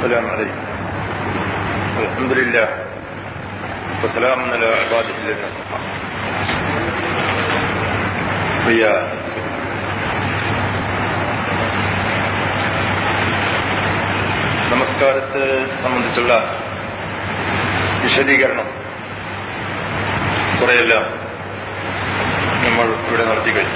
السلام عليكم الحمد لله وسلام على عباده الذين اصطفى പ്രിയ നമസ്കാരത്തെ സംബന്ധിച്ചുള്ള വിശദീകരണം കുറെയെല്ലാം നമ്മൾ ഇവിടെ നടത്തി കഴിഞ്ഞു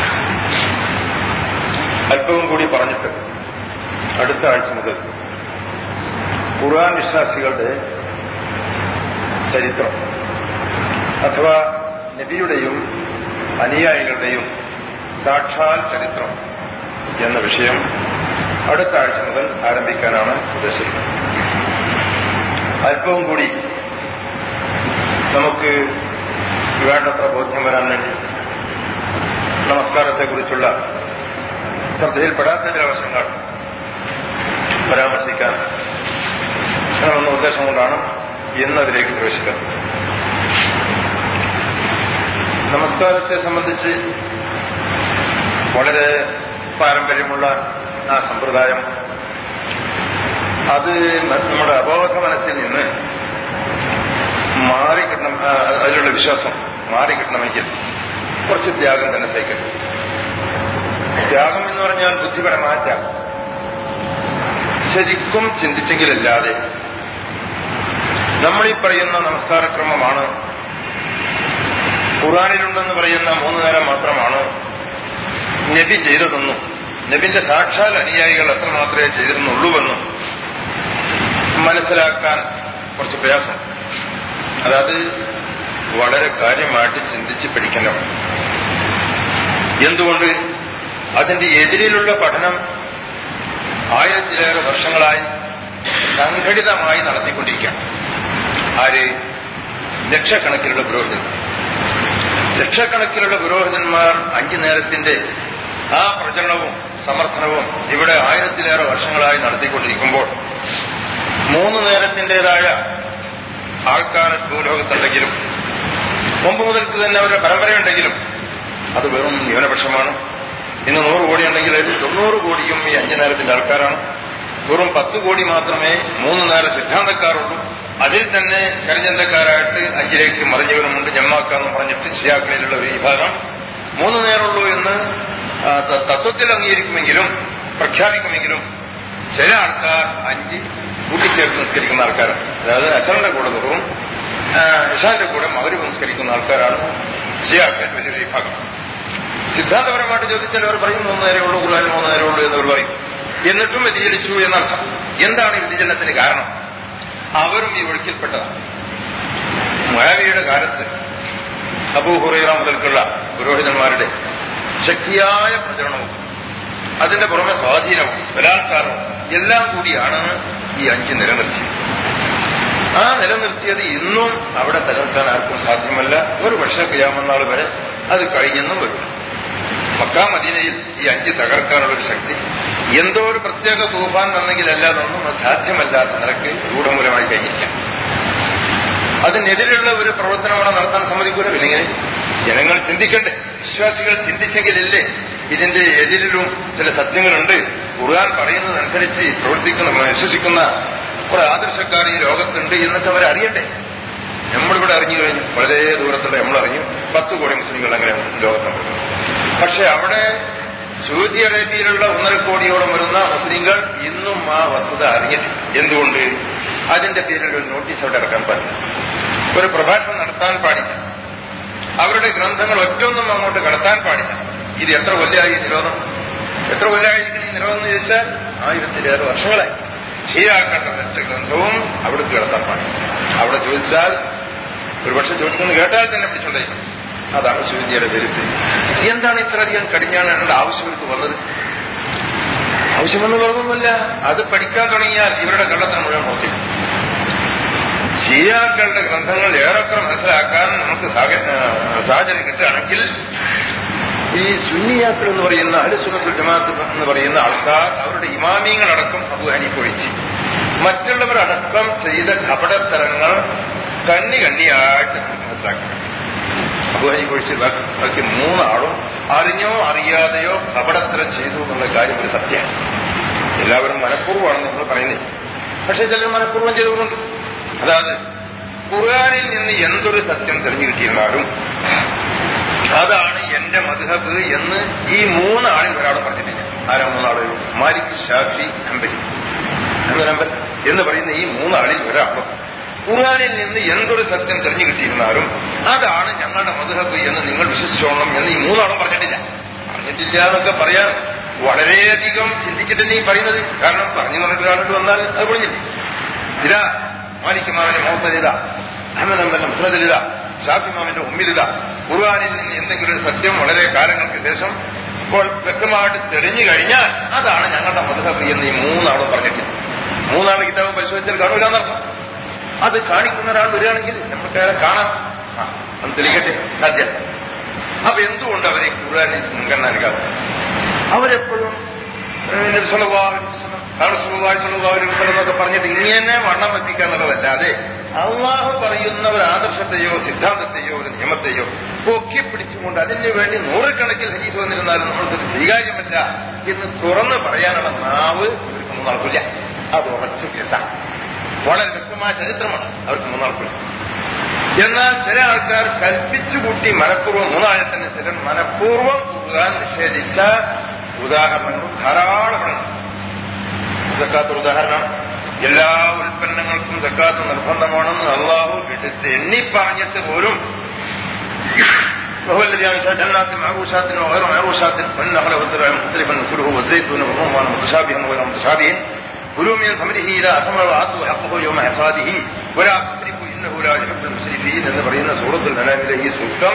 അല്പവും കൂടി പറഞ്ഞിട്ട് അടുത്ത ആഴ്ച മുതൽ ഖുർആൻ വിശ്വാസികളുടെ ചരിത്രം അഥവാ നബിയുടെയും അനുയായികളുടെയും സാക്ഷാൽ ചരിത്രം എന്ന വിഷയം അടുത്ത ആഴ്ച മുതൽ ആരംഭിക്കാനാണ് ഉദ്ദേശിക്കുന്നത് അല്പവും കൂടി നമുക്ക് വേണ്ടത്ര ബോധ്യം വരാൻ വേണ്ടി നമസ്കാരത്തെക്കുറിച്ചുള്ള ശ്രദ്ധയിൽപ്പെടാത്ത ചില വശങ്ങൾ പരാമർശിക്കാൻ എന്ന ഉദ്ദേശം കൊണ്ടാണ് ഇന്ന് അതിലേക്ക് പ്രവേശിക്കുന്നത് നമസ്കാരത്തെ സംബന്ധിച്ച് വളരെ പാരമ്പര്യമുള്ള ആ സമ്പ്രദായം അത് നമ്മുടെ അബോധ മനസ്സിൽ നിന്ന് മാറിക്കിട്ടണം അതിലുള്ള വിശ്വാസം മാറിക്കിട്ടണമെങ്കിൽ കുറച്ച് ത്യാഗം തന്നെ സഹിക്കണം ത്യാഗം എന്ന് പറഞ്ഞാൽ ബുദ്ധിപരമായ ത്യാഗം ശരിക്കും ചിന്തിച്ചെങ്കിലല്ലാതെ നമ്മൾ ഈ പറയുന്ന നമസ്കാരക്രമമാണ് ഖുറാനിലുണ്ടെന്ന് പറയുന്ന മൂന്ന് നേരം മാത്രമാണ് നബി ചെയ്തതെന്നും നബിന്റെ സാക്ഷാൽ അനുയായികൾ എത്ര മാത്രമേ ചെയ്തിരുന്നുള്ളൂവെന്നും മനസ്സിലാക്കാൻ കുറച്ച് പ്രയാസം അതായത് വളരെ കാര്യമായിട്ട് ചിന്തിച്ച് പഠിക്കണം എന്തുകൊണ്ട് അതിന്റെ എതിരിലുള്ള പഠനം ആയിരത്തിലേറെ വർഷങ്ങളായി സംഘടിതമായി നടത്തിക്കൊണ്ടിരിക്കുകയാണ് ആര് ലക്ഷക്കണക്കിലുള്ള പുരോഹിതന്മാർ ലക്ഷക്കണക്കിലുള്ള പുരോഹിതന്മാർ അഞ്ചു നേരത്തിന്റെ ആ പ്രചരണവും സമർത്ഥനവും ഇവിടെ ആയിരത്തിലേറെ വർഷങ്ങളായി നടത്തിക്കൊണ്ടിരിക്കുമ്പോൾ മൂന്ന് നേരത്തിൻ്റെതായ ആൾക്കാർ ഭൂലോകത്തുണ്ടെങ്കിലും മുമ്പ് മുതൽക്ക് തന്നെ അവരുടെ പരമ്പരയുണ്ടെങ്കിലും അത് വെറും ന്യൂനപക്ഷമാണ് ഇന്ന് നൂറ് കോടി ഉണ്ടെങ്കിൽ അതിൽ തൊണ്ണൂറ് കോടിയും ഈ അഞ്ചു നേരത്തിന്റെ ആൾക്കാരാണ് വെറും പത്ത് കോടി മാത്രമേ മൂന്ന് നേര സിദ്ധാന്തക്കാരുള്ളൂ അതിൽ തന്നെ കരിഞ്ചന്തക്കാരായിട്ട് അഞ്ചിലേക്ക് മറിഞ്ഞവരുമുണ്ട് ജമ്മാക്കാന്ന് പറഞ്ഞിട്ട് ഷിയാക്കളിലുള്ള ഒരു വിഭാഗം മൂന്ന് നേരമുള്ളൂ എന്ന് തത്വത്തിൽ അംഗീകരിക്കുമെങ്കിലും പ്രഖ്യാപിക്കുമെങ്കിലും ചില ആൾക്കാർ അഞ്ച് കൂട്ടിച്ചേർത്ത് നിസ്കരിക്കുന്ന ആൾക്കാരാണ് അതായത് അസറിന്റെ കൂടെ വെറും ഇഷാന്റെ കൂടെ മകര് നിസ്കരിക്കുന്ന ആൾക്കാരാണ് ഷിയാക്കൾ വലിയൊരു വിഭാഗം സിദ്ധാന്തപരമായിട്ട് ചോദിച്ചാൽ അവർ പറയും മൂന്ന് നേരമേ ഉള്ളൂ ഖുർആൻ മൂന്ന് നേരമേ ഉള്ളൂ എന്നവർ പറയും എന്നിട്ടും വ്യതിചലിച്ചു എന്നർത്ഥം എന്താണ് ഈ വ്യതിചലനത്തിന് കാരണം അവരും ഈ ഒഴുക്കിൽപ്പെട്ടതാണ് മുയാവിയുടെ കാലത്ത് അബൂഹുറൈറ മുതൽക്കുള്ള പുരോഹിതന്മാരുടെ ശക്തിയായ പ്രചരണവും അതിന്റെ പുറമെ സ്വാധീനവും ബലാത്കാരവും എല്ലാം കൂടിയാണ് ഈ അഞ്ച് നിലനിർത്തിയത് ആ നിലനിർത്തിയത് ഇന്നും അവിടെ നിലനിർത്താൻ ആർക്കും സാധ്യമല്ല ഒരു പക്ഷേ ചെയ്യാമെന്നാൾ വരെ അത് കഴിഞ്ഞെന്നും വരും മക്കാ മദീനയിൽ ഈ അഞ്ച് തകർക്കാനുള്ള ഒരു ശക്തി എന്തോ ഒരു പ്രത്യേക തൂഫാൻ വന്നെങ്കിലല്ലാതൊന്നും സാധ്യമല്ലാത്ത നിലക്ക് രൂഢമൂലമായി കഴിഞ്ഞിരിക്കാം അതിനെതിരെയുള്ള ഒരു പ്രവർത്തനം അവിടെ നടത്താൻ സമ്മതിക്കൂല പിന്നെ ജനങ്ങൾ ചിന്തിക്കണ്ടേ വിശ്വാസികൾ ചിന്തിച്ചെങ്കിലല്ലേ ഇതിന്റെ എതിരിലും ചില സത്യങ്ങളുണ്ട് ഖുർആൻ പറയുന്നതനുസരിച്ച് പ്രവർത്തിക്കുന്ന വിശ്വസിക്കുന്ന കുറെ ആദർശക്കാർ ഈ ലോകത്തുണ്ട് എന്നൊക്കെ അവർ അറിയണ്ടേ നമ്മളിവിടെ അറിഞ്ഞു കഴിഞ്ഞു വളരെ ദൂരത്തുള്ള നമ്മൾ അറിഞ്ഞു പത്ത് കോടി മുസ്ലിങ്ങൾ അങ്ങനെ ലോകത്തുണ്ട് പക്ഷെ അവിടെ സൗദി അറേബ്യയിലുള്ള ഒന്നര കോടിയോളം വരുന്ന മുസ്ലിങ്ങൾ ഇന്നും ആ വസ്തുത അറിഞ്ഞിട്ടില്ല എന്തുകൊണ്ട് അതിന്റെ പേരിൽ ഒരു നോട്ടീസ് അവിടെ ഇറക്കാൻ പാടില്ല ഒരു പ്രഭാഷണം നടത്താൻ പാടില്ല അവരുടെ ഗ്രന്ഥങ്ങൾ ഒറ്റൊന്നും അങ്ങോട്ട് കടത്താൻ പാടില്ല ഇത് എത്ര കൊല്ലമായി നിരോധം എത്ര കൊല്ലമായിരിക്കും ഈ നിരോധം എന്ന് ചോദിച്ചാൽ ആയിരത്തിലേറെ വർഷങ്ങളായി ഷീയാക്കേണ്ട ഒറ്റ ഗ്രന്ഥവും അവിടേക്ക് കിടത്താൻ പാടില്ല അവിടെ ചോദിച്ചാൽ ഒരുപക്ഷെ ചോദിക്കുന്നത് കേട്ടാൽ തന്നെ പിടിച്ചുകൊണ്ടേക്കും അതാണ് സൂചിയുടെ പരിസ്ഥിതി എന്താണ് ഇത്രയധികം കടിഞ്ഞാണേണ്ട ആവശ്യമൊക്കെ വന്നത് ആവശ്യമെന്ന് പറഞ്ഞൊന്നുമല്ല അത് പഠിക്കാൻ തുടങ്ങിയാൽ ഇവരുടെ കള്ളത്തിന് മുഴുവൻ മോശം ഷിയാക്കളുടെ ഗ്രന്ഥങ്ങൾ ഏറെക്കുറെ മനസ്സിലാക്കാൻ നമുക്ക് സാഹചര്യം കിട്ടുകയാണെങ്കിൽ ഈ സുന്നിയാക്കൾ എന്ന് പറയുന്ന അലുസുനത്തുൽ ജമാഅത്ത് എന്ന് പറയുന്ന ആൾക്കാർ അവരുടെ ഇമാമിയങ്ങളടക്കം അബു ഹനീഫ് ഒഴിച്ച് മറ്റുള്ളവരടക്കം ചെയ്ത കപടത്തരങ്ങൾ കണ്ണി കണ്ണിയായിട്ട് മനസ്സിലാക്കണം അബു ഹനീഫ് ഒഴിച്ച് ബാക്കി മൂന്നാളും അറിഞ്ഞോ അറിയാതെയോ കപടത്തരം ചെയ്തു എന്നുള്ള കാര്യം ഒരു സത്യമാണ് എല്ലാവരും മനഃപൂർവ്വമാണെന്ന് നമ്മൾ പറയുന്നില്ല പക്ഷെ ചിലർ മനഃപൂർവ്വം ചെയ്തവരുണ്ട് അതായത് ഖുർആാനിൽ നിന്ന് എന്തൊരു സത്യം തെളിഞ്ഞു കിട്ടിയിരുന്നാലും അതാണ് എന്റെ മധുഹബ് എന്ന് ഈ മൂന്നാളിൽ ഒരാളും പറഞ്ഞിട്ടില്ല ആരാ മൂന്നാള് മാലിക് ഷാഫി അമ്പലി അമ്പൽ എന്ന് പറയുന്ന ഈ മൂന്നാളിൽ ഒരാളും ഖുർആാനിൽ നിന്ന് എന്തൊരു സത്യം തെളിഞ്ഞു കിട്ടിയിരുന്നാലും അതാണ് ഞങ്ങളുടെ മധുഹബ് എന്ന് നിങ്ങൾ വിശ്വസിച്ചോണം എന്ന് ഈ മൂന്നാളും പറഞ്ഞിട്ടില്ല പറഞ്ഞിട്ടില്ല എന്നൊക്കെ പറയാൻ വളരെയധികം ചിന്തിച്ചിട്ട് നീ പറയുന്നത് കാരണം പറഞ്ഞു പറഞ്ഞിട്ട് ഒരാളിട്ട് വന്നാൽ അത് പൊളിഞ്ഞില്ലേ ഇതാ മാലിക് മാമന്റെ മുഹമ്മദിത അഹമ്മദ് അമ്പന്റെ മുസ്ലദിലിത ഷാഫി മാമന്റെ ഉമ്മിലിത ഖുർആാനിൽ നിന്ന് എന്തെങ്കിലും ഒരു സത്യം വളരെ കാലങ്ങൾക്ക് ശേഷം ഇപ്പോൾ വ്യക്തമായിട്ട് തെളിഞ്ഞു കഴിഞ്ഞാൽ അതാണ് ഞങ്ങളുടെ മധുഹബ് എന്ന് ഈ മൂന്നാളും പറഞ്ഞിട്ടില്ല മൂന്നാള് കിതാബ് പരിശോധിച്ചാൽ കാണൂല എന്നർത്ഥം അത് കാണിക്കുന്ന ഒരാൾ വരികയാണെങ്കിൽ നമുക്ക് അയാളെ കാണാം ആ അത് തെളിയിക്കട്ടെ സാധ്യത അപ്പൊ എന്തുകൊണ്ട് അവരെ ഖുർആാനിൽ മുൻഗണന നൽകാതെ അവരെപ്പോഴും എന്നൊക്കെ പറഞ്ഞിട്ട് ഇങ്ങനെ വണ്ണം വെപ്പിക്കുക എന്നുള്ളതല്ലാതെ അള്ളാഹു പറയുന്ന ഒരു ആദർശത്തെയോ സിദ്ധാന്തത്തെയോ ഒരു നിയമത്തെയോ പൊക്കി പിടിച്ചുകൊണ്ട് അതിന് വേണ്ടി നൂറുകണക്കിൽ ഹരീസ് വന്നിരുന്നാലും നമ്മൾക്കത് സ്വീകാര്യമല്ല എന്ന് തുറന്ന് പറയാനുള്ള നാവ് ഇവർക്ക് മൂന്നാൾക്കില്ല അത് ഉറച്ച കേസാണ് വളരെ വ്യക്തമായ ചരിത്രമാണ് അവർക്ക് മൂന്നാൾക്കില്ല എന്നാൽ ചില ആൾക്കാർ കൽപ്പിച്ചു കൂട്ടി മനഃപൂർവ്വം മൂന്നാളിൽ തന്നെ ചിലർ മനഃപൂർവ്വം ഖുർആൻ നിഷേധിച്ച ഉദാഹരണങ്ങൾ ധാരാളമുണ്ട് സക്കാത്ത് ഉദാഹരണം എല്ലാ ഉൽപ്പന്നങ്ങൾക്കും സക്കാത്ത് നിർബന്ധമാണെന്ന് അള്ളാഹു എടുത്ത് എണ്ണി പറഞ്ഞിട്ട് പോലും وهو الذي أنشأ جنات معروشات وغير معروشات والنخل والزرع مختلفا كله والزيتون والرمان متشابها وغير متشابه كلوا من ثمره إذا أثمر وآتوا حقه يوم حصاده ولا تسرفوا إنه لا يحب المسرفين എന്ന് പറയുന്ന സൂറത്തുൽ അനാമിലെ ഈ സൂക്തം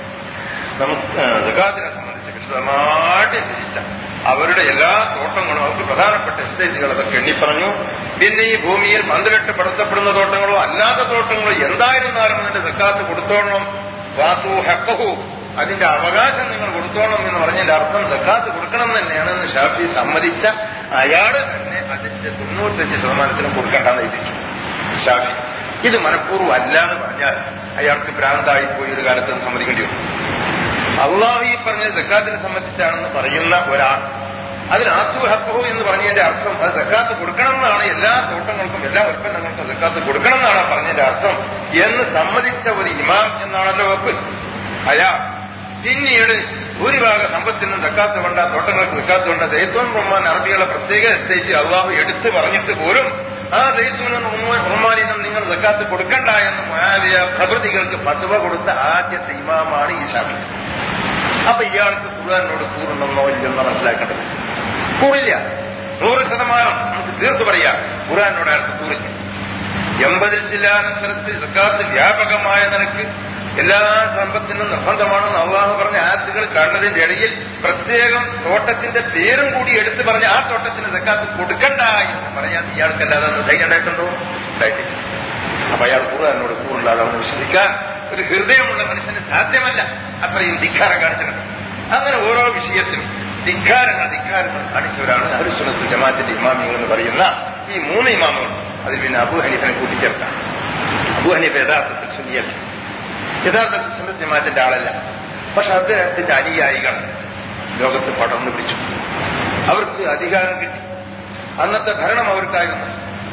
സകാത്തിനെ സംബന്ധിച്ച് വിശദമായിട്ട് വിധിച്ച അവരുടെ എല്ലാ തോട്ടങ്ങളും അവർക്ക് പ്രധാനപ്പെട്ട എസ്റ്റേറ്റുകൾ അതൊക്കെ എണ്ണിപ്പറഞ്ഞു പിന്നെ ഈ ഭൂമിയിൽ പന്തിലിട്ട് പടുത്തപ്പെടുന്ന തോട്ടങ്ങളോ അല്ലാത്ത തോട്ടങ്ങളോ എന്തായിരുന്നാലും അതിന്റെ സക്കാത്ത് കൊടുത്തോണം വാത്തു ഹക്കഹു അതിന്റെ അവകാശം നിങ്ങൾ കൊടുത്തോണം എന്ന് പറഞ്ഞതിന്റെ അർത്ഥം സക്കാത്ത് കൊടുക്കണം തന്നെയാണ് എന്ന് ഷാഫി സമ്മതിച്ച അയാള് തന്നെ അതിന്റെ തൊണ്ണൂറ്റഞ്ച് ശതമാനത്തിനും കൊടുക്കേണ്ടെന്ന് എഴുതിച്ചു ഷാഫി ഇത് മനഃപൂർവ്വം അല്ല എന്ന് പറഞ്ഞാൽ അയാൾക്ക് ഭ്രാന്തായി പോയി ഒരു കാലത്ത് സമ്മതിക്കേണ്ടി വരും അള്ളാഹു ഈ പറഞ്ഞ സക്കാത്തിനെ സംബന്ധിച്ചാണെന്ന് പറയുന്ന ഒരാൾ അതിന് ആത്തു ഹക്കഹു എന്ന് പറഞ്ഞതിന്റെ അർത്ഥം അത് സക്കാത്ത് കൊടുക്കണം എന്നാണ് എല്ലാ തോട്ടങ്ങൾക്കും എല്ലാ ഉൽപ്പന്നങ്ങൾക്കും സക്കാത്ത് കൊടുക്കണം എന്നാണ് പറഞ്ഞതിന്റെ അർത്ഥം എന്ന് സമ്മതിച്ച ഒരു ഇമാം എന്നാണല്ലോ വെപ്പ് അയാൾ പിന്നീട് ഭൂരിഭാഗം സമ്പത്തിനും സക്കാത്ത് വേണ്ട തോട്ടങ്ങൾക്ക് സക്കാത്ത് വേണ്ട ദൈത്വം റഹ്മാൻ അറബികളെ പ്രത്യേക എസ്റ്റേറ്റ് അള്ളാഹു എടുത്തു പറഞ്ഞിട്ട് പോലും ആ ദൈത്വനും റഹ്മാനിനും നിങ്ങൾ സക്കാത്ത് കൊടുക്കണ്ട എന്ന് മുയാവിയ പ്രകൃതികൾക്ക് പതുവ കൊടുത്ത ആദ്യത്തെ ഇമാമാണ് ഈ ഷാഫി അപ്പൊ ഇയാൾക്ക് ഖുർആാനോട് കൂറുണ്ടെന്നോ ഇല്ലെന്നോ മനസ്സിലാക്കേണ്ടത് കൂറില്ല നൂറ് ശതമാനം നമുക്ക് തീർത്തു പറയാം ഖുർആാനോട് അയാൾക്ക് കൂറില്ല എൺപതിൽ ജില്ലാനന്തരത്തിൽ സക്കാത്ത് വ്യാപകമായ നിലക്ക് എല്ലാ സമ്പത്തിനും നിർബന്ധമാണെന്ന് അള്ളാഹു പറഞ്ഞ ആയത്തുകൾ കാണുന്നതിന്റെ ഇടയിൽ പ്രത്യേകം തോട്ടത്തിന്റെ പേരും കൂടി എടുത്തു പറഞ്ഞ ആ തോട്ടത്തിന് സക്കാത്ത് കൊടുക്കണ്ട എന്ന് പറയാൻ ഇയാൾക്കല്ലാതെ അന്ന് ധൈര്യം ഉണ്ടായിട്ടുണ്ടോ ഉണ്ടായിട്ടില്ല അപ്പൊ അയാൾ ഖുർആാനോട് കൂറുണ്ടാകും വിശ്വസിക്കാൻ ഒരു ഹൃദയമുള്ള മനുഷ്യന് സാധ്യമല്ല അത്രയും ധിക്കാരം കാണിച്ചിട്ടുണ്ട് അങ്ങനെ ഓരോ വിഷയത്തിലും ധിക്കാരങ്ങൾ ധിക്കാരങ്ങൾ കാണിച്ചവരാണ് ഹരിസുനത്തുൽ ജമാഅത്തിന്റെ ഇമാമികൾ എന്ന് പറയുന്ന ഈ മൂന്ന് ഇമാമുകൾ അതിൽ പിന്നെ അബു ഹനീഫിനെ കൂട്ടിച്ചേർക്കാം അബു ഹനീഫ് യഥാർത്ഥത്തിൽ സുനിയല്ല യഥാർത്ഥത്തിൽ സുന്നത്ത് ജമാഅത്തിന്റെ ആളല്ല പക്ഷെ അദ്ദേഹത്തിന്റെ അനുയായികൾ ലോകത്ത് പടർന്നു പിടിച്ചു അവർക്ക് അധികാരം കിട്ടി അന്നത്തെ ഭരണം അവർക്കായിരുന്നു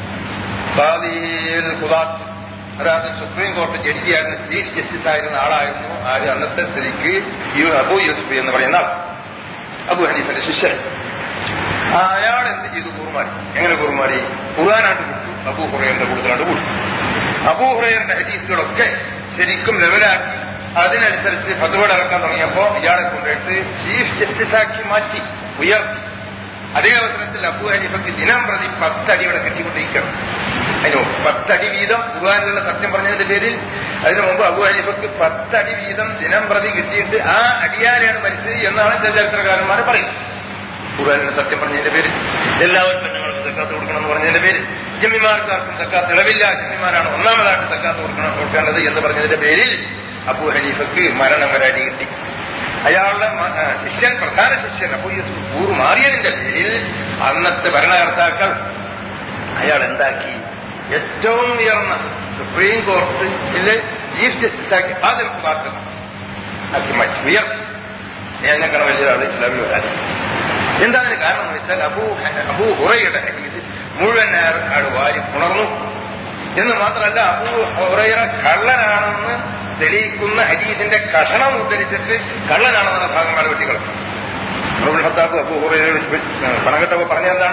കുദാത്ത് അതായത് സുപ്രീം കോടതി ജഡ്ജിയായിരുന്ന ചീഫ് ജസ്റ്റിസ് ആയിരുന്ന ആളായിരുന്നു ആര് അന്നത്തെ സ്ഥിതിക്ക് യു അബു യൂസുഫ് എന്ന് പറയുന്ന ആൾ അബു ഹനീഫന്റെ ശിഷ്യൻ അയാൾ എന്ത് ചെയ്തു കൂറുമാറി എങ്ങനെ കൂറുമാറി ഖുർആനാണ്ട് കൊടുത്തു അബൂ ഹുറൈറിന്റെ കൂടുതലാണ്ട് കൊടുത്തു അബൂ ഹുറൈറിന്റെ ഹദീസുകളൊക്കെ ശരിക്കും ലെവലാക്കി അതിനനുസരിച്ച് ഫതുവട് ഇറക്കാൻ തുടങ്ങിയപ്പോ ഇയാളെ കൊണ്ടുപോയിട്ട് ചീഫ് ജസ്റ്റിസ് ആക്കി മാറ്റി ഉയർത്തി അതേ അവസരത്തിൽ അബു ഹനീഫക്ക് ദിനം പ്രതി പത്തടിയുടെ കെട്ടിക്കൊണ്ടിരിക്കണം അതിന് പത്തടി വീതം ഖുർആാനിലുള്ള സത്യം പറഞ്ഞതിന്റെ പേരിൽ അതിനു മുമ്പ് അബു ഹനീഫക്ക് പത്തടി വീതം ദിനം പ്രതി കിട്ടിയിട്ട് ആ അടിയാരെയാണ് മരിച്ചത് എന്നാണ് ചില ചരിത്രകാരന്മാർ പറയുന്നത് ഖുർആാനിന്റെ സത്യം പറഞ്ഞതിന്റെ പേരിൽ എല്ലാ ഉൽപ്പന്നങ്ങൾക്കും സക്കാത്ത് കൊടുക്കണം എന്ന് പറഞ്ഞതിന്റെ പേരിൽ ജമ്മിമാർക്കാർക്കും സക്കാത്ത് ഇളവില്ല ജമ്മിമാരാണ് ഒന്നാമതായിട്ട് സക്കാത്ത് കൊടുക്കണം കൊടുക്കേണ്ടത് എന്ന് പറഞ്ഞതിന്റെ പേരിൽ അബു ഹനീഫക്ക് മരണം വരെ അടി കിട്ടി അയാളുടെ ശിഷ്യൻ പ്രധാന ശിഷ്യൻ അബു യൂസുഫ് കൂറു മാറിയതിന്റെ പേരിൽ അന്നത്തെ ഭരണകർത്താക്കൾ അയാൾ എന്താക്കി ഏറ്റവും ഉയർന്ന സുപ്രീം കോടതിയിലെ ചീഫ് ജസ്റ്റിസ് ആക്കി ആദ്യം ഭാഗത്ത് ആക്കി മാറ്റി ഉയർത്തി ഞങ്ങൾക്കാണ് വലിയ ആൾ ഇസ്ലാമിൽ വരാൻ എന്താണ് കാരണം എന്ന് വെച്ചാൽ അബൂ അബൂ ഹുറയുടെ ഹദീസ് മുഴുവൻ അയാൾ വാരി പുണർന്നു എന്ന് മാത്രമല്ല അബൂ ഹുറൈറ കള്ളനാണെന്ന് തെളിയിക്കുന്ന ഹദീസിന്റെ കഷണം ഉദ്ധരിച്ചിട്ട് കള്ളനാണെന്ന ഭാഗമാണ് വെട്ടിക്കളഞ്ഞു അബുൽ ഹത്താബ് അബൂ ഹുറൈറ പണകെട്ടപ്പോ പറഞ്ഞെന്താണ്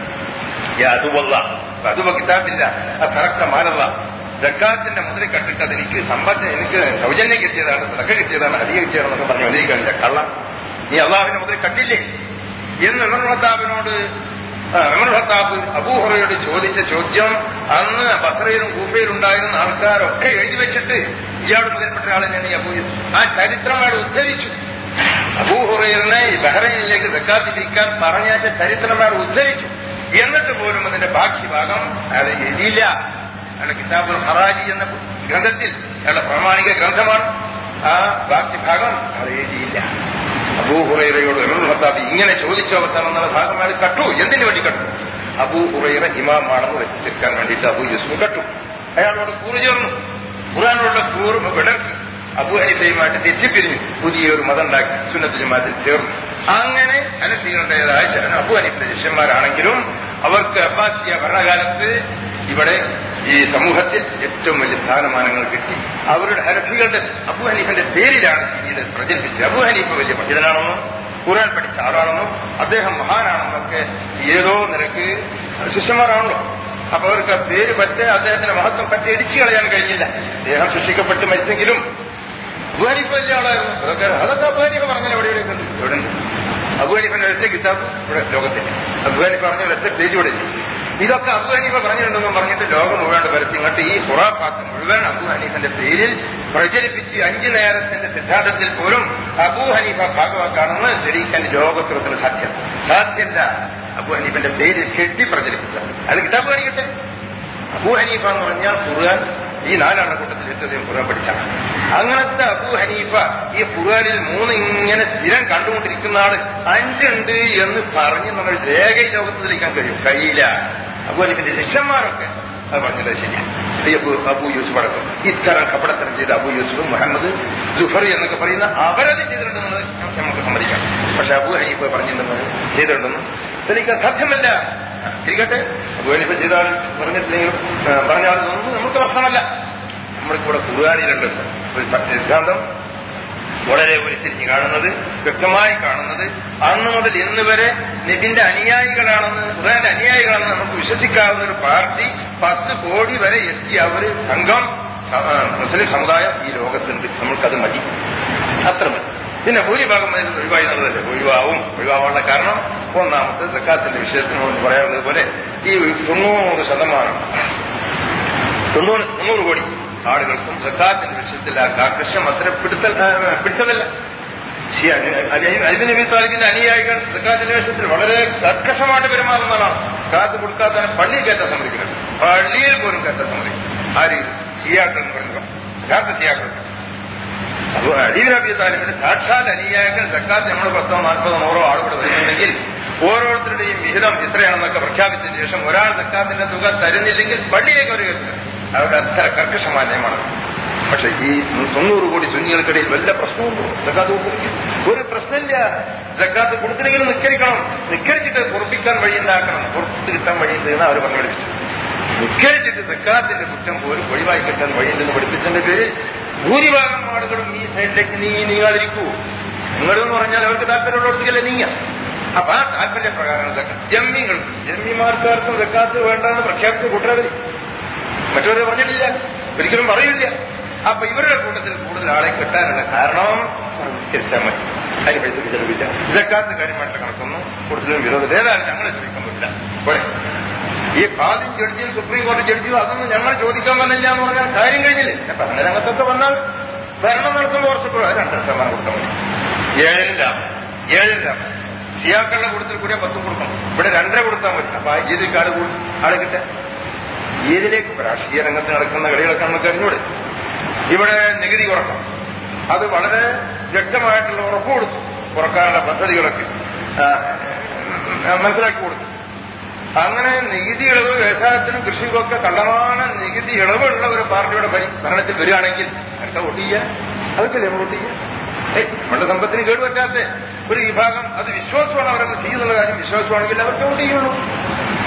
അതുവല്ല അതുവ കിതാബില്ല അത് കറക്റ്റ് മാനല്ല ജക്കാത്തിന്റെ മുതൽ കട്ടിട്ട് അതെനിക്ക് സമ്പത്ത് എനിക്ക് സൗജന്യം കിട്ടിയതാണ് സദക്ക കിട്ടിയതാണ് അധിക കിട്ടിയതാണെന്നൊക്കെ പറഞ്ഞു വന്നിരിക്കാനില്ല കള്ളം നീ അള്ളാഹുവിന്റെ മുതൽ കട്ടില്ലേ എന്ന് ഉമർ ഹത്താബിനോട് ഉമർ ഹത്താബ് അബൂഹറയോട് ചോദിച്ച ചോദ്യം അന്ന് ബസറയിലും കൂഫയിലും ഉണ്ടായിരുന്ന ആൾക്കാരൊക്കെ എഴുതി വെച്ചിട്ട് ഇയാൾ മുതൽപ്പെട്ട ആൾ തന്നെയാണ് ഈ അബൂ യൂസുഫ് ആ ചരിത്രം അയാൾ ഉദ്ധരിച്ചു അബൂഹുറയിലിനെ ബഹ്റൈനിലേക്ക് സക്കാത്തിരിക്കാൻ പറഞ്ഞാച്ച ചരിത്രം അയാൾ ഉദ്ധരിച്ചു എന്നിട്ട് പോലും അതിന്റെ ബാക്കി ഭാഗം അയാൾ എഴുതിയില്ല അയാളുടെ കിതാബുൽ ഹറാജി എന്ന ഗ്രന്ഥത്തിൽ അയാളുടെ പ്രാമാണിക ഗ്രന്ഥമാണ് ആ ബാക്കി ഭാഗം അയാൾ എഴുതിയില്ല അബൂഹുറൈറയോട് ഉമർ ഹത്താബ് ഇങ്ങനെ ചോദിച്ച അവസാനം എന്നുള്ള ഭാഗം അയാൾ കട്ടു എന്തിനു വേണ്ടി കട്ടു അബൂഹുറൈറ ഇമാമാണെന്ന് വ്യക്തിക്കാൻ വേണ്ടിയിട്ട് അബൂ യൂസുഫ് കട്ടു അയാളോട് കൂറ് ചേർന്നു ഖുറാനോടുള്ള കൂറ് വിടർത്തി അബു ഹനിഫയുമായിട്ട് തെറ്റിപ്പിരിഞ്ഞു പുതിയൊരു മതം ഉണ്ടാക്കി സുന്നത്ത് ജമാത്തിൽ ചേർന്നു അങ്ങനെ അനഫികളുടേതായ ശരണം അബു ഹനീഫിന്റെ ശിഷ്യന്മാരാണെങ്കിലും അവർക്ക് അബ്ബാസിയ ഭരണകാലത്ത് ഇവിടെ ഈ സമൂഹത്തിൽ ഏറ്റവും വലിയ സ്ഥാനമാനങ്ങൾ കിട്ടി അവരുടെ ഹനഫികളുടെ അബു ഹനീഫിന്റെ പേരിലാണ് പിന്നീട് പ്രചരിപ്പിച്ചത് അബു ഹനീഫ വലിയ പണ്ഡിതനാണെന്നും ഖുറാൻ പഠിച്ച ആളാണെന്നും അദ്ദേഹം മഹാനാണെന്നൊക്കെ ഏതോ നിരക്ക് ശിഷ്യന്മാരാണല്ലോ അപ്പൊ അവർക്ക് ആ പേര് പറ്റേ അദ്ദേഹത്തിന്റെ മഹത്വം പറ്റി ഇടിച്ചു കളയാൻ കഴിഞ്ഞില്ല അദ്ദേഹം ശിക്ഷിക്കപ്പെട്ട് മരിച്ചെങ്കിലും അബുഹനീഫ വലിയ ആളായിരുന്നു അതൊക്കെ അതൊക്കെ അബുഹനീഫ പറഞ്ഞാൽ എവിടെ എവിടെ ഉണ്ട് എവിടെ ഉണ്ട് അബുഹനീഫിന്റെ ഒറ്റ കിതാബ് ഇവിടെ ലോകത്തില്ല അബുഹനീഫ പറഞ്ഞ ഒറ്റ പേജ് ഇവിടെ ഇല്ല ഇതൊക്കെ അബു ഹനീഫ പറഞ്ഞിട്ടുണ്ടെന്നും പറഞ്ഞിട്ട് ലോകം മുഴുവൻ പരത്തി ഇങ്ങോട്ട് ഈ ഖുറാഫാത്ത് മുഴുവൻ അബു ഹനീഫിന്റെ പേരിൽ പ്രചരിപ്പിച്ച് അഞ്ചു നേരത്തിന്റെ സിദ്ധാന്തത്തിൽ പോലും അബു ഹനീഫ ഭാഗവാക്കാണെന്ന് തെളിയിക്കാൻ ലോകത്തിലത്തിന് സാധ്യം സാധ്യല്ല അബു ഹനീഫിന്റെ പേരിൽ കെട്ടി പ്രചരിപ്പിച്ച അത് കിതാബ് കാണിക്കട്ടെ അബു ഹനീഫ എന്ന് പറഞ്ഞാൽ ഖുർആൻ ഈ നാലാളുടെ കൂട്ടത്തിൽ ഏറ്റവും ഖുർആൻ പഠിച്ചാണ് അങ്ങനത്തെ അബു ഹനീഫ ഈ ഖുർആനിൽ മൂന്ന് ഇങ്ങനെ സ്ഥിരം കണ്ടുകൊണ്ടിരിക്കുന്ന ആള് അഞ്ചുണ്ട് എന്ന് പറഞ്ഞ് നമ്മൾ രേഖ ലോകത്തിലിരിക്കാൻ കഴിയും കഴിയില്ല അബു ഹനീഫിന്റെ ശിഷ്യന്മാരൊക്കെ അത് പറഞ്ഞത് ശരിയാണ് ഈ അബു അബു യൂസുഫ് അടക്കം ഇത്തരം കപടത്തരം ചെയ്ത അബു യൂസുഫ് മുഹമ്മദ് ജുഫർ എന്നൊക്കെ പറയുന്ന അവരത് ചെയ്തിട്ടുണ്ടെന്നത് നമുക്ക് സമ്മതിക്കാം പക്ഷെ അബു ഹനീഫ പറഞ്ഞിട്ടുണ്ടെന്ന് ചെയ്തിട്ടുണ്ടെന്ന് തെളിയിക്കാൻ സാധ്യമല്ല ഇരിക്കട്ടെ അബു ഹനീഫ ചെയ്താൽ പറഞ്ഞിട്ടില്ലെങ്കിലും പറഞ്ഞാൽ ഒന്നും നമുക്ക് പ്രശ്നമല്ല നമ്മൾക്കിവിടെ ഖുർആാനിലുണ്ട് ഒരു സിദ്ധാന്തം വളരെ ഉരുത്തിരിഞ്ഞ് കാണുന്നത് വ്യക്തമായി കാണുന്നത് അന്ന് മുതൽ ഇന്ന് വരെ നിബിന്റെ അനുയായികളാണെന്ന് ഖുർആന്റെ അനുയായികളാണെന്ന് നമുക്ക് വിശ്വസിക്കാവുന്ന ഒരു പാർട്ടി പത്ത് കോടി വരെ എത്തിയ ഒരു സംഘം മുസ്ലിം സമുദായം ഈ ലോകത്തുണ്ട് നമ്മൾക്കത് മതി അത്ര മതി പിന്നെ ഭൂരിഭാഗം അതിന് ഒഴിവായി എന്നുള്ളതല്ലേ ഒഴിവാവും ഒഴിവാവാനുള്ള കാരണം ഒന്നാമത്തെ സക്കാത്തിന്റെ വിഷയത്തിന് പറയാറുള്ളത് പോലെ ഈ തൊണ്ണൂറ് ശതമാനം തൊണ്ണൂറ് മുന്നൂറ് കോടി ആളുകൾക്കും സക്കാത്തിന്റെ വിഷയത്തിൽ ആ കാർക്കശ്യം അത്ര പിടുത്തൽ പിടിച്ചതല്ല അതിന് താലിബിന്റെ അനുയായികൾ സക്കാത്തിന്റെ വിഷയത്തിൽ വളരെ കർക്കശമായിട്ട് പെരുമാറുന്നതാണ് കാത്ത് കൊടുക്കാത്ത പള്ളി കയറ്റാൻ സമ്മതിക്കുന്നത് പള്ളിയിൽ പോലും കയറ്റാൻ സമ്മതിക്കും ആര് സിയാക്കൾ എന്ന് പറയുന്നത് യഥാർത്ഥ സിയാക്കൾ അപ്പൊ അലീബ് നബി താലിബിന്റെ സാക്ഷാൽ അനുയായികൾ സക്കാത്ത് നമ്മൾ പത്തോ നാൽപ്പതോ നൂറോ ആളുകൾ വരുന്നുണ്ടെങ്കിൽ ഓരോരുത്തരുടെയും വിഹിതം എത്രയാണെന്നൊക്കെ പ്രഖ്യാപിച്ചതിന് ശേഷം ഒരാൾ സക്കാത്തിന്റെ തുക തരുന്നില്ലെങ്കിൽ പള്ളിയിലേക്ക് അവർ കയറ്റുക അവരുടെ അത്ര കർക്കശമായ നിയമമാണ് പക്ഷെ ഈ തൊണ്ണൂറ് കോടി സുന്നികൾക്കിടയിൽ വല്ല പ്രശ്നമുണ്ടോ സക്കാത്ത് കൊടുത്തിരിക്കും ഒരു പ്രശ്നമില്ല സക്കാത്ത് കൊടുത്തില്ലെങ്കിലും നിക്കരിക്കണം നിക്കരിച്ചിട്ട് പൊറപ്പിക്കാൻ വഴി ഉണ്ടാക്കണം പുറത്ത് കിട്ടാൻ വഴിയുണ്ട് എന്ന് അവർ പറഞ്ഞു പഠിപ്പിച്ചു നിക്കരിച്ചിട്ട് സക്കാത്തിന്റെ കുറ്റം പോലും ഒഴിവായി കിട്ടാൻ വഴിയുണ്ടെന്ന് പഠിപ്പിച്ചതിന്റെ പേരിൽ ഭൂരിഭാഗം ആളുകളും ഈ സൈഡിലേക്ക് നീങ്ങി നീങ്ങാതിരിക്കൂ നിങ്ങളെന്ന് പറഞ്ഞാൽ അവർക്ക് താല്പര്യമുള്ളിടത്തേക്കല്ലേ നീങ്ങാം അപ്പൊ ആ താല്പര്യപ്രകാരമാണ് സക്കാത്ത് ജമ്മികൾ ജമ്മിമാർക്കാർക്കും സക്കാത്ത് വേണ്ടെന്ന് പ്രഖ്യാപിച്ച കൂട്ടരവര് മറ്റവരെ പറഞ്ഞിട്ടില്ല ഒരിക്കലും പറയില്ല അപ്പൊ ഇവരുടെ കൂട്ടത്തിൽ കൂടുതൽ ആളെ കിട്ടാനുള്ള കാരണം തിരിച്ചാൽ മതി അതിന് പൈസക്ക് ചെലവില്ല ഇതൊക്കാത്ത കാര്യമായിട്ട് കണക്കൊന്നും കൂടുതലും വിരോധം ഏതായാലും ഞങ്ങൾ ചോദിക്കാൻ പറ്റില്ല പോരെ ഈ കാദ്യം ജഡ്ജിയും സുപ്രീം കോടതി ജഡ്ജിയും അതൊന്നും ഞങ്ങൾ ചോദിക്കാൻ വന്നില്ല എന്ന് പറഞ്ഞാൽ കാര്യം കഴിഞ്ഞില്ലേ ഭരണരംഗത്തൊക്കെ വന്നാൽ ഭരണം നടത്തുമ്പോൾ കുറച്ചപ്പോൾ രണ്ടര ശതമാനം കൊടുത്താൽ മതി ഏഴിനും ലാഭം ഏഴിനും ലാഭം സിയാക്കളുടെ കൂട്ടത്തിൽ കൂടിയ പത്ത് കൊടുക്കണം ഇവിടെ രണ്ടര കൊടുത്താൽ മതി അപ്പൊ ഏതിലേക്ക് ആള് കൂടും ആളെ കിട്ടാൻ ഏതിലേക്ക് രാഷ്ട്രീയ രംഗത്ത് നടക്കുന്ന കളികളൊക്കെ നമുക്ക് അറിഞ്ഞൂടെ ഇവിടെ നികുതി കുറക്കണം അത് വളരെ വ്യക്തമായിട്ടുള്ള ഉറപ്പ് കൊടുത്തു കുറക്കാനുള്ള പദ്ധതികളൊക്കെ മനസ്സിലാക്കി കൊടുത്തു അങ്ങനെ നികുതി ഇളവ് വ്യവസായത്തിനും കൃഷിക്കൊക്കെ കണ്ടമാന നികുതി ഇളവുള്ള ഒരു പാർട്ടിയുടെ ഭരണത്തിൽ വരികയാണെങ്കിൽ അതൊക്കെ വോട്ട് ചെയ്യാൻ അതൊക്കെ വോട്ട് ചെയ്യാൻ ഏയ് നമ്മളുടെ സമ്പത്തിന് കേടുപറ്റാത്ത ഒരു വിഭാഗം അത് വിശ്വാസമാണ് അവരൊക്കെ ചെയ്യുന്നുള്ള കാര്യം വിശ്വാസമാണെങ്കിൽ അവർക്ക് വോട്ട് ചെയ്യുള്ളൂ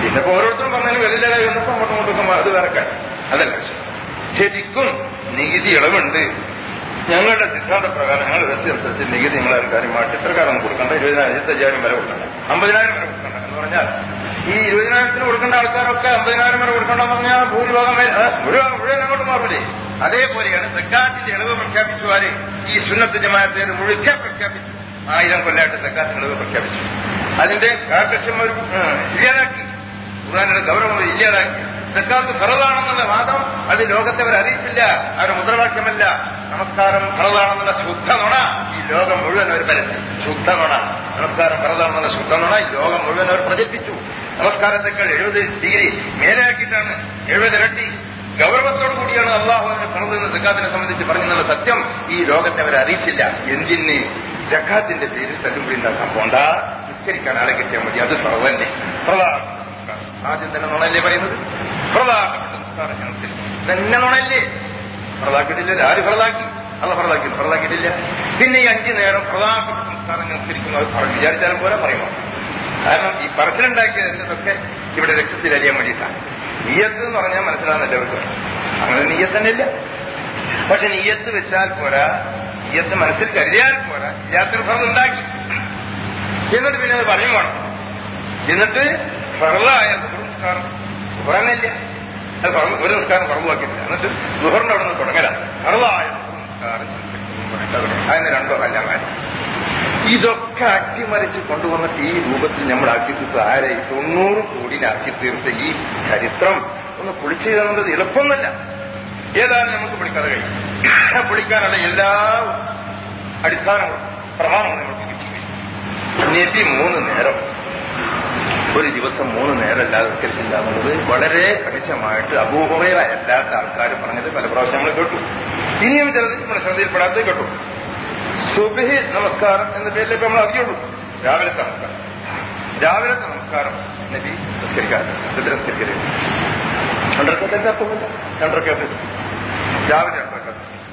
പിന്നെ ഇപ്പൊ ഓരോരുത്തരും പറഞ്ഞാലും വിലയിലായി വന്നപ്പോ അങ്ങോട്ടും ഇങ്ങോട്ടും അത് വേറെ കാര്യം അതല്ല വിഷയം ശരിക്കും നികുതി ഇളവുണ്ട് ഞങ്ങളുടെ സിദ്ധാന്ത പ്രകാരം ഞങ്ങൾ അനുസരിച്ച് നികുതി നിങ്ങൾ ആൾക്കാരുമായിട്ട് ഇത്ര കാലം കൊടുക്കണ്ട ഇരുപതിനായിരം ഇരുപത്തയ്യായിരം വരെ കൊടുക്കണ്ട അമ്പതിനായിരം വരെ കൊടുക്കണ്ട എന്ന് പറഞ്ഞാൽ ഈ ഇരുപതിനായിരത്തിന് കൊടുക്കേണ്ട ആൾക്കാരൊക്കെ അമ്പതിനായിരം വരെ കൊടുക്കണ്ടെന്ന് പറഞ്ഞാൽ ഭൂരിഭാഗം വരെ- ആ, മുഴുവൻ മുഴുവൻ അങ്ങോട്ട് മാറില്ലേ അതേപോലെയാണ് സക്കാത്തിന്റെ ഇളവ് പ്രഖ്യാപിച്ചുവാര് ഈ സുന്നത്ത് ജമാഅത്തേർ മുഴുക്കെ പ്രഖ്യാപിച്ചു ആയിരം കൊല്ലമായിട്ട് സക്കാത്തിന്റെ ഇളവ് പ്രഖ്യാപിച്ചു അതിന്റെ കാർക്കശ്യം ഒരു ആ, ഇല്ലാതാക്കി ഖുർആാനിന്റെ ഗൗരവം ഇല്ലാതാക്കി സക്കാത്ത് ഫറതാണെന്നുള്ള വാദം അത് ലോകത്തെ അവർ അറിയിച്ചില്ല അവരുടെ മുദ്രാവാക്യമല്ല നമസ്കാരം ഫറതാണെന്നുള്ള ശുദ്ധ നുണ ഈ ലോകം മുഴുവൻ അവർ പരത്തി ശുദ്ധ നുണ നമസ്കാരം ഫറതാണെന്നുള്ള ശുദ്ധ നുണ ഈ ലോകം മുഴുവൻ അവർ പ്രചരിപ്പിച്ചു നമസ്കാരത്തെക്കാൾ എഴുപത് ഡിഗ്രി മേലെയാക്കിയിട്ടാണ് എഴുപത് ഇരട്ടി ഗൗരവത്തോടു കൂടിയാണ് അള്ളാഹു അതിന് ഫറദ് എന്ന സക്കാത്തിനെ സംബന്ധിച്ച് പറഞ്ഞെന്നുള്ള സത്യം ഈ ലോകത്തെ അവർ അറിയിച്ചില്ല എന്തിന് ജക്കാത്തിന്റെ പേരിൽ തല്ലുപിടി ഉണ്ടാക്കാൻ പോണ്ട നിസ്കരിക്കാൻ ആളെ കിട്ടിയാൽ മതി അത് ഫറവ് തന്നെ പ്രധാനപ്പെട്ട സംസ്കാരം ആദ്യം തന്നെ നുണല്ലേ പറയുന്നത് പ്രധാനപ്പെട്ട സംസ്കാരം ഞാൻ നിസ്കരിക്കും തന്നെ നുണല്ലേ പ്രധാക്കിട്ടില്ല ആര് പ്രധാക്കി അല്ല പ്രധാക്കി പ്രധാക്കിയിട്ടില്ല പിന്നെ ഈ അഞ്ചു നേരം പ്രധാനപ്പെട്ട സംസ്കാരം ഞാൻ നിസ്കരിക്കുന്നു അത് പറഞ്ഞു വിചാരിച്ചാലും പോലെ പറയുമോ കാരണം ഈ പറച്ചിലുണ്ടാക്കിയതൊക്കെ ഇവിടെ രക്തത്തിൽ അരിയാൻ വേണ്ടിയിട്ടാണ് നീയത്ത് എന്ന് പറഞ്ഞാൽ മനസ്സിലാകുന്നില്ല അവർക്ക് അങ്ങനെ നീയത്ത് തന്നെ ഇല്ല പക്ഷെ നീയത്ത് വെച്ചാൽ പോരാ നീയത്ത് മനസ്സിൽ കരുതിയാൽ പോരാ ഇല്ലാത്തൊരു ഫറം ഉണ്ടാക്കി എന്നിട്ട് പിന്നെ അത് പറയും വേണം എന്നിട്ട് ഫറലായ ഒരു നിസ്കാരം കുറഞ്ഞില്ല അത് ഫറ- ഒരു നിസ്കാരം ഫറവാക്കിയിട്ടില്ല എന്നിട്ട് ദുഹറിന്റെ അവിടെ നിന്ന് തുടങ്ങല ഫറലായ ഒരു നിസ്കാരം അതിന് രണ്ടോ കല്യാണം ഇതൊക്കെ അട്ടിമറിച്ച് കൊണ്ടുവന്നിട്ട് ഈ രൂപത്തിൽ നമ്മൾ ആക്കി തീർത്ത് ആരെ ഈ തൊണ്ണൂറ് കോടിനാക്കി തീർത്ത ഈ ചരിത്രം ഒന്ന് പൊളിച്ചു തന്നത് എളുപ്പമൊന്നുമല്ല ഏതായാലും നമുക്ക് പൊളിക്കാതെ കഴിയും പൊളിക്കാനുള്ള എല്ലാ അടിസ്ഥാനങ്ങളും പ്രമാണങ്ങളും നമുക്ക് കിട്ടി നബി മൂന്ന് നേരം ഒരു ദിവസം മൂന്ന് നേരം അല്ലാതെ നിസ്കരിച്ചില്ല എന്നുള്ളത് വളരെ കണിശമായിട്ട് അപൂർവമേറ അല്ലാത്ത ആൾക്കാർ പറഞ്ഞത് പല പ്രാവശ്യം നമ്മൾ കേട്ടു ഇനിയും ചിലത് നമ്മുടെ ശ്രദ്ധയിൽപ്പെടാത്തത് കേട്ടു സുബഹി നമസ്കാരം എന്ന പേരിൽ ഇപ്പൊ നമ്മൾ അറിയുള്ളൂ രാവിലത്തെ നമസ്കാരം രാവിലത്തെ നമസ്കാരം നബി നിസ്കരിക്കാറ് ഇത് നിസ്കരിക്കരുത് രണ്ടരക്കത്തെ അർത്ഥമില്ല രണ്ടരക്കത്ത് രാവിലെ രണ്ടരക്കത്ത്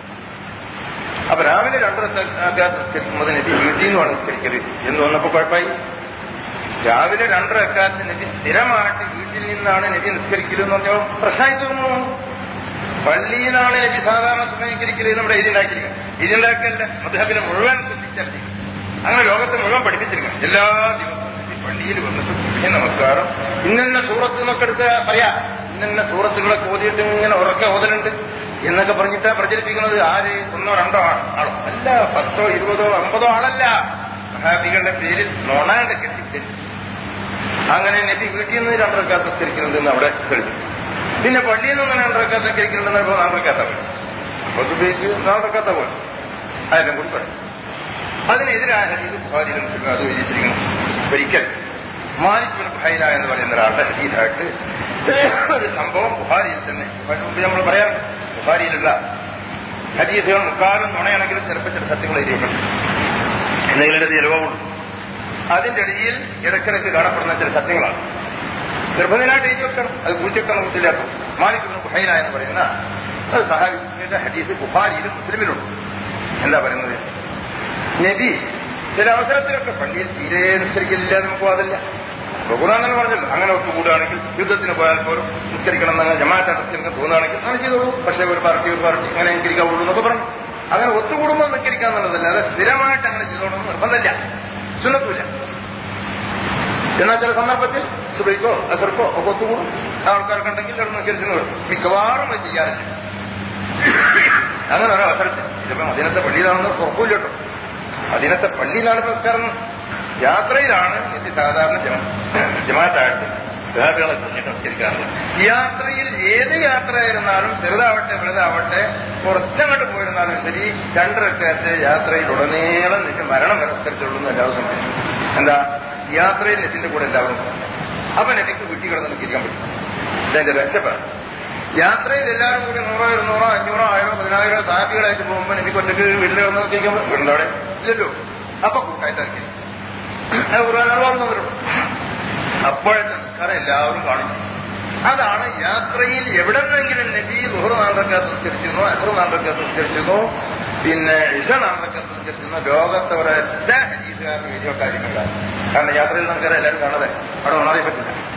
അപ്പൊ രാവിലെ രണ്ടരക്കാത്ത് നിസ്കരിക്കുമ്പോൾ നബി വീട്ടിൽ നിന്നുമാണ് നിസ്കരിക്കരുത് എന്ന് വന്നപ്പോ കുഴപ്പമായി രാവിലെ രണ്ടരക്കാത്ത് നബി സ്ഥിരമായിട്ട് വീട്ടിൽ നിന്നാണ് നബി നിസ്കരിക്കലെന്ന് പറഞ്ഞാൽ പ്രശ്നമായി തോന്നുന്നു പള്ളിയിലാണ് നബി സാധാരണ സമയക്കരിക്കൽ നമ്മുടെ ഇതിണ്ടാക്കിയിരിക്കുന്നത് ഇതിണ്ടാക്കല്ല മധുഹബിനെ മുഴുവൻ കുത്തിച്ചേർത്തി അങ്ങനെ ലോകത്തെ മുഴുവൻ പഠിപ്പിച്ചിരിക്കണം എല്ലാ ദിവസവും നബി പള്ളിയിൽ വന്നിട്ട് സുബഹി നമസ്കാരം ഇന്നെന്ന സൂറത്ത് എന്നൊക്കെ എടുത്ത് പറയാ ഇന്നെന്ന സൂറത്തുകളൊക്കെ ഓതിയിട്ട് ഇങ്ങനെ ഉറക്കെ ഓതലുണ്ട് എന്നൊക്കെ പറഞ്ഞിട്ടാ പ്രചരിപ്പിക്കുന്നത് ആര് ഒന്നോ രണ്ടോ ആൾ- ആളോ അല്ല പത്തോ ഇരുപതോ അമ്പതോ ആളല്ല സഹാബികളുടെ പേരിൽ നോണാണ്ട് കെട്ടിപ്പിടിച്ചു അങ്ങനെ നബി വീട്ടിൽ നിന്ന് രണ്ടരക്കാത്ത നിസ്കരിക്കുന്നത് അവിടെ തെളിഞ്ഞു പിന്നെ പള്ളിയിൽ നിന്ന് രണ്ടരക്കാത്ത നിസ്കരിക്കുന്നുണ്ടെന്ന് ഇപ്പോൾ നാലരക്കാത്ത പോലെ അപ്പൊ സുബൈക്ക് നാലരക്കാത്ത പോലെ അതെല്ലാം കൂടി പറയും അതിനെതിരായ ഹദീസ് ബുഹാരിയിൽ മുസ്ലിം അത് വിജയിച്ചിരിക്കണം ഒരിക്കൽ മാലിക് ബിൻ ബുഹൈര എന്ന് പറയുന്ന ഒരാളുടെ ഹദീസായിട്ട് ഒരു സംഭവം ബുഹാരിയിൽ തന്നെ ബുഹാരി മുമ്പ് നമ്മൾ പറയാറുണ്ട് ബുഹാരിയിലുള്ള ഹദീസുകൾ മുക്കാലും നുണയാണെങ്കിലും ചിലപ്പോൾ ചില സത്യങ്ങൾ എഴുതിയിട്ടുണ്ട് എന്തെങ്കിലും ഒരു ചിലവുള്ളൂ അതിന്റെ ഇടയിൽ ഇടയ്ക്കിടയ്ക്ക് കാണപ്പെടുന്ന ചില സത്യങ്ങളാണ് നിർബന്ധനായിട്ട് എഴുതി വെക്കണം അത് കുറിച്ചെടുക്കാൻ നമുക്കില്ലാത്ത മാലിക് ബിൻ ബുഹൈന എന്ന് പറയുന്ന അത് സഹാബിയുടെ ഹദീസ് ബുഹാരിയിലും മുസ്ലിമിലുണ്ട് എന്താ പറയുന്നത് നബി ചില അവസരത്തിലൊക്കെ പള്ളിയിൽ തീരെ നിസ്കരിക്കില്ല നമുക്ക് വാദമില്ല ഖുർആൻ തന്നെ പറഞ്ഞല്ലോ അങ്ങനെ ഒത്തുകൂടുകയാണെങ്കിൽ യുദ്ധത്തിന് പോയാൽ പോലും നിസ്കരിക്കണം എന്നങ്ങനെ ജമാഅത്ത് നിസ്കരിക്കാൻ തോന്നുകയാണെങ്കിൽ അങ്ങനെ ചെയ്തോളൂ പക്ഷേ ഒരു പാർട്ടി ഒരു പാർട്ടി അങ്ങനെ നിസ്കരിക്കാവുള്ളൂ എന്നൊക്കെ പറഞ്ഞു അങ്ങനെ ഒത്തുകൂടുമ്പോൾ നിസ്കരിക്കുക എന്നുള്ളതല്ല അത് സ്ഥിരമായിട്ട് അങ്ങനെ ചെയ്തോണമെന്ന് നിർബന്ധമില്ല സുന്നത്തുമില്ല എന്നാൽ ചില സന്ദർഭത്തിൽ സുബൈക്കോ അസർക്കോ ഒക്കെ ഒത്തുകൂടും ആൾക്കാർക്ക് ഉണ്ടെങ്കിൽ അവിടെ നിസ്കരിച്ചെന്ന് വരും മിക്കവാറും അത് ചെയ്യാറില്ല അങ്ങനെ ഒരു അവസരത്തിൽ ഇതിപ്പം അതിനത്തെ പള്ളിയിലാണെന്ന് ഉറപ്പില്ല കേട്ടോ അതിനത്തെ പള്ളിയിലാണ് പുരസ്കാരം യാത്രയിലാണ് ഇത് സാധാരണ ജമ ജമാഅത്തായിട്ട് സഹാബികളെ കുഞ്ഞിട്ട് നമസ്കരിക്കാറുള്ളത് യാത്രയിൽ ഏത് യാത്രയായിരുന്നാലും ചെറുതാവട്ടെ വലുതാവട്ടെ കുറച്ചങ്ങോട്ട് പോയിരുന്നാലും ശരി രണ്ടരക്കാറ്റ് യാത്രയിൽ ഉടനീളം നിന്റെ മരണം വരെ നമസ്കരിച്ചുള്ളൂ എന്ന് എല്ലാവരും സംഭവിച്ചു എന്താ യാത്രയിൽ നെറ്റിന്റെ കൂടെ എല്ലാവരും അപ്പൊ നെറ്റിക്ക് വീട്ടിൽ കിടന്ന് നിൽക്കാൻ പറ്റും ഇതെന്റെ രക്ഷപ്പെടാം യാത്രയിൽ എല്ലാവരും കൂടി നൂറോ ഇരുന്നൂറോ അഞ്ഞൂറോ ആയിരോ പതിനായിരോ സാഹിബികളായിട്ട് പോകുമ്പോൾ എനിക്ക് ഒറ്റയ്ക്ക് വീട്ടിൽ കിടന്ന് നോക്കിക്കാൻ വീടിന്റെ അവിടെ ഇല്ലല്ലോ അപ്പൊ കൂട്ടായിട്ടാക്കി വന്നിട്ടുണ്ട് അപ്പോഴത്തെ നിസ്കാരം എല്ലാവരും കാണിച്ചു അതാണ് യാത്രയിൽ എവിടെന്നെങ്കിലും നബി ലുഹർ നാണ്ടക്കാത്ത് നിസ്കരിച്ചിരുന്നു അസർ നാണ്ടക്കാത്ത് നിസ്കരിച്ചിരുന്നു പിന്നെ ഇഷ നാണ്ടക്കാത്ത് നിസ്കരിച്ചിരുന്നു ലോകത്തെ ഒരൊറ്റ ഹരീസുകാർക്ക് എഴുതിയ കാര്യമില്ല കാരണം യാത്രയിൽ നമുക്കറിയാം എല്ലാവരും കാണാതെ അവിടെ ഉണാതെ പറ്റില്ല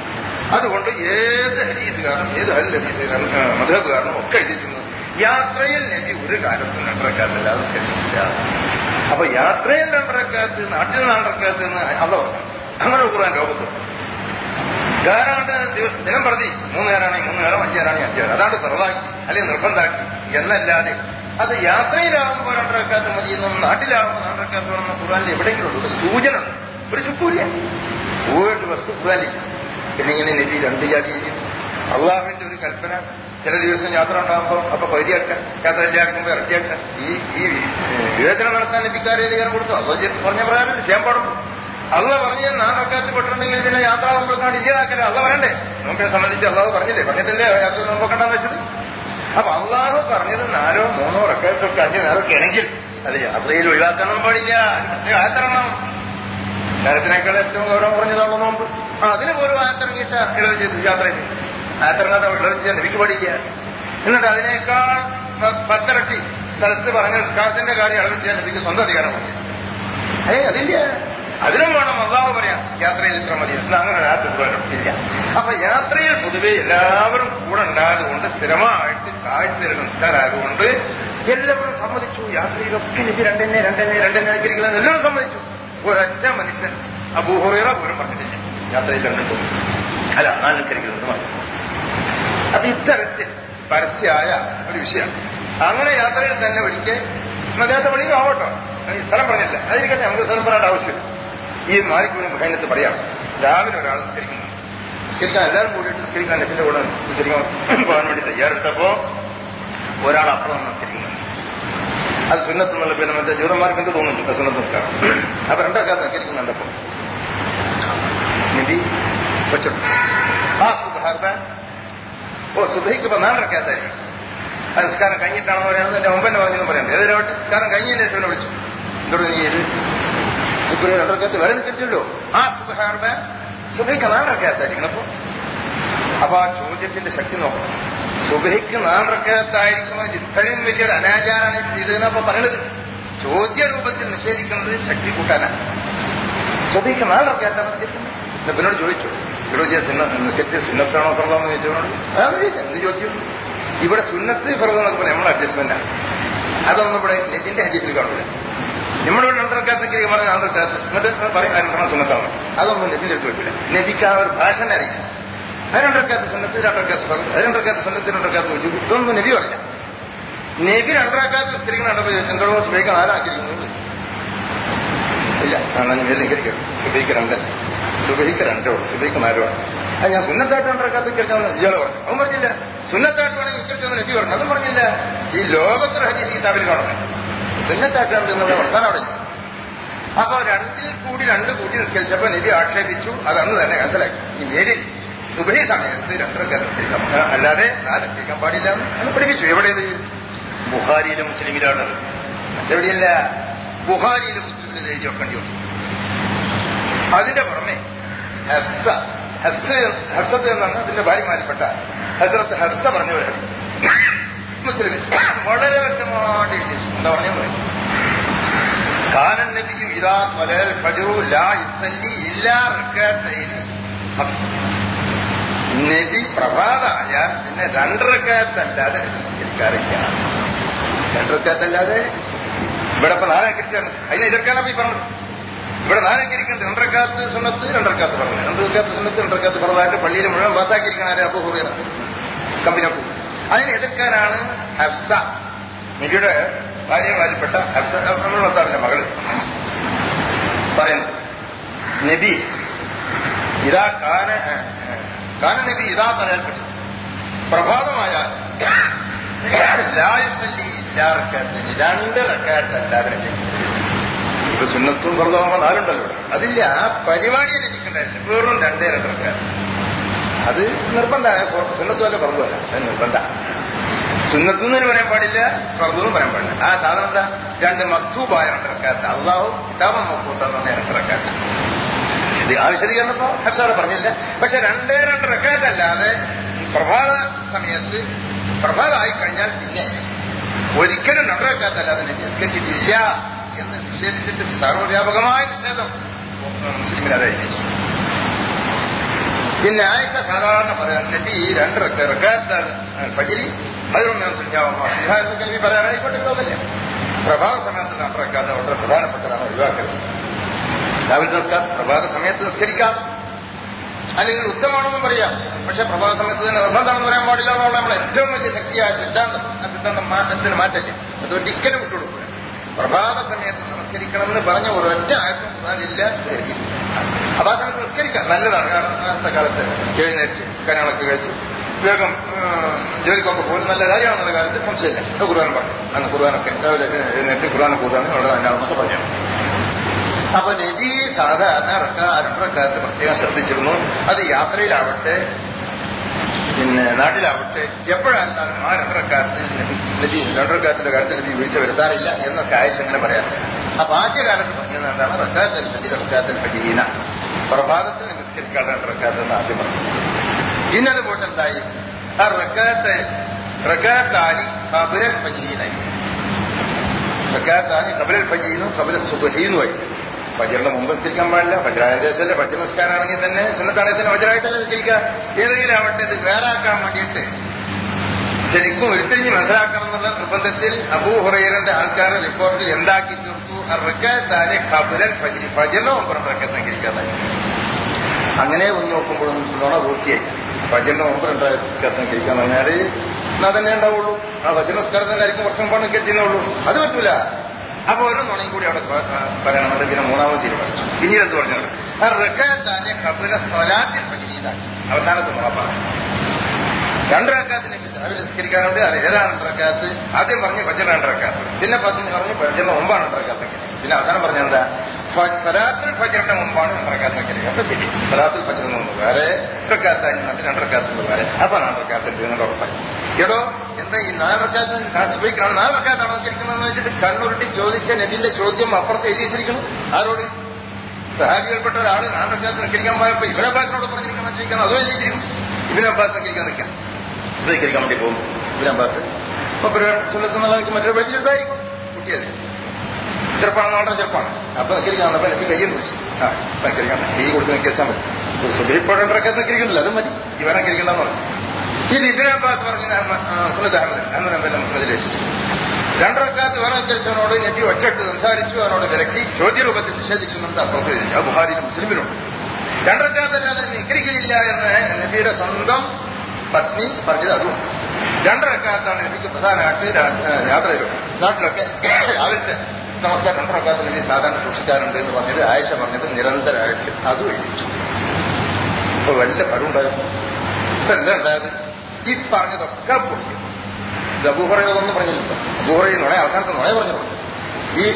അതുകൊണ്ട് ഏത് ഹരീസുകാരനും ഏത് ഹൽ ഹരീസുകാരനും മധുഹബുകാരനും ഒക്കെ എഴുതിച്ചിരുന്നു യാത്രയിൽ നബി ഒരു കാലത്തും രണ്ടരക്കാത്തില്ലാതെ സ്കെച്ചിട്ടില്ല അപ്പൊ യാത്രയിൽ രണ്ടരക്കാത്ത് നാട്ടിൽ രണ്ടരക്കാത്ത് എന്ന് അല്ല പറഞ്ഞു അങ്ങനെ ഖുർആൻ ലോകത്ത് നിസ്കാരങ്ങളുടെ ദിവസം ദിനം പ്രതി മൂന്ന് നേരമാണെങ്കിൽ മൂന്ന് നേരം അഞ്ച് നേരമാണെങ്കിൽ അഞ്ച് നേരം അതാണ് പിറവാക്കി അല്ലെങ്കിൽ നിർബന്ധാക്കി എന്നല്ലാതെ അത് യാത്രയിലാവുമ്പോൾ രണ്ടരക്കാത്ത് മതിയെന്നും നാട്ടിലാവുമ്പോൾ രണ്ടരക്കാത്ത് വേണമെന്ന് ഖുർആനിൽ എവിടെയെങ്കിലും ഉണ്ട് ഒരു സൂചന ഉണ്ട് ഒരു ചുക്കൂരിയ പോയിട്ട് വസ്തു ഖുർആനിൽ പിന്നെ ഇങ്ങനെ നബി രണ്ട് ജാതി ചെയ്യും അള്ളാഹുവിന്റെ ഒരു കൽപ്പന ചില ദിവസം യാത്ര ഉണ്ടാകുമ്പോൾ അപ്പൊ പകുതിയാക്കാം യാത്ര ഇല്ലാക്കുമ്പോൾ ഇറക്കിയാക്കാം ഈ ഈ വിവേചനം നടത്താൻ ലഭിക്കാരെ അധികാരം കൊടുത്തു അള്ളാഹ് പറഞ്ഞ പ്രകാരം ചെയ്യാൻ പാടുള്ളൂ അള്ള പറഞ്ഞ് നാം റക്കാത്ത് പെട്ടിട്ടുണ്ടെങ്കിൽ പിന്നെ യാത്ര ആകുമ്പോഴേക്കാണ് ഇല്ലാക്കല്ലേ അള്ള പറയണ്ടേ നോക്കിനെ സംബന്ധിച്ച് അള്ളാഹ് പറഞ്ഞില്ലേ പറഞ്ഞിട്ടില്ലേ യാത്ര നോക്കണ്ടെന്ന് വെച്ചത് അപ്പൊ അള്ളാഹു പറഞ്ഞത് നാലോ മൂന്നോ റക്കാത്തൊക്കെ അഞ്ച് നേരമൊക്കെ ആണെങ്കിൽ അത് യാത്രയിൽ ഒഴിവാക്കാനൊന്നും പാടില്ല പ്രത്യേക ആചരണം നരത്തിനേക്കാൾ ഏറ്റവും ഗൗരവം കുറഞ്ഞതാണ് നോമ്പ് ആ അതിന് പോലും ആത്തിറങ്ങിയിട്ട ഇളവ് ചെയ്തു യാത്രയിൽ ആത്തിറങ്ങാതെ ഇളവ് ചെയ്യാൻ എനിക്ക് പാടില്ല എന്നിട്ട് അതിനേക്കാൾ പത്തിരട്ടി സ്ഥലത്ത് പറഞ്ഞ നിസ്കാരത്തിന്റെ കാര്യം ഇളവ് ചെയ്യാൻ എനിക്ക് സ്വന്തം അധികാരമുണ്ട് ഏയ് അതില്ല അതിനും വേണം അള്ളാഹു പറയാം യാത്രയിൽ ഇത്ര മതി എന്നാ അങ്ങനെ രാത്രി കൂടാനും ഇല്ല അപ്പൊ യാത്രയിൽ പൊതുവെ എല്ലാവരും കൂടെ ഉണ്ടായതുകൊണ്ട് സ്ഥിരമായിട്ട് കാഴ്ച നമസ്കാരമായതുകൊണ്ട് എല്ലാവരും സമ്മതിച്ചു യാത്രയിലൊക്കെ എനിക്ക് രണ്ടെണ്ണെ രണ്ടെണ്ണെ രണ്ടെണ്ണെ ആക്കിയിരിക്കണം എല്ലാവരും സമ്മതിച്ചു ഒരൊറ്റ മനുഷ്യൻ അബൂഹുറ പോലും പറഞ്ഞിട്ടില്ല യാത്രയിൽ രണ്ടും അല്ല നാലിക്കരിക്കുന്നത് പറഞ്ഞു അപ്പൊ ഇത്തരത്തിൽ പരസ്യമായ ഒരു വിഷയം അങ്ങനെ യാത്രയിൽ തന്നെ ഒരിക്കൽ അദ്ദേഹത്തെ പള്ളിയിൽ ആവട്ടോ ഈ സ്ഥലം പറഞ്ഞില്ല അതിരിക്കട്ടെ നമുക്ക് സ്ഥലം പറയേണ്ട ആവശ്യമില്ല ഈ മാലിക്കൂരും ഭയനത്ത് പറയാം രാവിലെ ഒരാൾ നിസ്കരിക്കുന്നു നിസ്കരിക്കാൻ എല്ലാവരും കൂടിയിട്ട് നിസ്കരിക്കാൻ നബിന്റെ കൂടെ നിസ്കരിക്കാൻ പോകാൻ വേണ്ടി തയ്യാറെടുത്തപ്പോ ഒരാൾ അപ്പുറം നിസ്കരിക്കുന്നു അത് സുന്നത്ത് എന്നുള്ള പേര് മറ്റേ ജൂതന്മാർക്ക് എന്ത് തോന്നുന്നു സുന്നത്ത് നിസ്കാരം അപ്പൊ രണ്ടാൾക്കാർ നിസ്കരിക്കുന്നുണ്ടപ്പോ നബി വെച്ചു ആ സുബാർബ ഓ സുബൈക്ക് ഇപ്പൊ നാളെ ഇറക്കാത്തായിരിക്കും അത് നിസ്കാരം കഴിഞ്ഞിട്ടാണോ പറയുന്നത് എന്റെ മുമ്പന്നെ പറഞ്ഞെന്ന് പറയണ്ട ഏതൊരാവട്ടെ നിസ്കാരം കഴിഞ്ഞതിന് ശേഷം എന്നെ വിളിച്ചു എന്തോട് നീ ഇത് ഇപ്പൊ രണ്ടരക്കത്ത് വരെ നിൽക്കില്ലല്ലോ ആ സുബഹാർബ സുബൈക്ക് നാളെ ഇറക്കാത്തായിരിക്കണം അപ്പൊ അപ്പൊ ആ ചോദ്യത്തിന്റെ ശക്തി നോക്കണം സുബഹിക്ക് നാലരക്കകത്തായിരിക്കുമ്പോൾ ഇത്രയും വലിയൊരു അനാചാരാണ് ഇത് ചെയ്തതെന്ന് അപ്പൊ പറയണത് ചോദ്യ രൂപത്തിൽ നിഷേധിക്കുന്നത് ശക്തി കൂട്ടാനാണ് സുബഹിക്ക് നാലരക്കകത്താണ് നിസ്കരിക്കുന്നത് നബിനോട് ചോദിച്ചു ഇവിടെ നിസ്കരിച്ച സുന്നത്താണോ ഫറദാന്ന് ചോദിച്ചവരോട് അതാണ് ചോദിച്ചത് എന്ത് ചോദിച്ചു ഇവിടെ സുന്നത്ത് ഫറദ് എന്നൊക്കെ പറയാം നമ്മുടെ അഡ്ജസ്റ്റ്മെന്റാണ് അതൊന്നും ഇവിടെ നെറ്റിന്റെ ഹജീത്തിൽ കാണില്ല നമ്മുടെ ഇവിടെ രണ്ടരക്കാത്തേക്ക് പറഞ്ഞ രണ്ടരക്കാത്ത് എന്നിട്ട് പറയും രണ്ടെണ്ണം സുന്നത്താണ് അതൊന്നും നബിന്റെ അടുത്ത് വെക്കില്ല നബിക്ക് ആ ഒരു ഭാഷ അറിയില്ല രണ്ടരക്കാത്ത സുന്നത്ത് രണ്ടരക്കാത്ത ഫറദ് രണ്ടരക്കാത്ത സുന്നത്ത് രണ്ടരക്കാത്ത വെച്ചു ഇതൊന്നും നബി പറയാം നബി രണ്ടരക്കാത്ത സ്ത്രീകൾ കണ്ടപ്പോൾ എന്തോ സുബൈക്ക് നാലാക്കിയിരിക്കുന്നത് ഇല്ല കാണാൻ മേൽ നികരിക്കരുത് സുബൈക്ക് രണ്ട് സുബൈക്ക് രണ്ടേ ഉള്ളൂ സുബൈക്ക് നാലുമാണ് അത് ഞാൻ സുന്നത്തായിട്ട് രണ്ടരക്കാത്ത കിടക്കാന്ന് ഇയാള് പറഞ്ഞു അവൻ പറഞ്ഞില്ല സുന്നത്തായിട്ട് വേണമെങ്കിൽ ഇക്കറിച്ചെന്ന് നബി പറഞ്ഞു അതും പറഞ്ഞില്ല ഈ ലോകത്തിൽ ഹജീസ് ഈ താവിൽ കാണുന്നത് സുന്നത്തായിട്ടാണ് എന്നുള്ള വർത്താനം അവിടെ അപ്പൊ രണ്ടിൽ കൂടി രണ്ട് കൂട്ടി നിസ്കരിച്ചപ്പോ നബി ആക്ഷേപിച്ചു അത് അന്ന് തന്നെ മനസ്സിലാക്കി ഈ മേലിൽ സുബഹി സമയത്ത് രണ്ടരക്കാർ നിസ്കരിക്കാം അല്ലാതെ നാല് നിസ്കരിക്കാൻ പാടില്ല എന്ന് പഠിപ്പിച്ചു എവിടെയത് ബുഹാരിയിലും മുസ്ലിമിലാണത് മറ്റെവിടെയല്ല ബുഹാരിയിലും മുസ്ലിമിലും എഴുതി വെക്കേണ്ടി വന്നു അതിന്റെ പുറമെ ഹഫ്സ ഹഫ്സ ഹഫ്സത്ത് എന്നാണ് അതിന്റെ ഭാര്യമാരിൽപ്പെട്ട ഹസ്രത്ത് ഹഫ്സ പറഞ്ഞു വരാം മുസ്ലിമിൽ വളരെ വ്യക്തമായിട്ട് എഴുതി വെച്ചു എന്താ പറഞ്ഞു പറയും കാനൻ നബിയും ഇതാ തൊലൽ ഫജറു ലാ ഇസല്ലി ഇല്ലാ റക്കാത്തൈനി നബി പ്രഭാതമായാൽ പിന്നെ രണ്ടരക്കാത്തല്ലാതെ നമസ്കരിക്കാറില്ല രണ്ടരക്കാത്തല്ലാതെ ഇവിടെ ഇപ്പൊ നാലങ്കരിച്ചാണ് അതിനെ എതിർക്കാനാണ് ഈ പറഞ്ഞത് ഇവിടെ നാലങ്കരിക്കുന്നത് രണ്ടരക്കാത്ത് സുന്നത്ത് രണ്ടരക്കാത്ത് പറഞ്ഞു രണ്ടരക്കാത്ത് സുന്നത്ത് രണ്ടരക്കാത്ത് പറഞ്ഞായിട്ട് പള്ളിയിൽ മുഴുവൻ പാസ്സാക്കിയിരിക്കണം ആരെ അപ്പൊ ഹുറൈറ കമ്പനിയൊക്കെ അതിനെ എതിർക്കാനാണ് ഹഫ്സ നബിയുടെ ഭാര്യമാരിൽപ്പെട്ട ഹഫ്സ നമ്മുടെ ഭർത്താവിന്റെ മകള് പറയുന്നു നബി ഇതാ കാന കാന നബി ഇതാ തലൽപ്പെട്ടു പ്രഭാതമായാൽ ലായുസല്ലി ഇല്ലാറക്കാത്തിന് രണ്ട് റക്കാത്തല്ലാതെ ഇപ്പൊ സുന്നത്തും വെറുതാകുമ്പോൾ നാലുണ്ടല്ലോ ഇവിടെ അതില്ല ആ പരിപാടിയെ ലഭിക്കണ്ടായില്ല വെറും രണ്ടേ രണ്ട് റക്കാത്ത് അത് നിർബന്ധമായ സുന്നത്തുമല്ല പറഞ്ഞല്ല അത് നിർബന്ധ സുന്നത്തുനിന്ന് പറയാൻ പാടില്ല ഫർദുന്നും പറയാൻ പാടില്ല ആ സാധനം എന്താ രണ്ട് മക്തൂബായ രണ്ടിറക്കാത്ത അള്ളാഹു കിതാബം മക്കൂത്തെന്ന് രണ്ടിറക്കാത്ത ഇത് ആ വിശദീകരണപ്പോ ഹർഷാദ പറഞ്ഞില്ല പക്ഷെ രണ്ടേ രണ്ട് റക്കാത്തല്ലാതെ പ്രഭാത സമയത്ത് പ്രഭാതമായി കഴിഞ്ഞാൽ പിന്നെ ഒരിക്കലും രണ്ടരക്കാത്തല്ലാതെ നിസ്കരിച്ചിട്ടില്ല എന്ന് നിഷേധിച്ചിട്ട് സർവ്വവ്യാപകമായ നിഷേധം മുസ്ലിമിൽ അത് എഴുതിച്ചു പിന്നെ ആയിഷ സാധാരണ പറയാൻ നബി ഈ രണ്ട് റക്കാത്ത ഫജിരി അതിലൊന്നും എന്ന് നബി പറയാനായിക്കോട്ടെ തോന്നില്ല പ്രഭാത സമയത്ത് രണ്ട് റക്കാത്ത വളരെ പ്രധാനപ്പെട്ടതാണ് ഒഴിവാക്കരുത് രാവിലെ നമസ്കാരം പ്രഭാത സമയത്ത് നിസ്കരിക്കാം അല്ലെങ്കിൽ ഉത്തമമാണെന്നും പറയാം പക്ഷെ പ്രഭാത സമയത്ത് തന്നെ നിർബന്ധമാണെന്ന് പറയാൻ പാടില്ല എന്നുള്ള നമ്മൾ ഏറ്റവും വലിയ ശക്തിയായ സിദ്ധാന്തം ആ സിദ്ധാന്തം മാറ്റത്തിന് മാറ്റല്ലേ അത് ഒരിക്കലും വിട്ടുകൊടുക്കുക പ്രഭാത സമയത്ത് നമസ്കരിക്കണമെന്ന് പറഞ്ഞ ഒരൊറ്റ ആയത്തും ഖുർആനില്ല ഗ്രഹിക്കും അപ്പൊ ആ സമയത്ത് നിസ്കരിക്കാം നല്ലതാണ് കാരണം അന്നത്തെ കാലത്ത് എഴുന്നേറ്റ് കനകളൊക്കെ കഴിച്ച് വേഗം ജോലിക്കൊക്കെ പോകുന്നത് നല്ല കാര്യമാണെന്നുള്ള കാര്യത്തിൽ സംശയമില്ല അത് ഖുർആൻ പറഞ്ഞു അന്ന് ഖുർആനൊക്കെ രാവിലെ എഴുന്നേറ്റ് ഖുർആനെ കൂട്ടാണ് അവിടെ തന്നെയാണെന്നൊക്കെ പറഞ്ഞു അപ്പൊ നബി സാധാരണ രണ്ടരക്കാലത്ത് പ്രത്യേകം ശ്രദ്ധിച്ചിരുന്നു അത് യാത്രയിലാവട്ടെ പിന്നെ നാട്ടിലാവട്ടെ എപ്പോഴായിരുന്നാലും ആ രണ്ടരക്കാലത്ത് നബി രണ്ടരക്കാലത്തിന്റെ കാര്യത്തിൽ നബി വീഴ്ച വരുത്താറില്ല എന്നൊക്കെ ആയിഷ അങ്ങനെ പറയാറ് അപ്പൊ ആദ്യകാലത്ത് പറഞ്ഞത് എന്താണ് റക്കാത്തിൽ ഫജി റക്കാത്തിൽ ഫജീന പ്രഭാതത്തിൽ നിസ്കരിക്കാതെ രണ്ടരക്കാലത്ത് എന്ന് ആദ്യം പറഞ്ഞു പിന്നെ അത് പോയിട്ട് എന്തായി ആ റക്കാത്ത് റക്കാത്താനി കബിരൽ ഫജീനായി റക്കാത്താനി കബിരൽ ഫജീനും കബിരൽ സുബഹീനുമായി ഫജറിന്റെ മുമ്പ് നിസ്കരിക്കാൻ പാടില്ല ഫജറായതിന്റെ ശേഷമല്ലേ ഫജർ നിസ്കാരാണെങ്കിൽ തന്നെ സുന്നത്താണെങ്കിൽ തന്നെ ഫജറായിട്ടല്ലേ നിസ്കരിക്കുക ഏതെങ്കിലും ആവട്ടെ ഇത് വേറെ ആക്കാൻ വേണ്ടിയിട്ട് ശരിക്കും ഉരുത്തിരിഞ്ഞ് മനസ്സിലാക്കണം എന്നുള്ള നിർബന്ധത്തിൽ അബൂഹുറൈറിന്റെ ആൾക്കാർ റിപ്പോർട്ടിൽ എന്താക്കി തീർത്തു റക്കാത്താനെ ഖബുലൽ ഫജിരി ഫജറിന്റെ മുമ്പ് റക്കത്ത് നിസ്കരിക്കാതായി അങ്ങനെ ഒന്ന് നോക്കുമ്പോഴും നുണ പൂർത്തിയായി ഫജറിന്റെ മുമ്പ് രണ്ടായിരത്തി നിസ്കരിക്കാന്ന് പറഞ്ഞാൽ എന്നാ തന്നെ ഉണ്ടാവുള്ളൂ ആ ഫജർ നിസ്കാരം തന്നെ ആയിരിക്കും കുറച്ച് മുമ്പാണ് നിസ്കരിക്കുന്നുള്ളൂ അത് പറ്റൂല അപ്പൊ ഒരു നുണയും കൂടി അവിടെ പറയണമെന്ന് പിന്നെ മൂന്നാമത് തീരുമാനിച്ചു പിന്നീട് എന്ത് പറഞ്ഞത് ആ റക്കാത്താനെ കബുല സ്വലാത്തിൽ ഫജിരീതാക്കി അവസാനത്തെ നുണ പറഞ്ഞു രണ്ട് റക്കാത്തിന് രാവിലെ നിസ്കരിക്കാനുണ്ട് അത് ഏതാണ് റക്കാത്ത് ആദ്യം പറഞ്ഞ് ഫജർ രണ്ട് റക്കാത്ത് പിന്നെ പറഞ്ഞ് പറഞ്ഞ് ഫജറിന് മുമ്പാണ് രണ്ട് റക്കാത്ത് പിന്നെ അവസാനം പറഞ്ഞ എന്താ സലാത്തുൽ ഫജറിന്റെ മുമ്പാണ് രണ്ട് റക്കാത്ത് നിൽക്കുന്നത് അപ്പൊ ശരി സലാത്തുൽ ഫജറിന് മുമ്പ് വേറെ റക്കാത്തായി രണ്ട് റക്കാത്തിന് വേറെ അപ്പൊ നാല് റക്കാത്ത് നിങ്ങൾ ഉറപ്പായി എടോ എന്താ ഈ നാല് റക്കാത്ത് സുബൈക്കാണ് നാല് റക്കാത്താണ് നിൽക്കുന്നതെന്ന് വെച്ചിട്ട് കണ്ണുരുട്ടി ചോദിച്ച നബിന്റെ ചോദ്യം അപ്പുറത്ത് എഴുതി വെച്ചിരിക്കുന്നു ആരോട് സഹാബികൾപ്പെട്ട ഒരാൾ നാല് റക്കാത്ത് നിൽക്കാൻ പോയപ്പോ ഇവരെ അബ്ബാസിനോട് പറഞ്ഞിരിക്കണം ചോദിക്കണം അതോ എഴുതിയിരിക്കുന്നു ഇവരെ അബ്ബാസ് നിൽക്കാൻ നിൽക്കാം സുബൈക്കരിക്കാൻ വേണ്ടി പോകും ഇവരെ അബ്ബാസ് അപ്പൊ സുന്നത്ത് നിലനിൽക്കും മറ്റൊരു വലിയ ചെറുതായിരിക്കും കുട്ടിയല്ലേ ചെറുപ്പാണ് വളരെ ചെറുപ്പാണ് അപ്പൊ നിൽക്കാൻ വന്നപ്പോ എനിക്ക് കയ്യും കുറിച്ച് ആ നിൽക്കാൻ കൈ കൊടുത്ത് നിൽക്കാൻ മതി സുബൈപ്പോഴൊക്കെ നിൽക്കുന്നില്ല അത് മതി ഇവരെ കരിക്കണ്ടെന്ന് പറഞ്ഞു ഇത് ഇബിൻ അബ്ബാസ് പറഞ്ഞ സുനദ് അഹമ്മദ് അന്ന് രണ്ടെല്ലാം മുസ്ലിദിൽ എത്തിച്ചു രണ്ടരക്കാലത്ത് വേറെ കരിച്ചവനോട് നബി ഒച്ചട്ട് സംസാരിച്ചു അവനോട് വിലക്കി ചോദ്യരൂപത്തിൽ നിഷേധിക്കുന്നുണ്ട് അപ്പുറത്ത് എഴുതിച്ചു ആ ബുഹാരിയിലും മുസ്ലിമിലുണ്ട് രണ്ടരക്കാലത്തല്ലാതെ നിക്കരിക്കയില്ല എന്ന് നബിയുടെ സ്വന്തം പത്നി പറഞ്ഞത് അതും രണ്ടരക്കാലത്താണ് നബിക്ക് പ്രധാനമായിട്ട് യാത്രയിലും നാട്ടിലൊക്കെ രാവിലത്തെ നമസ്കാരം രണ്ടരക്കാലത്ത് നബി സാധാരണ സൂക്ഷിക്കാറുണ്ട് എന്ന് പറഞ്ഞത് ആയിഷ പറഞ്ഞത് നിരന്തരമായിട്ട് അതും എഴുതിച്ചു അപ്പൊ വലിയ ഫലമുണ്ടായിരുന്നു ഇപ്പൊ എന്താ ഉണ്ടായത് ഈ പറഞ്ഞതൊക്കെ പൊളിക്കും ഇത് അബൂഹറയൊന്നും പറഞ്ഞില്ല അബൂഹറ നുണ അവസാനത്തെ നുണ പറഞ്ഞിട്ടുണ്ട് ഈ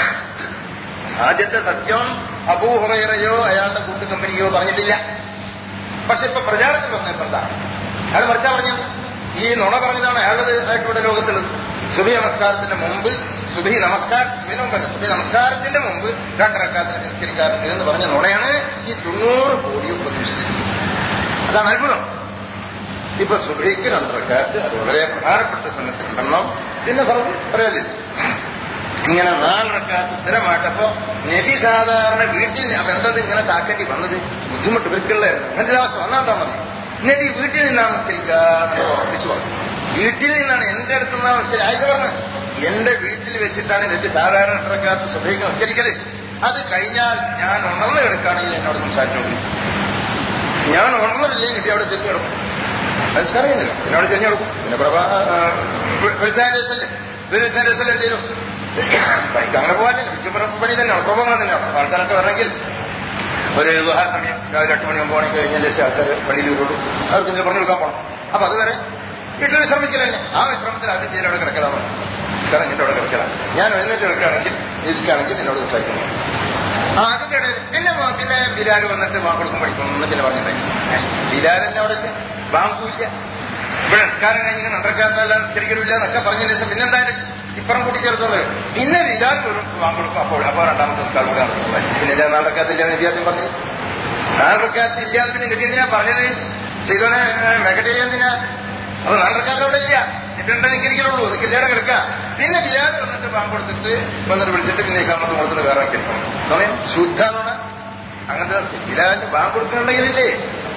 ആദ്യത്തെ സത്യം അബൂഹുറയോ അയാളുടെ കൂട്ടു കമ്പനിയോ പറഞ്ഞിട്ടില്ല പക്ഷെ ഇപ്പൊ പ്രചാരത്തിൽ വന്നപ്പോ എന്താ അയാൾ മറിച്ചാ പറഞ്ഞത് ഈ നുണ പറഞ്ഞതാണ് അയാളത് ആയിട്ടിവിടെ ലോകത്തുള്ളത് സുബി നമസ്കാരത്തിന്റെ മുമ്പ് സുബി നമസ്കാരം സുബി മുമ്പല്ല സുബി നമസ്കാരത്തിന്റെ മുമ്പ് രണ്ടരക്കാത്തിന് നിസ്കരിക്കാറുണ്ട് എന്ന് പറഞ്ഞ നുണയാണ് ഈ തൊണ്ണൂറ് കോടിയും പ്രതീക്ഷിച്ചത് അതാണ് അത്ഭുതം ഇപ്പൊ സുബൈക്ക് രണ്ടരക്കാറ്റ് അത് വളരെ പ്രധാനപ്പെട്ട സമയത്ത് രണ്ടെണ്ണം പിന്നെ പറഞ്ഞു പറയാതില്ല ഇങ്ങനെ നാലരക്കാത്ത് സ്ഥിരമായിട്ടപ്പോ നബി സാധാരണ വീട്ടിൽ അവരെന്തത് ഇങ്ങനെ കാക്കേണ്ടി വന്നത് ബുദ്ധിമുട്ട് ഇവർക്കുള്ളായിരുന്നു അങ്ങനത്തെ അവസ്ഥ വന്നാത്താ മതി നബി വീട്ടിൽ നിന്നാണ് നിസ്കരിക്കുക ഉറപ്പിച്ചു പറഞ്ഞു വീട്ടിൽ നിന്നാണ് എന്റെ അടുത്ത് നിന്നാണ് നിസ്കരിക്കുക ആയിഷ പറഞ്ഞു എന്റെ വീട്ടിൽ വെച്ചിട്ടാണ് നബി സാധാരണ രണ്ടരക്കാത്ത് സുബൈക്ക് നിസ്കരിക്കല് അത് കഴിഞ്ഞാൽ ഞാൻ ഉണർന്നു കിടക്കുകയാണെങ്കിൽ എന്നോട് സംസാരിച്ചോളൂ ഞാൻ ഉണർന്നില്ലേ നബി അവിടെ ചെല്ലു കിടക്കും മനസ്സിലാറിയുന്നില്ല എന്നോട് ചെഞ്ഞു കൊടുക്കും പിന്നെ പ്രഭാ വിളിച്ചതിന്റെ ശേഷല്ലേ വിളിച്ചതിന്റെ ശേഷം എന്ത് ചെയ്തു പണിക്ക് അങ്ങനെ പോകാനില്ല മിക്കപ്പുറം പണി തന്നെയാണ് പ്രഭവങ്ങൾ തന്നെയാണ് ആൾക്കാരൊക്കെ വരണമെങ്കിൽ ഒരു വിവാഹ സമയം രാവിലെ എട്ട് മണി ഒമ്പത് മണിക്ക് കഴിഞ്ഞതിന്റെ ശേഷം ആൾക്കാർ പള്ളിയിൽ വരുള്ളൂ അവർക്ക് എന്തെങ്കിലും പറഞ്ഞു കൊടുക്കാൻ പോകണം അപ്പൊ അതുവരെ വീട്ടിൽ വിശ്രമിക്കില്ല തന്നെ ആ വിശ്രമത്തിൽ ആദ്യം ചെയ്യൽ അവിടെ കിടക്കലാണ് നിസ്കാരം എന്റെ അവിടെ കിടക്കലാണ് ഞാൻ എഴുന്നേറ്റ് കിടക്കുകയാണെങ്കിൽ ഇരിക്കുകയാണെങ്കിൽ എന്നോട് സംസാരിക്കുന്നു ആ അതിന്റെ ഇടയിൽ എന്നെ പിന്നെ ബിലാൽ വന്നിട്ട് വാ കൊടുക്കും പഠിക്കണം എന്ന് പിന്നെ പറഞ്ഞിട്ടുണ്ടായി ബിലാൽ എന്നെ അവിടെ വാങ്ങൂല്ല ഇവിടെ നിസ്കാരം കഴിഞ്ഞ് നടക്കാത്തല്ല നിസ്കരിക്കലില്ല എന്നൊക്കെ പറഞ്ഞതിന് ശേഷം പിന്നെന്തായാലും ഇപ്പുറം കൂട്ടിച്ചേർത്തത് പിന്നെ ബിലാൽ ഒരു വാങ്ങൊടുക്കും അപ്പോൾ അപ്പോൾ രണ്ടാമത്തെ നിസ്കാരം കൂടെ നടക്കുന്നത് പിന്നെ ഞാൻ നടക്കാത്തില്ല എന്ന് വിദ്യാർത്ഥി പറഞ്ഞു നാലരക്കാത്ത ഇല്ലാതെ പിന്നെ നബി എന്തിനാ പറഞ്ഞത് ചെയ്തോനെ മെഗഡേ എന്തിനാ അപ്പൊ നാലരക്കാത്ത അവിടെ ഇല്ല എന്നിട്ടുണ്ട് നിൽക്കലുള്ളൂ നിൽക്കില്ലേടെ കിടക്കുക പിന്നെ ബിലാൽ വന്നിട്ട് ബാങ്ക് കൊടുത്തിട്ട് വന്നിട്ട് വിളിച്ചിട്ട് പിന്നെ ഇക്കാമത്ത് കൊടുത്തിട്ട് വേറെ കിടക്കണം ശുദ്ധ അങ്ങനത്തെ ബിലാലിന് ബാങ്ക് കൊടുക്കുന്നുണ്ടെങ്കിലില്ലേ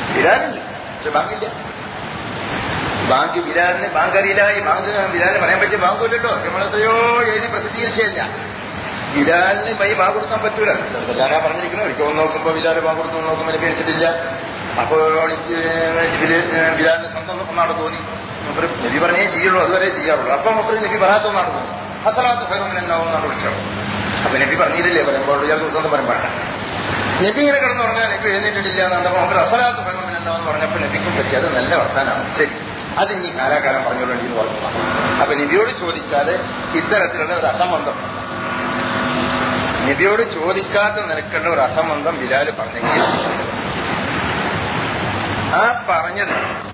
ബിലാലില്ല പക്ഷെ ബാങ്കില്ല ബാങ്ക് ബിലാലിന് ബാങ്ക് അറിയില്ല ഈ ബാങ്ക് ബിലാലിന് പറയാൻ പറ്റിയ ബാങ്കുമില്ലല്ലോ നമ്മളെത്രയോ എഴുതി പ്രസിദ്ധീകരിച്ചതല്ല ബിലാലിന് മൈ ബാങ്ക് കൊടുക്കാൻ പറ്റൂല ബിലാലാ പറഞ്ഞിരിക്കണം ഒരിക്കൽ ഒന്ന് നോക്കുമ്പോൾ ബിലാല് ബാങ്ക് കൊടുത്തു നോക്കുമ്പോൾ എനിക്ക് പേടിച്ചിട്ടില്ല അപ്പോൾ എനിക്ക് ഇതില് ബിലാലിന് സ്വന്തം ഒന്നാണ് തോന്നി മൂപ്പര് നബി പറഞ്ഞേ ചെയ്യുള്ളൂ അതുവരെ ചെയ്യാറുള്ളൂ അപ്പം മൂപ്പര് നബി പറയാത്ത ഒന്നാണ് തോന്നി അസലാത്ത് ഫൈറോമിൻ എന്നാവും എന്നാണ് വിളിച്ചത് അപ്പൊ നബി പറഞ്ഞില്ലേ പറയുമ്പോൾ ഇയാൾ ദിവസം പറയുമ്പോഴാണ് നബി ഇങ്ങനെ കിടന്നുറങ്ങാൻ നബി എഴുന്നേറ്റിട്ടില്ല എന്നുണ്ടപ്പോൾ മൂപ്പര് അസലാത്ത് ഫൈറോമിൻ എന്നാവെന്ന് പറഞ്ഞപ്പോൾ നബിക്കും പറ്റി അത് നല്ല വർത്താനാണ് ശരി അത് ഇനി കാലാകാലം പറഞ്ഞുകൊള്ളേണ്ടി എന്ന് പറഞ്ഞു അപ്പൊ നബിയോട് ചോദിക്കാതെ ഇത്തരത്തിലുള്ള ഒരു അസംബന്ധം നബിയോട് ചോദിക്കാത്ത നിരക്കുള്ള ഒരു അസംബന്ധം ബിലാല് പറഞ്ഞെങ്കിൽ ആ പറഞ്ഞത്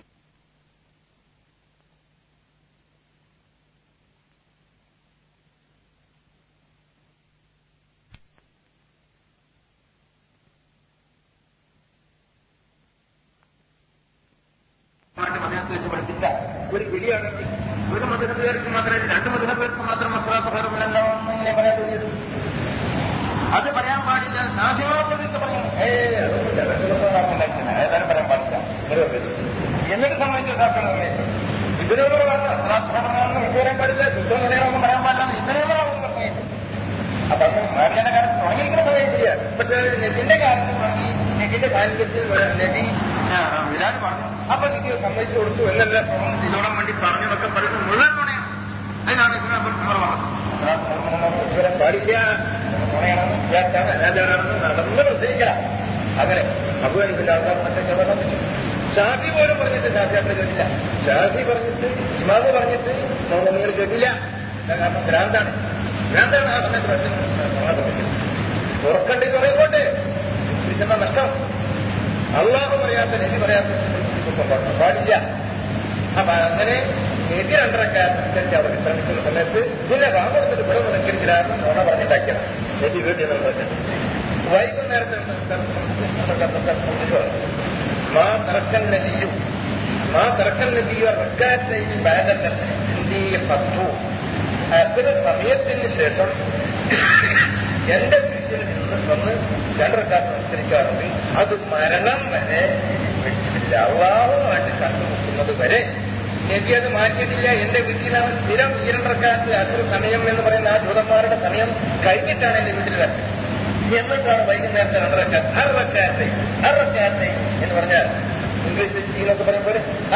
മതത്തിൽ വെച്ച് പഠിപ്പിച്ച ഒരു പിടിയാണെങ്കിൽ ഒരു മതപേർക്ക് മാത്രമല്ല രണ്ട് മതപേർക്ക് മാത്രം മസ്രാത്ത് ഫലമില്ലല്ലോ എന്നിങ്ങനെ പറയാൻ തോന്നിയത് അത് പറയാൻ പാടില്ല സാധ്യമാകുമ്പോഴൊക്കെ പറയണം ഏ ഏതായാലും പറയാൻ പാടില്ല എന്നിട്ട് സംബന്ധിച്ച് സാക്ഷാണ് ഇതിനോട് പറഞ്ഞു പറയാൻ പാടില്ല ശുദ്ധം നിലയൊന്നും പറയാൻ പാടില്ല ഇതിനോടാവും പറഞ്ഞത് അപ്പൊ അന്ന് മാറിയുടെ കാലത്ത് തുടങ്ങിയിരിക്കുന്ന സമയത്തില്ല പക്ഷേ നെബിന്റെ കാലത്ത് തുടങ്ങി നെബിന്റെ സാന്നിധ്യത്തിൽ നബി വിരാട് പറഞ്ഞു അപ്പൊ എനിക്ക് സമ്മതിച്ചു കൊടുത്തു എന്നല്ല ഇതോടാൻ വേണ്ടി പറഞ്ഞതൊക്കെ പറയുന്നത് മുഴുവൻ നുണയാണ് അതിനാണ് ഇവിടെ നമ്മൾ നമ്മൾ പറഞ്ഞത് ഇവരെ പാടില്ല നുണയാണെന്ന് വിചാരിച്ചാണ് അനാചാരാണെന്ന് നടന്ന് പ്രസംഗിക്കല അങ്ങനെ അബുഹനിപ്പിന്റെ ആൾക്കാർ മറ്റൊക്കെ പറഞ്ഞു ഷാഫി പോലും പറഞ്ഞിട്ട് ഷാഫി അവിടെ കേട്ടില്ല ഷാഫി പറഞ്ഞിട്ട് ഇമാമ് പറഞ്ഞിട്ട് നിങ്ങൾ കേട്ടില്ല കാരണം ഭ്രാന്താണ് ഭ്രാന്താണ് ആ സമയത്ത് പ്രശ്നം ഉറക്കണ്ടെന്ന് പറയുമ്പോട്ട് പിടിക്കുന്ന നഷ്ടം അള്ളാഹു പറയാത്ത നബി പറയാത്ത പാടില്ല അപ്പൊ അങ്ങനെ നബി രണ്ടരക്കാരനുസരിച്ച് അവർ ശ്രമിക്കുന്ന സമയത്ത് പിന്നെ വാങ്ങുന്നിട്ട് ഇവിടെ നിൽക്കില്ലാന്ന് നോണ പറഞ്ഞിട്ടാക്കിയാണ് നബി വീട്ടിൽ നിന്ന് പറഞ്ഞിട്ട് വൈകുന്നേരത്തെ മാ തറക്കൻ നബിയും മാ തറക്കൻ നബിയോ റക്കാറ്റൈനി ബാധി പത്തു അത്ര സമയത്തിന് ശേഷം എന്റെ വീട്ടിൽ നിന്ന് വന്ന് രണ്ടരക്കാർ സംസ്കരിക്കാറുണ്ട് അത് മരണം വരെ വിട്ടിട്ടില്ല അള്ളാഹുമായിട്ട് കണ്ടുമുട്ടുന്നത് വരെ നബി അത് മാറ്റിയിട്ടില്ല എന്റെ വീട്ടിൽ അവൻ സ്ഥിരം ഈ രണ്ടരക്കാലത്ത് അത്ര സമയം എന്ന് പറയുന്ന ആ ജൂതന്മാരുടെ സമയം കഴിഞ്ഞിട്ടാണ് എന്റെ വീട്ടിൽ വരുന്നത് എന്നിട്ടാണ് വൈകുന്നേരത്തെ രണ്ടരക്കാത്ത് അറക്കാത്തെ അറക്കാത്തെ എന്ന് പറഞ്ഞാൽ ഇംഗ്ലീഷ് ചീനൊക്കെ പറയുമ്പോൾ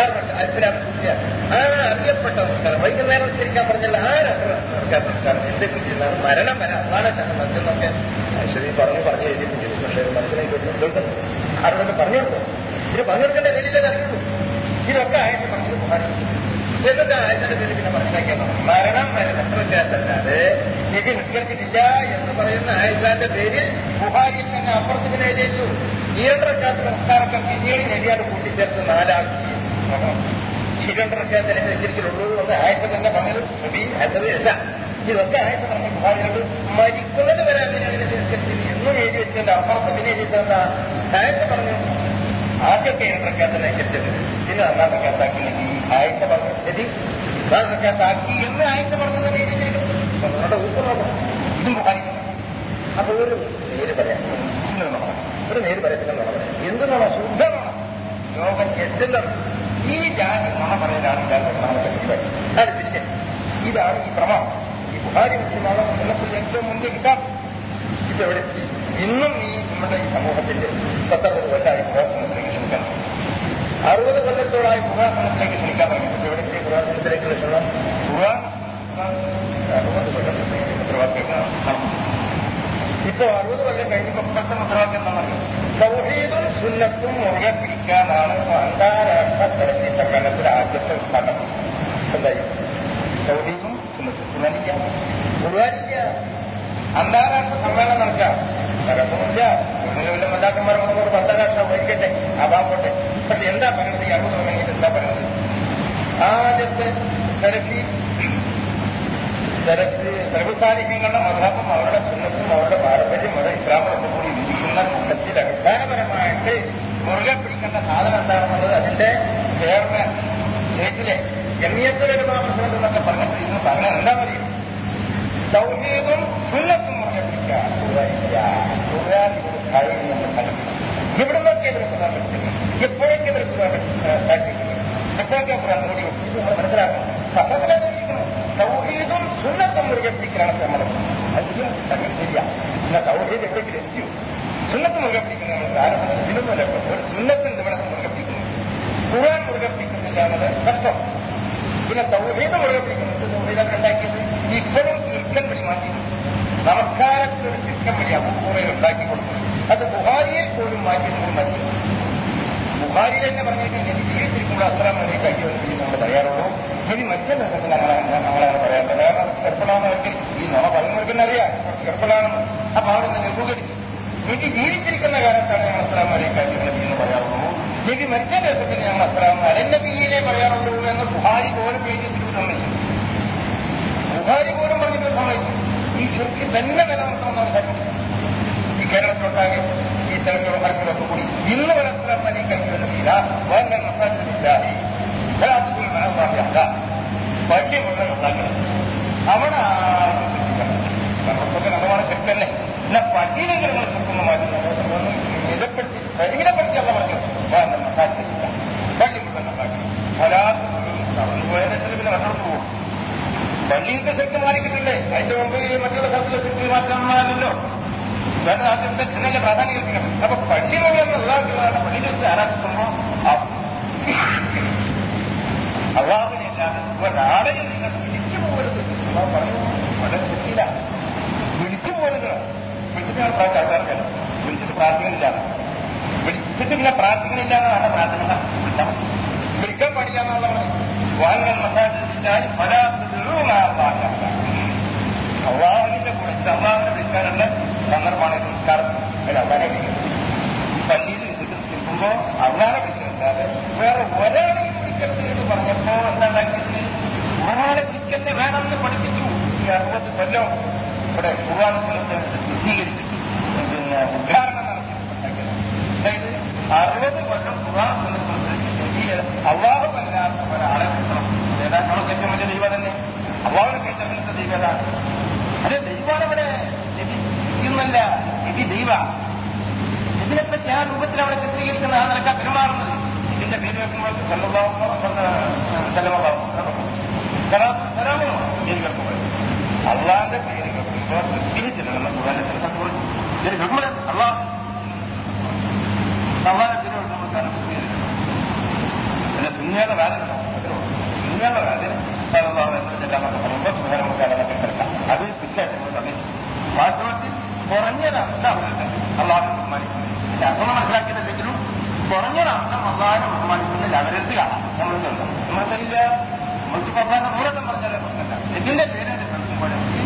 ആ അറിയപ്പെട്ട നമസ്കാരം വൈകുന്നേരം ശരിക്കാൻ പറഞ്ഞാൽ ആ രണ്ടരക്കാത്ത നമസ്കാരം എന്റെ വീട്ടിൽ നിന്നാണ് മരണം വരെ അതാണ് തന്നെ മറ്റൊന്നൊക്കെ ശരി പറഞ്ഞു പറഞ്ഞു എഴുതിയിട്ടുണ്ട് പക്ഷേ മനസ്സിലായി കേൾക്കുന്നു അതുകൊണ്ട് പറഞ്ഞു കൊടുത്തു ഇത് പറഞ്ഞു കൊടുക്കേണ്ട രീതിയിലേ അറിയുള്ളൂ ഇതൊക്കെ ആയിട്ട് പറഞ്ഞത് ബുഹാരി എന്നിട്ട് ആയതിന്റെ പേര് പിന്നെ മനസ്സിലാക്കിയാൽ മരണം വരെ നഷ്ടവ്യത്യാസമല്ലാതെ നബി നിസ്കരിച്ചിട്ടില്ല എന്ന് പറയുന്ന ആയിഷാന്റെ പേരിൽ ബുഹാരിയിൽ തന്നെ അപ്പുറത്ത് പിന്നെ എഴുതിച്ചു ഈരണ്ടരക്കാത്ത നമസ്കാരമൊക്കെ പിന്നീട് നബി അത് കൂട്ടിച്ചേർത്ത് നാലാക്കി ഈരണ്ടരക്കാത്ത നിസ്കരിച്ചിട്ടുള്ളൂ എന്ന് ആയിഷ തന്നെ പറഞ്ഞത് നബി അത് രസ ഇതൊക്കെ ആയിഷ പറഞ്ഞ ബുഹാരിയോട് മരിക്കുന്നത് വരെ അങ്ങനെയാണ് നിസ്കരിച്ചത് എന്നും എഴുതി വെച്ചതിന്റെ അപ്പുറത്ത് പിന്നെ എഴുതിച്ചെന്താ ആയിഷ പറഞ്ഞു ആദ്യമൊക്കെ ഈരണ്ടരക്കാത്ത നിസ്കരിച്ചത് പിന്നെ ഒന്നാം റക്കാത്താക്കി നബി ആയിഷ പറഞ്ഞു നബി ഒന്നാം റക്കാത്താക്കി എന്ന് ആയിഷ പറഞ്ഞത് എഴുതിയിരിക്കുന്നു നമ്മുടെ ഊപ്പ് നോക്കണം ഇതും ബുഹാരി അപ്പൊ ഒരു നേര് പറയാം ഒരു നേര് പറയത്തില്ല നുണ പറയാം എന്തെന്നാണ് ശുദ്ധമാണ് ലോകം എത്തുന്നത് ഈ ജാതി നുണ പറയലാണ് ഇതാണ് ഒന്നാമത്തെ പരിപാടി അത് ശരി ഇതാണ് ഈ ക്രമം ഈ ബുഹാരി മുസ്ലിമാണ് മുന്നത്തിൽ ഏറ്റവും മുന്നിൽ കിട്ടാം ഇതെവിടെ ഇന്നും ഈ നമ്മുടെ ഈ സമൂഹത്തിന്റെ പത്തറുപത് കൊല്ലമായി പുരാതനത്തിലേക്ക് ക്ഷണിക്കണം അറുപത് കൊല്ലത്തോളായി പുരാതനത്തിലേക്ക് ക്ഷണിക്കാൻ തുടങ്ങി എവിടെ പുരാതനത്തിലേക്ക് ക്ഷണം ഖുർആൻ അറുപത് കൊല്ലം ഉത്തരവാദിത്തം ഇപ്പൊ അറുപത് കൊല്ലം കഴിഞ്ഞപ്പോ ഇപ്പോഴത്തെ മുദ്രാവാക്യം എന്താണ് സൗഹീദും സുന്നത്തും മുറുകെ പിടിക്കാനാണ് അന്താരാഷ്ട്ര തെരഞ്ഞി സമ്മേളനത്തിൽ ആദ്യത്തെ ഉദ്ഘാടനം എന്തായി സൗഹീദും സുന്നത്തും സുന്നലിക്കാം ഗുരുവാരിക്ക അന്താരാഷ്ട്ര സമ്മേളനം നടക്കാം നടക്കുന്നില്ല ഒന്നിലും വല്ല മതാക്കന്മാർ പറഞ്ഞ അന്താരാഷ്ട്ര വഹിക്കട്ടെ ആവാൻ പക്ഷെ എന്താ പറയുന്നത് ഈ അറുപത് കൊല്ലം കഴിഞ്ഞിട്ട് എന്താ പറയുന്നത് ആദ്യത്തെ തെരഞ്ഞി സർവസാലിഹ്യങ്ങളുടെ മതം അവരുടെ സുന്നത്തും അവരുടെ പാരമ്പര്യം അവരുടെ ഇസ്ലാമൊക്കെ കൂടി വിധിക്കുന്ന കൂട്ടത്തിൽ അടിസ്ഥാനപരമായിട്ട് മുറുകെ പിടിക്കേണ്ട സാധനം എന്താണെന്നുള്ളത് അതിന്റെ ചെയർമാൻ സ്റ്റേറ്റിലെ ജമിയത്തുലമാ പ്രസിഡന്റ് എന്നൊക്കെ പറഞ്ഞപ്പോൾ ഇന്ന് പറഞ്ഞത് എന്താ മതി സൗഹീദും സുന്നത്തും മുറുകെ പിടിക്കുക ഖുർആൻ ഇത് കഴിയും നമ്മൾ കണ്ടെത്തണം ഇവിടെ നിന്നൊക്കെ ഇതിന് ഖുർആൻ പഠിക്കുന്നത് എപ്പോഴൊക്കെ ഇവർ ഖുർആൻ പഠിക്കുന്നത് എപ്പോഴൊക്കെ ഖുർആൻ ഓടി ഇത് നമ്മൾ മനസ്സിലാക്കണം സഫലത്തിലിരിക്കുന്നു സൗഹീദും സുന്നത്തും മുറുകെ പിടിക്കലാണ് നമ്മൾ അത് ശരിയാ പിന്നെ സൗഹീദ് എവിടെയെങ്കിലും എത്തിയോ സുന്നത്ത് മുറുകെ പിടിക്കുന്ന നമ്മൾ കാരണം ഇതിനൊന്നുമല്ല ഒരു സുന്നത്തിന്റെ ഇവിടെ മുറുകെ പിടിക്കുന്നു ഖുർആൻ മുറുകെ പിടിക്കുന്നില്ല എന്നത് കഷ്ടം പിന്നെ സൗഹീദ് മുറുകെ പിടിക്കുന്നത് സൗഹീദൊക്കെ ഉണ്ടാക്കിയത് ഇപ്പോഴും ചുരുക്കൻ വഴി മാറ്റി നമസ്കാരത്തിൽ ഒരു ചുരുക്കൻ വഴി അപൂർവ ഉണ്ടാക്കി കൊടുത്തു അത് ബുഹാരിയെ പോലും മാറ്റിയത് മതി ബുഹാരിയിൽ തന്നെ പറഞ്ഞിട്ടുണ്ട് എനിക്ക് ജീവിച്ചിരിക്കുമ്പോൾ അത്ര മതി കയ്യോ നമ്മൾ പറയാറുള്ളൂ ഇനി മറ്റേ ദിവസത്തിൽ നമ്മളെ നമ്മളങ്ങനെ പറയാറുള്ളത് കാരണം ചെറുപ്പമാണെന്നവർക്ക് ഈ നോണ പറയുന്നവർക്ക് അറിയാം ചെറുപ്പമാണെന്ന് അപ്പൊ അവിടെ നിന്ന് ലഘൂകരിച്ചു എനിക്ക് ജീവിച്ചിരിക്കുന്ന കാലത്താണ് ഞങ്ങൾ അസ്ലാം അലൈക്കാരി നബി എന്ന് പറയാറുള്ളൂ നബി മരിച്ച ദിവസത്തിന് ഞങ്ങൾ അസ്ലാം അലനബിയിലെ പറയാറുള്ളൂ എന്ന് ബുഹാരി പോലും എഴുതിയിട്ട് സമ്മതിച്ചു ബുഹാരി പോലും പറഞ്ഞിട്ട് സമ്മതിച്ചു ഈ ശരിക്ക് തന്നെ നിലനിർത്തണമെന്നാണ് സമ്മതിച്ചു ഈ കേരളത്തിലൊട്ടാകെ ഈ തെരഞ്ഞെടുപ്പ് മരത്തിലൊക്കെ കൂടി ഇന്ന് വരെ അസ്ലാം അലൈക്കാരി നബിയില വാങ്ങാൻ മസാജില്ലാഹി വലാത്തുൽ മനസ്സാഹിയല്ല പള്ളി മുഴുവൻ ഉണ്ടാക്കണം അവിടെ നമുക്കൊക്കെ നമ്മളാണ് ശക്തന്നെ എന്നാൽ പള്ളിയിലെങ്കിലും നമ്മൾ ശക്തി മാറ്റി മിതപ്പെടുത്തി പരിമിതപ്പെടുത്തിയല്ല പറഞ്ഞു വാങ്ങാൻ മസാജില്ല പള്ളി മുഴുവൻ ഉണ്ടാക്കണം വലാത്ത് പോയതിനെ പിന്നെ മറ്റോട്ട് പോകും പള്ളിയിലത്തെ ശക്തി മാറിക്കിട്ടില്ലേ അതിന്റെ മുമ്പ് ഈ മറ്റുള്ള സ്ഥലത്തിലെ ശക്തി മാറ്റാമല്ലോ വേറെ ആദ്യത്തെ ജനങ്ങളുടെ പ്രാധാന്യം കൽപ്പിക്കണം അപ്പൊ പള്ളി മുഴുവൻ ഉള്ളതാണ് പള്ളിയിൽ വെച്ച് ആരാധിക്കുമ്പോ അള്ളാഹുവിനില്ലാതെ ഒരാളെയും നിങ്ങൾ വിളിച്ചു പോകരുത് അള്ളാഹ് പറഞ്ഞു വളരെ ശക്തിയില്ല വിളിച്ചു പോകരുത് വിളിച്ചിട്ട് ഞാൻ പ്രാർത്ഥന വിളിച്ചിട്ട് പ്രാർത്ഥിക്കുന്നില്ല വിളിച്ചിട്ട് പിന്നെ പ്രാർത്ഥിക്കുന്നില്ല എന്നാണ് പ്രാർത്ഥന വിളിച്ചാൽ വിളിക്കാൻ പാടില്ല എന്നുള്ള പറഞ്ഞു വാങ്ങൽ മസാജിച്ചായി പല അള്ളാഹുവിന്റെ കുറിച്ച് അള്ളാഹുവിനെ വിളിക്കാനുള്ള സന്ദർഭമാണ് സംസ്കാരം അല്ല അള്ളാഹെ വിളിക്കുന്നത് പള്ളിയിൽ വിളിച്ചിട്ട് നിൽക്കുമ്പോ അള്ളാഹെ വിളിക്കുന്നില്ലാതെ വേറെ ഒരാളെയും വിളിക്കരുത് എന്ന് പറഞ്ഞപ്പോ എന്താ ഉണ്ടാക്കിയത് ഒരാളെ വിളിക്കന്നെ വേണമെന്ന് പഠിപ്പിച്ചു ഈ അറുപത് കൊല്ലം ഇവിടെ ഖുർആൻ ശുദ്ധീകരിച്ചിട്ട് പിന്നെ ഉദ്ഘാടനം നടത്തി അതായത് അറുപത് കൊല്ലം ഖുർആൻ അള്ളാഹുമല്ലാത്ത ഒരാളെ കിട്ടണം നേതാക്കളൊക്കെ ഏറ്റവും വലിയ ദൈവം തന്നെ അള്ളാഹുവിനെ കഴിച്ച ദൈവത അത് ദൈവമാണ് ഇവിടെ ലഭിക്കുന്നല്ല ഇത് ദൈവ ഇതിനെപ്പറ്റി ആ രൂപത്തിൽ അവിടെ ചിത്രീകരിക്കുന്ന ആ നിലക്ക പെരുമാറുന്നത് ഇതിന്റെ പേര് വെക്കുമ്പോൾ അള്ളാന്റെ പേര് വെക്കുമ്പോൾ തൃപ്തിന് ചെല്ലണം ഇതിന് നമ്മുടെ അള്ളാഹ് അള്ളാന്റെ പേര് വെക്കുമ്പോൾ പിന്നെ സുന്യാതെ വേദന സുന്യാതെ വേദന ചെല്ലാന്നൊക്കെ പറയുമ്പോൾ സുഖം നമുക്ക് അതൊക്കെ കിടക്കാം അത് തീർച്ചയായിട്ടും നമ്മൾ വാസ്തവത്തിൽ കുറഞ്ഞൊരംശം അവരുടെ അള്ളാഹു ബഹുമാനിക്കുന്നത് ഇതിന്റെ അർത്ഥം മനസ്സിലാക്കിയിട്ടില്ലെങ്കിലും കുറഞ്ഞൊരംശം അള്ളാഹിനെ ബഹുമാനിക്കുന്നതിൽ അവരടുത്ത് കാണാം നമ്മൾ നമ്മൾക്കില്ല നമ്മൾക്ക് പ്രധാന ദൂരത്തെ പറഞ്ഞാലേ പ്രശ്നമില്ല ഇതിന്റെ പേര് കേൾക്കുമ്പോഴേക്ക്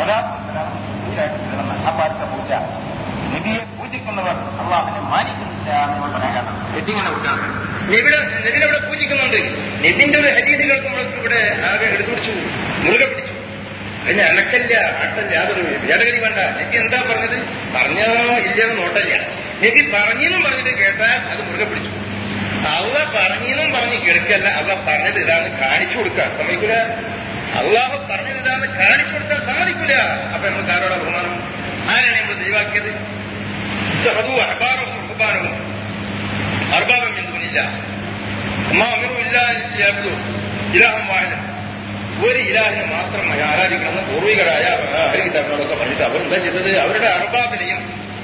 ഒരാൾക്ക് ആ പാർത്ത പൂജ നബിയെ പൂജിക്കുന്നവർ അള്ളാഹിനെ മാനിക്കുന്നില്ല എന്ന് പറയാൻ കാരണം എത്തിങ്ങനെ കൊടുക്കാണ് നബിയുടെ നബിനവിടെ പൂജിക്കുന്നുണ്ട് നബിന്റെ ഒരു ഹരീതി കേൾക്കുമ്പോഴൊക്കെ ഇവിടെ ആകെ എടുത്തു പിടിച്ചു മുറുകെ പിടിച്ചു അതിന് അനക്കല്ല ആട്ടല്ല യാതൊരു ഭേദഗതി വേണ്ട നബി എന്താ പറഞ്ഞത് പറഞ്ഞോ ഇല്ലെന്ന് നോട്ടല്ല നബി പറഞ്ഞെന്നും പറഞ്ഞിട്ട് കേട്ടാൽ അത് മുറുകെ പിടിച്ചു അള്ള പറഞ്ഞെന്നും പറഞ്ഞ് കേൾക്കല്ല അള്ള പറഞ്ഞത് ഇതാന്ന് കാണിച്ചു കൊടുക്കുക സമ്മതിക്കൂല അള്ളാഹു പറഞ്ഞത് ഇതാന്ന് കാണിച്ചു കൊടുക്കാൻ സമ്മതിക്കൂല അപ്പൊ നമ്മൾ കാരോടെ ബഹുമാനം ആരാണ് നമ്മൾ ദൈവാക്കിയത് അതും അർബാറും കുർബാനവും അർബാബം എന്തുമില്ല അമ്മ അമിറുമില്ല ഇലാഹം വാഹനം ഒരു ഇലാഹിനെ മാത്രം ആരാധിക്കണമെന്ന് പൂർവികരായ ഹരികിതാക്കളൊക്കെ പറഞ്ഞിട്ട് അവരെന്താ ചെയ്തത് അവരുടെ അർബാബിനെയും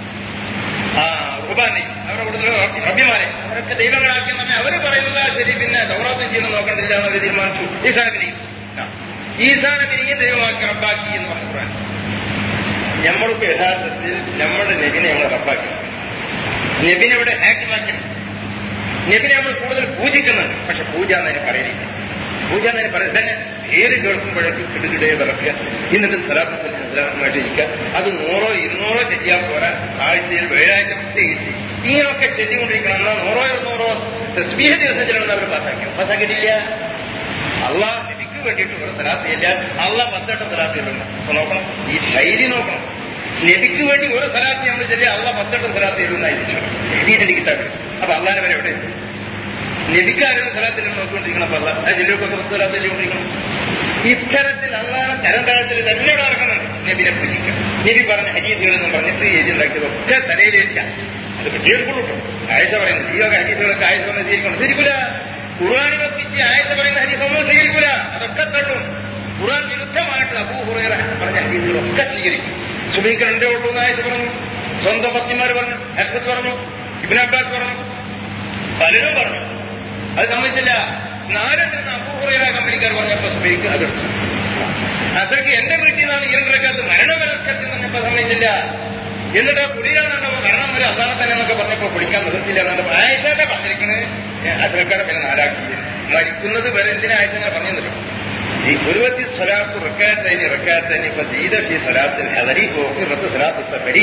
ആ റുബാനെയും അവരുടെ കൂടുതൽ റബ്യമാരെ അവരൊക്കെ ദൈവങ്ങളാക്കിയെന്ന് പറഞ്ഞാൽ അവർ പറയുന്നത് ശരി പിന്നെ ദൗറാത്തം ചെയ്യണം നോക്കണ്ടില്ല എന്നവർ തീരുമാനിച്ചു ഈസാനബിനെയും ഈസാനബിനെയും ദൈവമാക്കി റബ്ബാക്കി എന്ന് പറഞ്ഞു ഖുർആൻ നമ്മൾക്ക് യഥാർത്ഥത്തിൽ നമ്മുടെ നബിനെ നമ്മൾ റബ്ബാക്കി നബിനെ ഇവിടെ ഹാക്കിമാക്കി നബിനെ നമ്മൾ കൂടുതൽ പൂജിക്കുന്നുണ്ട് പക്ഷെ പൂജ എന്നതിന് പറയുന്നില്ല പൂജ എന്നതിന് പറയുന്നത് പേര് കേൾക്കുമ്പോഴേക്ക് കിടുകിടയെ വിറക്കുക ഇന്നത്തെ സലാത്ത് സലാമായിട്ട് ഇരിക്കുക അത് നൂറോ ഇരുന്നൂറോ ചെല്ലിയാൽ പോരാ ആഴ്ചയിൽ വ്യാഴാഴ്ച പ്രത്യേകിച്ച് ഇങ്ങനെയൊക്കെ ചെല്ലിക്കൊണ്ടിരിക്കണം എന്നാൽ നൂറോ ഇരുന്നൂറോ തസ്ബീഹ ദിവസം ചെല്ലണമെന്ന് അവർ പാസ്സാക്കി പാസ്സാക്കിയിട്ടില്ല അള്ളാഹ് നബിക്ക് വേണ്ടിയിട്ട് ഒരു സലാത്ത് ഇല്ല അള്ളാഹ് പത്തെട്ട് സലാത്ത് ചെല്ലുന്നു അപ്പൊ നോക്കണം ഈ ശൈലി നോക്കണം നബിക്ക് വേണ്ടി ഒരു സലാത്ത് നമ്മൾ ചെല്ലിയ അള്ളാഹ് പത്തെട്ട് സലാത്ത് ചെല്ലുന്നായിരിക്കും എഴുതിയിട്ടുണ്ട് കിട്ടാൻ അപ്പൊ അള്ളാഹിനെ വരെ എവിടെ എത്തി നബിക്കാരുടെ സ്ഥലത്തിൽ നോക്കിക്കൊണ്ടിരിക്കണം അപ്പൊ അള്ളാഹ് ആ ജില്ലയൊക്കെ സ്ഥലത്ത് ചെല്ലിക്കൊണ്ടിരിക്കണം ഇത്തരത്തിൽ അള്ളാഹ് തരംതാഴത്തിൽ തന്നെ നടക്കുന്നുണ്ട് നബിനെ പൂജിക്കുക നബി പറഞ്ഞ ഹരീതികളെന്നും പറഞ്ഞിട്ട് എഴുതി ഉണ്ടാക്കിയതൊക്കെ തലയിലേറ്റ അത് കിട്ടിയെടുക്കുള്ളൂ ആയിഷ പറയുന്നത് ഈ വക ഹരീസുകളൊക്കെ ആയിഷ പറഞ്ഞ സ്വീകരിക്കണം സ്വീകരിക്കൂല ഖുർആാനിൽ ഒപ്പിച്ച് ആയിഷ പറയുന്ന ഹരീസൊന്നും സ്വീകരിക്കൂല അതൊക്കെ തള്ളും ഖുർആൻ വിരുദ്ധമായിട്ടുള്ള അബൂഹുറൈറ പറഞ്ഞ ഹരീസുകളൊക്കെ സ്വീകരിക്കും സുബീക്ക് രണ്ടേ ഉള്ളൂ എന്ന് ആയിഷ പറഞ്ഞു സ്വന്തം പത്നിമാർ പറഞ്ഞു ഹർസത്ത് പറഞ്ഞു ഇബിൻ അബ്ബാസ് പറഞ്ഞു പലരും പറഞ്ഞു അത് സമ്മതിച്ചില്ല നാലെണ്ണം അബൂഹുറൈറ കമ്പനിക്കാർ പറഞ്ഞപ്പോ സുബൈക്ക് അതെടുത്തു അത്രയ്ക്ക് എന്റെ വീട്ടിൽ നിന്നാണ് ഇരണ്ടരക്കാത്ത് മരണവരസ്കരിച്ചെന്ന് പറഞ്ഞപ്പോ സമ്മതിച്ചില്ല എന്നിട്ട് ആ കുടിയിലാണോ മരണം വരെ അതാണ് തന്നെ എന്നൊക്കെ പറഞ്ഞപ്പോ കുടിക്കാൻ നിർത്തില്ല എന്നിട്ട് ആയിഷാക്കെ പറഞ്ഞിരിക്കണേ അത്രക്കാരെ പിന്നെ നാലാക്കി മരിക്കുന്നത് വരെ എന്തിനാ ആയിഷങ്ങനെ പറഞ്ഞു തരും ഈ ഒരുപത്തി സ്വലാത്ത് റക്കാത്തതിന് റക്കാത്തതിന് ഇപ്പൊ ജീത ഫി സ്വലാത്തിൽ ഹദരി പോക്കി റത്ത് സ്വലാത്ത് സഫരി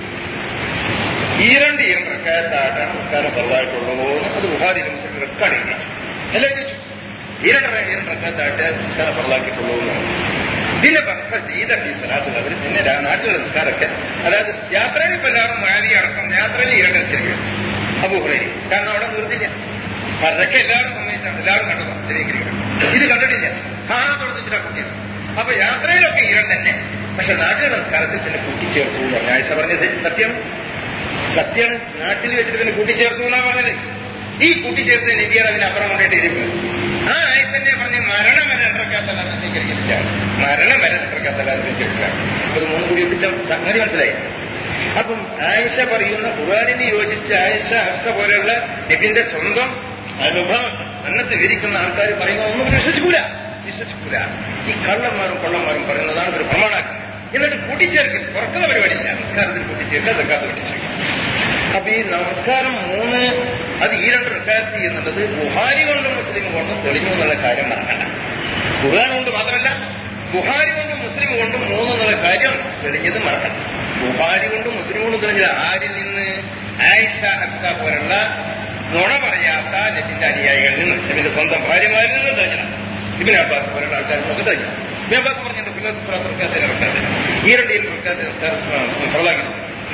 ഈ രണ്ട് ഈ റക്കാത്തായിട്ടാണ് നമസ്കാരം പതിവായിട്ടുള്ളൂ എന്ന് അത് ബുഹാരി മുസ്ലിം റെക്കാർഡ് ചെയ്തു എല്ലാം ചോദിച്ചു ഈ രണ്ട് ഈ രണ്ട് റക്കാത്തായിട്ട് നമസ്കാരം പതിവാക്കിയിട്ടുള്ളൂ എന്ന് പറഞ്ഞു പിന്നെ പറഞ്ഞ ജീത ഫി സ്വലാത്തിൽ അവർ പിന്നെ രാ- നാട്ടിലുള്ള നിസ്കാരമൊക്കെ അതായത് യാത്രയിൽ ഇപ്പൊ എല്ലാവരും മാവി അടക്കം യാത്രയിൽ ഇരണ്ട് നിസ്കരിക്കണം അബൂഹുറൈരി കാരണം അവിടെ നിർത്തില്ല അതൊക്കെ എല്ലാവരും സമ്മതിച്ചാണ് എല്ലാവരും കണ്ടതാണ് സ്ഥിരീകരിക്കണം ഇത് കണ്ടിട്ടില്ല കാണാൻ തുടച്ചിട്ടാ കുട്ടിയാണ് അപ്പൊ യാത്രയിലൊക്കെ ഇരം തന്നെ പക്ഷെ നാട്ടിലെ നമസ്കാരത്തിൽ തന്നെ കൂട്ടിച്ചേർത്തു എന്ന് പറഞ്ഞു ആഴ്ച പറഞ്ഞത് സത്യം സത്യമാണ് നാട്ടിൽ വെച്ചിട്ട് പിന്നെ കൂട്ടിച്ചേർത്തു എന്നാ പറഞ്ഞത് ഈ കൂട്ടിച്ചേർത്ത് നബിയാണ് അതിന് അപ്പുറം കൊണ്ടിട്ട് ഇരിക്കുന്നത് ആ ആഴ്ച തന്നെ പറഞ്ഞ് മരണം വരെ ഇറക്കാത്തല്ലാതെ സ്വീകരിക്കില്ല മരണം വരെ ഇറക്കാത്തല്ലാതെ സ്വീകരിക്കില്ല അത് മൂന്ന് കൂടി ഒപ്പിച്ച സംഗതി മനസ്സിലായി അപ്പം ആയിഷ പറയുന്ന ഖുർആാനിന് യോജിച്ച ആയിഷ ഹഫ്സ പോലെയുള്ള നബിന്റെ സ്വന്തം അനുഭവം അന്നത്ത് വിരിക്കുന്ന ആൾക്കാർ പറയുന്ന ഒന്നും വിശ്വസിക്കൂല വിശ്വസിക്കൂല ഈ കള്ളന്മാരും കൊള്ളന്മാരും പറയുന്നതാണ് ഒരു പ്രമാണാക്കുന്നത് എന്നിട്ട് കൂട്ടിച്ചേർക്കൽ പുറക്കുന്ന പരിപാടിയില്ല നമസ്കാരത്തിൽ കൂട്ടിച്ചേർക്കുക സക്കാത്ത് കൂട്ടിച്ചേർക്കുക അപ്പൊ ഈ നമസ്കാരം മൂന്ന് അത് ഈ രണ്ട് റക്കാത്ത് എന്നുള്ളത് ബുഹാരി കൊണ്ടും മുസ്ലിം കൊണ്ടും തെളിഞ്ഞു എന്നുള്ള കാര്യം നടക്കണ്ട ഖുർആൻ കൊണ്ട് മാത്രമല്ല ബുഹാരി കൊണ്ടും മുസ്ലിം കൊണ്ടും മൂന്ന് എന്നുള്ള കാര്യം തെളിഞ്ഞത് മറക്കണം ബുഹാരി കൊണ്ടും മുസ്ലിം കൊണ്ടും തെളിഞ്ഞത് ആരിൽ നിന്ന് ആയിഷ ഹഫ്സ പോലുള്ള നുണ പറയാത്ത നബിന്റെ അനുയായികളിൽ നിന്ന് നബിന്റെ സ്വന്തം ഭാര്യമാരിൽ നിന്ന് തെളിഞ്ഞണം ഇബിൻ അബ്ബാസ് പോലുള്ള ആൾക്കാർക്ക് തെളിഞ്ഞു ഇബിൻ അബ്ബാസ് പറഞ്ഞിട്ട് ഫിലോസ് റക്കാത്തെ റക്കാത്തെ ഈ രണ്ട് ഈ റക്കാത്തെ പ്രളാക്കി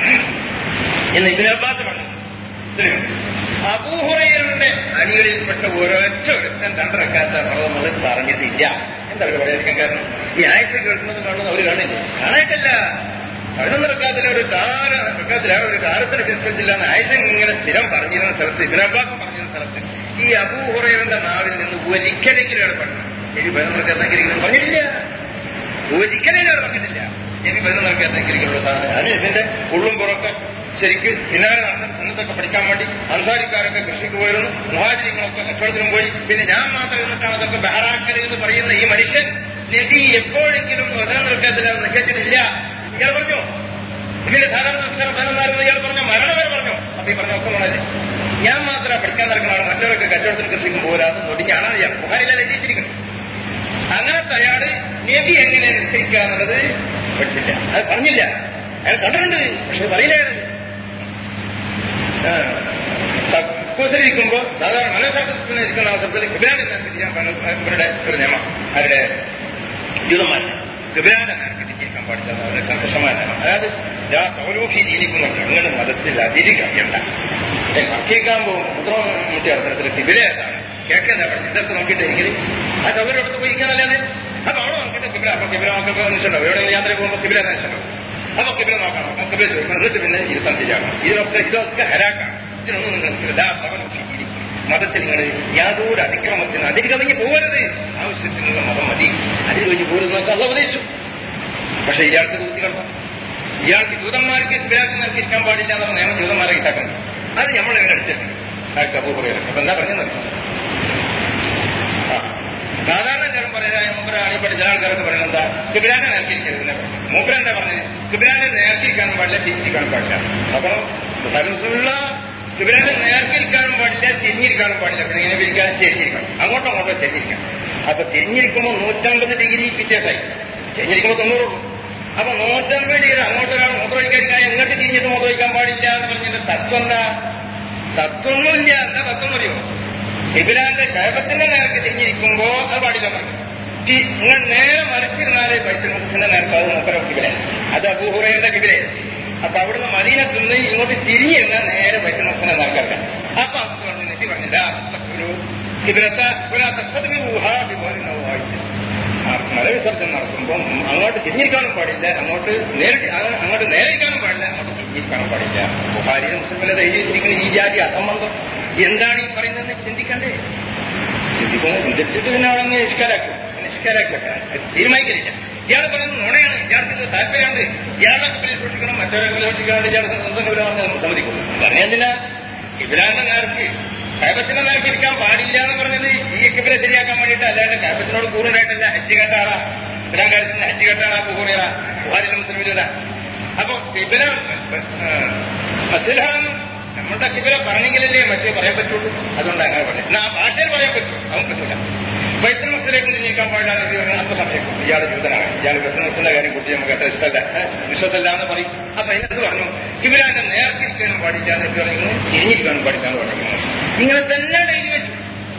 എന്ന് ഇബിൻ അബ്ബാസ് പറഞ്ഞു ശരിയോ? അബൂഹുറയുടെ അണികളിൽപ്പെട്ട ഒരൊറ്റ ഒരുത്തൻ രണ്ടരക്കാത്ത പ്രവന്നത് പറഞ്ഞിട്ടില്ല എന്താ അവർ പറയാതിരിക്കാൻ കാരണം ഈ ആഴ്ച കേൾക്കുന്നത് കാണുന്നത് അവർ കാണില്ല കാണായിട്ടല്ല പതിനൊന്ന് റക്കാത്തിലെ ഒരു കാല റക്കാത്തിലെ ഒരു കാലത്തിന് ഡിസ്കസില്ല എന്ന് ആയിഷ ഇങ്ങനെ സ്ഥിരം പറഞ്ഞിരുന്ന സ്ഥലത്ത് ഇബിൻ അബ്ബാസ് പറഞ്ഞിരുന്ന സ്ഥലത്ത് ഈ അബൂഹുറയുടെ നാവിൽ നിന്ന് ഒരിക്കലെങ്കിലും ഏർപ്പെടുന്നു എനിക്ക് പതിനൊന്ന് റക്കാത്തെങ്കിലും പറഞ്ഞിട്ടില്ല ഒരിക്കലും ഞാൻ പറഞ്ഞിട്ടില്ല എനിക്ക് പതിനൊന്ന് റക്കാത്തെങ്കിലും സാധനം ഞാൻ ഇതിന്റെ ഉള്ളും പുറത്ത് ശരിക്ക് പിന്നാലെ നടന്ന സുന്നത്തൊക്കെ പഠിക്കാൻ വേണ്ടി അൻസാരിക്കാരൊക്കെ കൃഷിക്ക് പോയിരുന്നു മുഹാജിരിങ്ങളൊക്കെ കച്ചവടത്തിനും പോയി പിന്നെ ഞാൻ മാത്രം എന്നിട്ടാണ് അതൊക്കെ ബഹറാക്കൽ എന്ന് പറയുന്ന ഈ മനുഷ്യൻ നബി എപ്പോഴെങ്കിലും നിൽക്കത്തില്ല നിൽക്കത്തില്ല ഇയാൾ പറഞ്ഞു ഇതിന്റെ ധാരാളം നമസ്കാരം പതിനൊന്നായിരുന്നു ഇയാൾ പറഞ്ഞു മരണം വരെ പറഞ്ഞു അപ്പൊ ഈ പറഞ്ഞ ഒക്കെ വളരെ ഞാൻ മാത്രം പഠിക്കാൻ നടക്കുന്ന ആൾ മറ്റവരൊക്കെ കച്ചവടത്തിന് കൃഷിക്കും പോരാന്ന് നൊടിഞ്ഞാണ് ഇയാൾ ബുഹാരിലെ രചിച്ചിരിക്കുന്നത് അങ്ങനത്തെ അയാള് നബി എങ്ങനെ നിശ്ചയിക്കുക എന്നുള്ളത് പഠിച്ചില്ല അത് പറഞ്ഞില്ല അയാൾ കണ്ടിട്ടുണ്ട് പക്ഷെ പറയില്ല അയാൾ കുസരിക്കുമ്പോ സാധാരണ മനഃശാസ്ത്രത്തിന് ഇരിക്കുന്ന അവസരത്തിൽ ഗബിരാന്റെ നേരത്തെ ചെയ്യാൻ പാടില്ല ഇവരുടെ ഒരു നിയമം അവരുടെ ജൂതന്മാരുടെ ഗബിരാന്റെ നേരത്തെ തിരിച്ചിരിക്കാൻ പാടില്ല അവരുടെ കർക്കശമായ നിയമം അതായത് ഞാൻ പൗരോഫി ജീവിക്കുന്നുണ്ട് അങ്ങനെ മതത്തിൽ അതിരി കഴിയണ്ട മക്കേക്കാൻ പോകും മുദ്രം മുട്ടിയ അവസരത്തിൽ കിബിരേതാണ് കേൾക്കാതെ പറഞ്ഞു ഇതൊക്കെ നോക്കിയിട്ട് എനിക്ക് ആ സൗകര്യം എടുത്ത് പോയിക്കാനല്ലാതെ അപ്പൊ അവിടെ നോക്കിയിട്ട് കിബിര അപ്പൊ കിബിര മക്കൾക്ക് നിശ്ചയുണ്ടാവും എവിടെ യാത്ര പോകുമ്പോൾ കിബിര നിശ്ചയുണ്ടാവും അപ്പൊ കിബിര നോക്കണം അപ്പൊ കിബിര ചോദിക്കണം എന്നിട്ട് പിന്നെ ഇരുത്താൻ ശരിയാക്കണം ഇതിനൊക്കെ ഇതൊക്കെ ഹരാക്കാണ് ഇതിനൊന്നും നിങ്ങൾക്ക് എല്ലാ പകർന്നിരിക്കും മതത്തിൽ നിങ്ങൾ യാതൊരു അതിക്രമത്തിനും അതിൽ കവിഞ്ഞ് പോകരുത് ആവശ്യത്തിനുള്ള മതം മതി അതിൽ കഴിഞ്ഞ് പോരുന്നത് നോക്കാൻ അത് ഉപദേശിച്ചു പക്ഷെ ഇയാൾക്ക് കുത്തി കിടന്നു ഇയാൾക്ക് ജൂതന്മാർക്ക് കിബിരാക്കുന്നവർക്ക് ഇരിക്കാൻ പാടില്ല എന്നുള്ള നിയമം ജൂതന്മാരെ കിട്ടാക്കണം അത് നമ്മൾ എങ്ങനെ അടിച്ചിട്ടുണ്ട് ആൾക്ക് അബൂ പറയുന്നത് അപ്പൊ എന്താ പറഞ്ഞത് ആ സാധാരണ എല്ലാവരും പറയാൻ മൂപ്പരാണി പഠിച്ച ആൾക്കാരൊക്കെ പറയുന്നത് എന്താ കിബിരാനെ നേർക്കിരിക്കരുത് മൂപ്പര എന്താ പറഞ്ഞത് കിബിരാനെ നേർക്കിരിക്കാനും പാടില്ല തിരിച്ചിരിക്കാനും പാടില്ല അപ്പൊ മുസ്ലിമുള്ള കിബിരാനെ നേർക്കിരിക്കാനും പാടില്ല തിരിഞ്ഞിരിക്കാനും പാടില്ല പിന്നെ ഇങ്ങനെ പിരിക്കാൻ ചെരിഞ്ഞിരിക്കണം അങ്ങോട്ടോ അങ്ങോട്ടോ ചെരിഞ്ഞിരിക്കണം അപ്പൊ തിരിഞ്ഞിരിക്കുമ്പോൾ നൂറ്റമ്പത് ഡിഗ്രി വ്യത്യാസമായി ചെരിഞ്ഞിരിക്കുമ്പോൾ തൊണ്ണൂറുള്ളൂ അപ്പൊ നൂറ്റമ്പത് ഡിഗ്രി അങ്ങോട്ടൊരാൾ മൂത്രമൊഴിക്കാൻ എങ്ങോട്ട് തിരിഞ്ഞിട്ട് മൂത്രമൊഴിക്കാൻ പാടില്ല എന്ന് പറഞ്ഞിട്ട് തത്വം എന്താ തത്വമൊന്നുമില്ല എന്താ തത്വം അറിയോ ഇബിലാന്റെ കഴപത്തിന്റെ നേർക്ക് തിരിഞ്ഞിരിക്കുമ്പോ അത് പാടില്ല പറഞ്ഞു നിങ്ങൾ നേരെ മറിച്ചിരുന്നാലേ ബൈത്തുൽ മുഖത്തിന്റെ നേർക്ക് അത് നോക്കലോ കിബിലെ അത് അബൂഹുറയുടെ കിബിലെ അപ്പൊ അവിടുന്ന് മദീനത്ത് നിന്ന് ഇങ്ങോട്ട് തിരിഞ്ഞിരുന്ന നേരെ ബൈത്തുൽ മുഖത്തിന്റെ നേർക്കല്ല അപ്പൊ അത് പറഞ്ഞു നെറ്റി പറഞ്ഞില്ല ഒരു കിബിലത്തെ ഒരു തത്വത്തിന് ഊഹാബി പോലെ വായിച്ചു മലവിസർജനം നടത്തുമ്പോൾ അങ്ങോട്ട് തിരിഞ്ഞിരിക്കാനും പാടില്ല അങ്ങോട്ട് നേരിട്ട് അങ്ങോട്ട് നേരിക്കാനും പാടില്ല അങ്ങോട്ട് ഇരിക്കാൻ പാടില്ല ബുഹാരിയിലെ മുസ്ലിമിലെ എഴുതി വെച്ചിരിക്കുന്ന ഈ ജാതി അസംബന്ധം എന്താണ് ഈ പറയുന്നതെന്ന് ചിന്തിക്കണ്ടേ ചിന്തിക്കുന്നത് ചിന്തിച്ചിട്ട് പിന്നെ അവിടെ നിന്ന് നിഷ്കാരാക്കും നിഷ്കാരാക്കി വെക്കാൻ അത് തീരുമാനിക്കലില്ല ഇയാൾ പറയുന്നത് നുണയാണ് ഇയാൾക്ക് ഇത് താല്പര്യമുണ്ട് ഇയാളെ കബിലെ സൂക്ഷിക്കണം മറ്റൊരു കബിലെ സൂക്ഷിക്കാണ്ട് ഇയാൾ സ്വന്തം കബിലാണെന്ന് നമ്മൾ സമ്മതിക്കുന്നു പറഞ്ഞെന്തിനാ ഇവരാന്റെ നേർക്ക് കൈപത്തിന്റെ നേർക്ക് ഇരിക്കാൻ പാടില്ല എന്ന് പറഞ്ഞത് ഈ കബിലെ ശരിയാക്കാൻ വേണ്ടിയിട്ട് അല്ലാണ്ട് കൈപത്തിനോട് കൂറുണ്ടായിട്ടല്ല ഹജ്ജ് കേട്ടാളാ ഇസ്ലാം കാര്യത്തിന് ഹജ്ജ് കേട്ടാളാ ബുഹൂറിയ ബുഹാരിലെ മുസ്ലിമില്ല അപ്പൊ കിബില മസ്ജിദാണ് നമ്മളുടെ കിബില പറഞ്ഞെങ്കിലല്ലേ മറ്റേ പറയാൻ പറ്റുള്ളൂ അതുകൊണ്ട് അങ്ങനെ പറയാം എന്നാ ആ ഭാഷയിൽ പറയാൻ പറ്റും അവൻ പറ്റൂല വൈദ്യുതി മസിലേക്ക് നീക്കാൻ പാടില്ല എന്ന് പറഞ്ഞാൽ അപ്പൊ സമയം ഇയാൾ ജൂതനാണ് ഇയാൾ വൈദ്യുതി മസിന്റെ കാര്യം കുറിച്ച് നമുക്ക് അത്ര ഇഷ്ടമല്ല ഏഹ്, വിശ്വാസമല്ല എന്ന് പറയും അപ്പൊ അതിനകത്ത് പറഞ്ഞു കിബിലാന്റെ നേർത്തിരിക്കാനും പാടില്ല എന്ന് പറയുന്നത് തിരിഞ്ഞിരിക്കാനും പാടില്ല എന്ന് പറയുന്നത് ഇങ്ങനെ തന്നെ എഴുതി വെച്ചു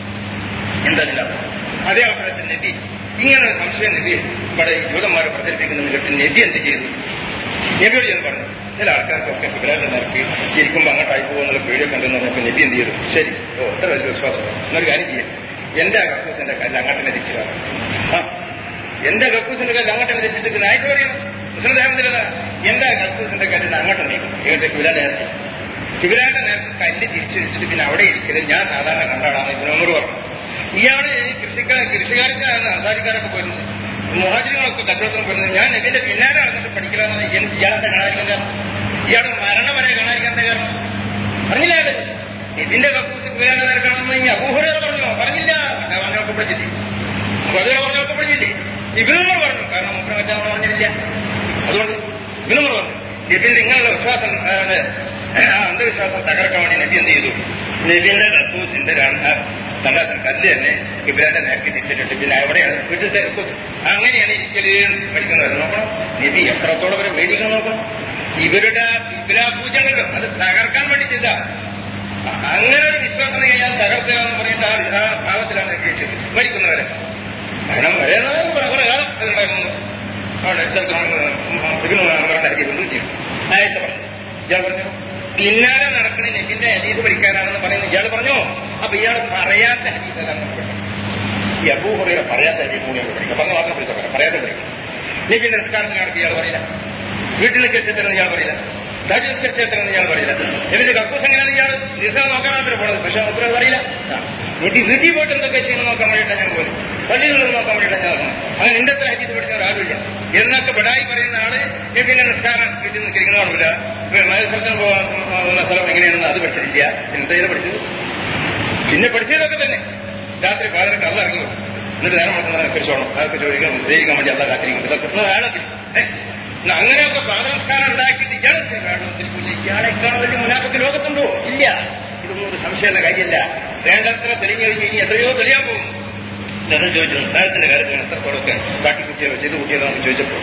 എന്തല്ല അതേ അവസരത്തിൽ നബി ഇങ്ങനെ ഒരു സംശയം നബി ഇവിടെ ഈ ജൂതന്മാരെ പ്രചരിപ്പിക്കുന്ന കേട്ട് നബി എന്ത് ചെയ്തു നബിയോട് ഞാൻ പറഞ്ഞു ചില ആൾക്കാർക്കൊക്കെ കിബിലാന്റെ നേർക്ക് ഇരിക്കുമ്പോൾ അങ്ങോട്ടായി പോകുന്നുള്ള പേടിയൊക്കെ ഉണ്ടെന്ന് പറഞ്ഞപ്പോൾ നബി എന്ത് ചെയ്തു ശരി ഓ അത്ര വലിയ വിശ്വാസം എന്നൊരു കാര്യം ചെയ്യാം എന്റെ കക്കൂസിന്റെ കല്ല് അങ്ങോട്ട് തന്നെ തിരിച്ചു വേണം ആ എന്റെ കക്കൂസിന്റെ കല്ല് അങ്ങോട്ട് തന്നെ തിരിച്ചിട്ട് പിന്നെ ആഴ്ച പറയണം മുസ്ലിം ദേവത്തിലല്ല എന്റെ കക്കൂസിന്റെ കല്ല് അങ്ങോട്ട് നീക്കും ഏകദേശം കിബിലാന്റെ നേരത്തെ കിബിലാന്റെ നേരത്തെ കല്ല് തിരിച്ചു വെച്ചിട്ട് പിന്നെ അവിടെ ഇരിക്കരുത് ഞാൻ സാധാരണ കണ്ടാടാണ് ഇതിനോട് പറഞ്ഞു ഇയാള് കൃഷിക്കാർ കൃഷിക്കാർക്കാണ് അസാരിക്കാരൊക്കെ പോയിരുന്നത് മുഹാജികളൊക്കെ കച്ചവടത്തിന് പോയിരുന്നത് ഞാൻ ഇതിന്റെ പിന്നാലെ നടന്നിട്ട് പഠിക്കലാന്ന് എനിക്ക് ഇയാളെ കാണാതിരിക്കാൻ കാരണം ഇയാൾ മരണം വരെ കാണാതിരിക്കാൻ എന്താ കാരണം പറഞ്ഞില്ല അയാള് ഇതിന്റെ കക്കൂസ് കിബിലാന്റെ നേരക്കാണെന്ന് ഈ അബൂഹുറ പറഞ്ഞോ പറഞ്ഞില്ല ഞാൻ പറഞ്ഞൊക്കെ പഠിച്ചില്ലേ അതുപോലെ പറഞ്ഞൊക്കെ പഠിച്ചില്ലേ ഇബിനുമർ പറഞ്ഞു കാരണം മുഖ്യ മറ്റാൾ പറഞ്ഞില്ല അതുകൊണ്ട് ഇബിനുമർ പറഞ്ഞു നബിന്റെ ഇങ്ങനെയുള്ള വിശ്വാസം ആ, ആ അന്ധവിശ്വാസം തകർക്കാൻ വേണ്ടി നബി എന്ത് ചെയ്തു നബിന്റെ കക്കൂസിന്റെ കണ്ടാത്ത കല്ല് തന്നെ ഇബ്രാന്റെ നേരത്തെ തിരിച്ചിട്ടുണ്ട് പിന്നെ എവിടെയാണ് വീട്ടിലത്തെ കക്കൂസ് അങ്ങനെയാണ് ഇരിക്കല് പഠിക്കുന്നവർ നോക്കണം നബി എത്രത്തോളം വരെ വേദിക്കണം നോക്കണം ഇവരുടെ ഇബ്രാ പൂജ ഉണ്ടല്ലോ അത് തകർക്കാൻ വേണ്ടി ചെയ്ത അങ്ങനെ ഒരു വിശ്വാസം കഴിഞ്ഞാൽ തകർത്തുക എന്ന് പറഞ്ഞിട്ട് ആ ആ ഭാവത്തിലാണ് എത്തിച്ചത് മരിക്കുന്നവരെ കാരണം വരെ കുറെ കാലം അതുണ്ടായിരുന്നു അവിടെ ഇതിനുമാരുടെ ഹരിയുണ്ട് ആയിട്ട് പറഞ്ഞു ഇയാൾ പറഞ്ഞു പിന്നാലെ നടക്കുന്ന നെബിന്റെ ഹരീത് പഠിക്കാനാണെന്ന് പറയുന്നത് ഇയാൾ പറഞ്ഞോ അപ്പൊ ഇയാൾ പറയാത്ത ഹരീത് ഏതാണെന്ന് പഠിക്കണം ഈ അബൂഹുറ പറയാത്ത ഹരീത് കൂടി നമ്മൾ പഠിക്കാം പറഞ്ഞ മാത്രം പഠിച്ചാൽ പോരാ പറയാത്ത പഠിക്കണം നെബിന്റെ നിസ്കാരത്തിന് നടത്തി ഇയാൾ പറയില്ല വീട്ടിൽ കെട്ടിത്തരുന്ന ഇയാൾ പറയില്ല ദാരി നിസ്കരിച്ചെത്തരുന്ന ഇയാൾ പറയില്ല നെബിന്റെ കക്കൂസ് എങ്ങനെയാണ് ഇയാൾ നിസ്കാരം നോക്കാനാണ് പോണത് പക്ഷെ മുപ്പത് പറയില്ല നബി വീട്ടിൽ പോയിട്ട് എന്തൊക്കെ ചെയ്യണം നോക്കാൻ വേണ്ടിയിട്ടാണ് ഞാൻ പോലും പള്ളികളിൽ നോക്കാൻ വേണ്ടിയിട്ടാണ് ഞാൻ നോക്കണം അങ്ങനെ നിന്റെ അത്ര ഹരീത് പഠിച്ച ഒരാളില്ല എന്നൊക്കെ ബടായി പറയുന്ന ആള് നബിന്റെ നിസ്കാരം വീട്ടിൽ നിൽക്കുന്ന കാണില്ല മത്സരത്തിന് പോകുന്ന സ്ഥലം എങ്ങനെയാണെന്ന് അത് പഠിച്ചിട്ടില്ല എന്താ ഇത് പഠിച്ചത് പിന്നെ പഠിച്ചതൊക്കെ തന്നെ രാത്രി പാതിരക്ക് അത് ഇറങ്ങി വരും. എന്നിട്ട് നേരം മറക്കുന്ന കുറിച്ചോണം അതൊക്കെ ചോദിക്കാൻ നിശ്ചയിക്കാൻ വേണ്ടി അല്ല കാത്തിരിക്കും ഇതൊക്കെ ഒന്ന് വേളത്തിൽ എന്നാ അങ്ങനെയൊക്കെ പ്രാതനസ്കാരം ഉണ്ടാക്കിയിട്ട് ഇയാൾ വേണമെന്നിരിക്കില്ല ഇയാളെക്കാൾ വലിയ മുനാഫത്ത് ലോകത്തുണ്ടോ ഇല്ല ഇതൊന്നും ഒരു സംശയമുള്ള കാര്യമല്ല വേണ്ടത്ര തെളിഞ്ഞു കഴിഞ്ഞ് ഇനി എത്രയോ തെളിയാൻ പോകും ഞാൻ ചോദിച്ചു നിസ്കാരത്തിന്റെ കാര്യത്തിൽ എത്രത്തോളമൊക്കെ കാട്ടിക്കുട്ടിയോ ചെയ്തു കുട്ടിയോ എന്ന് ചോദിച്ചപ്പോൾ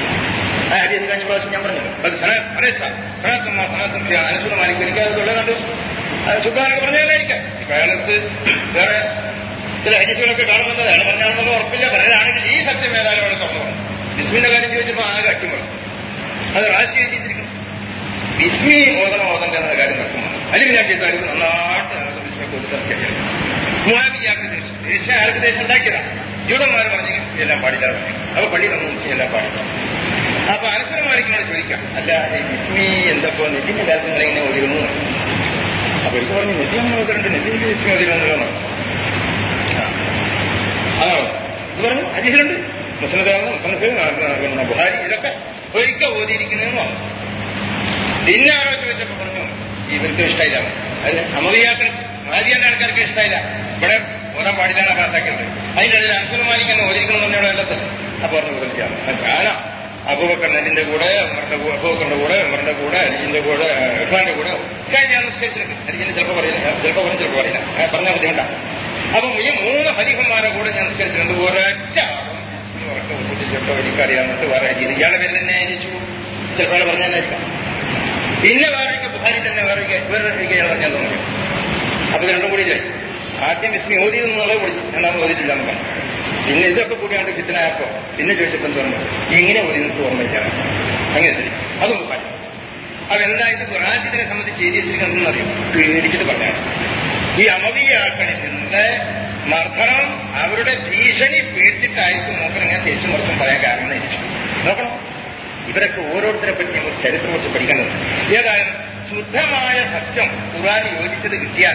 ആ ഹരിയത് കഴിഞ്ഞ പ്രാവശ്യം ഞാൻ പറഞ്ഞല്ലോ അത് സനാത്തമ്മ സനാത്തം അനുസൃതമായിരിക്കും എനിക്ക് അത് തൊള്ളാണ്ട് സുഖാനൊക്കെ പറഞ്ഞാലായിരിക്കാം ഇപ്പൊ അയാളത്ത് വേറെ ചില ഹരിസുകളൊക്കെ കാണുന്നത് അയാൾ പറഞ്ഞാണെന്നുള്ള ഉറപ്പില്ല പറയുകയാണെങ്കിൽ ഈ സത്യം ഏതായാലും അവിടെ തുറന്നു പറഞ്ഞു ബിസ്മിന്റെ കാര്യം ചോദിച്ചപ്പോൾ ആകെ അട്ടിമറി അത് റാശി എഴുതിയിരിക്കണം ബിസ്മി ഓതണം ഓതണ്ട എന്ന കാര്യം നടക്കുന്നു അല്ലെങ്കിൽ ഞാൻ ചെയ്ത കാര്യം നന്നായിട്ട് ഞങ്ങൾക്ക് ബിസ്മിക്ക് ഒരു തസ്കരിയാണ് മുഹാബിയാർക്ക് ദേശം ദേശം ആർക്ക് ദേശം ഉണ്ടാക്കിയതാ ജൂതന്മാർ പറഞ്ഞു എല്ലാം പാടില്ല പറഞ്ഞു അപ്പൊ പള്ളിയിലൊന്നും എല്ലാം പാടില്ല അപ്പൊ അനസുരമാരിക്കോട് ചോദിക്കാം അല്ല ഈ ബിസ്മി എന്തപ്പോ നെറ്റിന്റെ കാലത്ത് നിങ്ങൾ ഇങ്ങനെ ഒതുങ്ങുന്നു അപ്പൊ എനിക്ക് പറഞ്ഞു നെറ്റി നമ്മൾ ഓതിരണ്ട് നെറ്റിന്റെ ബിസ്മി ഒതുങ്ങുന്നല്ലോ അതാണോ ഇത് പറഞ്ഞു ഹജീസിലുണ്ട് മുസ്ലിം മുസ്ലിം പിന്നെ ബുഹാരി ഇതൊക്കെ ഒരിക്കൽ ഓതിയിരിക്കുന്നതെന്ന് പറഞ്ഞു പിന്നെ ആരോ ചോദിച്ചപ്പോ പറഞ്ഞു ഇവർക്ക് ഇഷ്ടമില്ല അത് അമതിയാക്കൾ മാതിയാന്റെ ആൾക്കാർക്ക് ഇഷ്ടമില്ല ഇവിടെ ഓതാൻ പാടില്ലാണ് പാസ്സാക്കിയത് അതിന്റെ ഇടയിൽ അസുലമാനിക്കുന്ന ഓതിരിക്കണം എന്നോട് വേണ്ടത്തില്ല അപ്പൊ പറഞ്ഞു ഓതിരിക്കാം ഞാനാ അബൂബക്കർ നെല്ലിന്റെ കൂടെ ഉമറിന്റെ കൂടെ അബൂബക്കറിന്റെ കൂടെ ഉമറിന്റെ കൂടെ അരിജിന്റെ കൂടെ ഇർഫാന്റെ കൂടെ ഒക്കെ ഞാൻ നിസ്കരിച്ചിട്ടുണ്ട് അരിജിന് ചിലപ്പോൾ പറയില്ല ചിലപ്പോൾ പറഞ്ഞു ചിലപ്പോൾ പറയില്ല ഞാൻ പറഞ്ഞാൽ ബുദ്ധിമുട്ടാ അപ്പൊ ഈ മൂന്ന് ഹരിഹന്മാരെ കൂടെ ഞാൻ നിസ്കരിച്ചിട്ടുണ്ട് ഒരൊറ്റ ആളും ഈ ഉറക്കം ഒന്നിട്ട് ചിലപ്പോൾ എനിക്കറിയാമെന്നിട്ട് വേറെ അരിയത് ഇയാളെ പേരിൽ തന്നെ അരിച്ചു ചിലപ്പോൾ അയാൾ പറഞ്ഞാലായിരിക്കാം പിന്നെ വേറെ ബുഹാരി തന്നെ വേറെ വേറെ ഇയാൾ പറഞ്ഞാൽ തോന്നി അപ്പൊ ഇത് രണ്ടും കൂടി ഇല്ലേ ആദ്യം ഇസ്മി ഓതിയെന്നുള്ളത് പൊളിച്ചു രണ്ടാമത് ഓതിയിട്ടില്ല എന്ന് പറഞ്ഞു പിന്നെ ഇതൊക്കെ കൂടിയാണ്ട് ഫിത്തനായപ്പോ പിന്നെ ചോദിച്ചപ്പോൾ എന്ത് പറഞ്ഞു എങ്ങനെ ഓതി നിങ്ങൾക്ക് ഓർമ്മയില്ല അങ്ങനെ ശരി അതും ബുഹാരി അപ്പൊ എന്താ ഇത് ഖുറാജിനെ സംബന്ധിച്ച് എഴുതി വെച്ചിരിക്കുന്നതെന്ന് അറിയാം പേടിച്ചിട്ട് പറഞ്ഞാണ് ഈ അമവിയാക്കളിൽ നിന്ന് മർദ്ദനം അവരുടെ ഭീഷണി പേടിച്ചിട്ടായിരിക്കും നോക്കണം ഞാൻ തിരിച്ചു മറിച്ചും പറയാൻ കാരണം എന്ന് ചോദിച്ചു നോക്കണം ഇവരൊക്കെ ഓരോരുത്തരെ പറ്റി നമുക്ക് ചരിത്രം കുറിച്ച് പഠിക്കേണ്ടത് ഏതായാലും ശുദ്ധമായ സത്യം ഖുർആൻ യോജിച്ചത് കിട്ടിയാൽ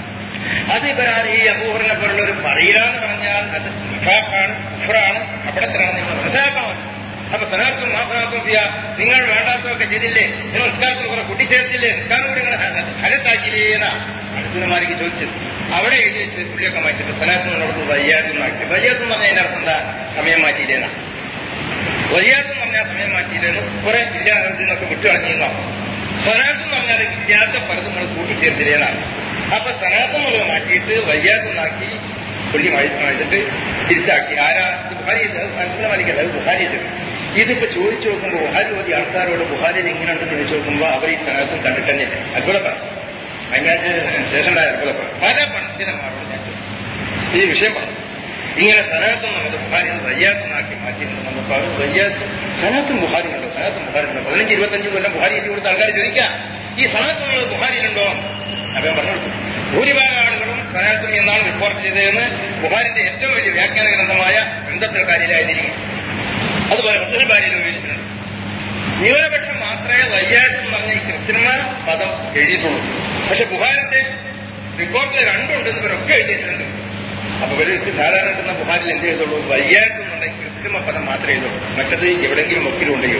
അത് ഇവരാ ഈ അബൂഹറിനെ പോലുള്ളവർ പറയില്ല എന്ന് പറഞ്ഞാൽ അത് നിഫാഖാണ് കുഫറാണ് അവിടത്തിലാണ് നിങ്ങൾ മനസ്സിലാക്കണം അപ്പൊ സനാത്തും മാസനാത്തും ഫിയ നിങ്ങൾ വേണ്ടാത്തതൊക്കെ ചെയ്തില്ലേ നിങ്ങൾ നിസ്കാരത്തിൽ കുറെ കൂട്ടിച്ചേർത്തില്ലേ നിസ്കാരം കൂടി നിങ്ങൾ ഹലത്താക്കിയില്ലേ എന്നാ മനസ്സിലമാർക്ക് ചോദിച്ചത് അവിടെ എഴുതി വെച്ച് പുള്ളിയൊക്കെ മാറ്റിട്ട് സനാത്ത് നിന്നോട് വയ്യാത്തും മാറ്റി വയ്യാത്തും എന്ന് പറഞ്ഞാൽ അതിന്റെ അർത്ഥം എന്താ സമയം മാറ്റിയില്ലേന്നാ വയ്യാത്തും എന്ന് പറഞ്ഞാൽ സമയം മാറ്റിയില്ലെന്ന് കുറെ ഇല്ല ഇതിനൊക്കെ വിട്ടുകളഞ്ഞിരുന്നോ സനാത്ത് എന്ന് പറഞ്ഞാൽ ഇല്ലാത്ത പലതും നമ്മൾ കൂട്ടിച്ചേർത്തില്ലേന്നാണ് അപ്പൊ സനാത്ത് എന്നുള്ളത് മാറ്റിയിട്ട് വയ്യാത്തുന്നാക്കി പുള്ളി വായിച്ചിട്ട് തിരിച്ചാക്കി ആരാ ഇത് ബുഹാരി മനസ്സിലാക്കില്ല അത് ബുഹാരി ചെയ്തു ഇതിപ്പോ ചോദിച്ചു നോക്കുമ്പോൾ ബുഹാരി ഓതി ആൾക്കാരോട് ബുഹാരിയിൽ എങ്ങനെയുണ്ടെന്ന് ചോദിച്ചു നോക്കുമ്പോൾ അവർ ഈ സനാത്തും കണ്ടിട്ട് തന്നെ അത്ഭുതപ്പെടാം അതിനകത്ത് ശേഷണ്ടായ അത്ഭുതപ്പെടാം പല പണ്ഡിതന്മാരോട് ഞാൻ ചോദിച്ചു. ഈ വിഷയം പറഞ്ഞു ഇങ്ങനെ സനാത്തും നമ്മുടെ ബുഹാരിയിൽ വയ്യാത്തുന്നാക്കി മാറ്റിയിട്ടുണ്ട് നമുക്ക് അത് വയ്യാത്ത് സനാത്തും ബുഹാരിയുണ്ടോ സനാത്തും ബുഹാരിയുണ്ടോ പതിനഞ്ച് ഇരുപത്തഞ്ച് കൊല്ലം ബുഹാരി എഴുതി കൊടുത്ത ആൾക്കാർ ചോദിക്കാം ഈ സനാത്ത് എന്നുള്ളത് ബുഹാരിയിലുണ്ടോ അപ്പം പറഞ്ഞു കൊടുത്തു ഭൂരിഭാഗം ആളുകളും സനാത്തും എന്നാണ് റിപ്പോർട്ട് ചെയ്തതെന്ന് ബുഹാരിന്റെ ഏറ്റവും വലിയ വ്യാഖ്യാന ഗ്രന്ഥമായ ബന്ധത്തിൽക്കാരിയിലായിരിക്കും അതുപോലെ മറ്റൊരു ഭാര്യയിൽ ഉപയോഗിച്ചിട്ടുണ്ട് ന്യൂനപക്ഷം മാത്രമേ വയ്യാഴ്ച എന്ന് പറഞ്ഞ ഈ കൃത്രിമ പദം എഴുതിയിട്ടുള്ളൂ പക്ഷെ ബുഹാരിന്റെ റിപ്പോർട്ടിൽ രണ്ടുണ്ടെന്ന് ഇവരൊക്കെ എഴുതിയിട്ടുണ്ട് അപ്പൊ ഇവർക്ക് സാധാരണ കിട്ടുന്ന ബുഹാരിൽ എന്ത് ചെയ്തുള്ളൂ വയ്യാഴ്ച എന്നുള്ള ഈ കൃത്രിമ പദം മാത്രമേ എഴുതുള്ളൂ മറ്റത് എവിടെയെങ്കിലും ഒക്കിലും ഉണ്ടെങ്കിൽ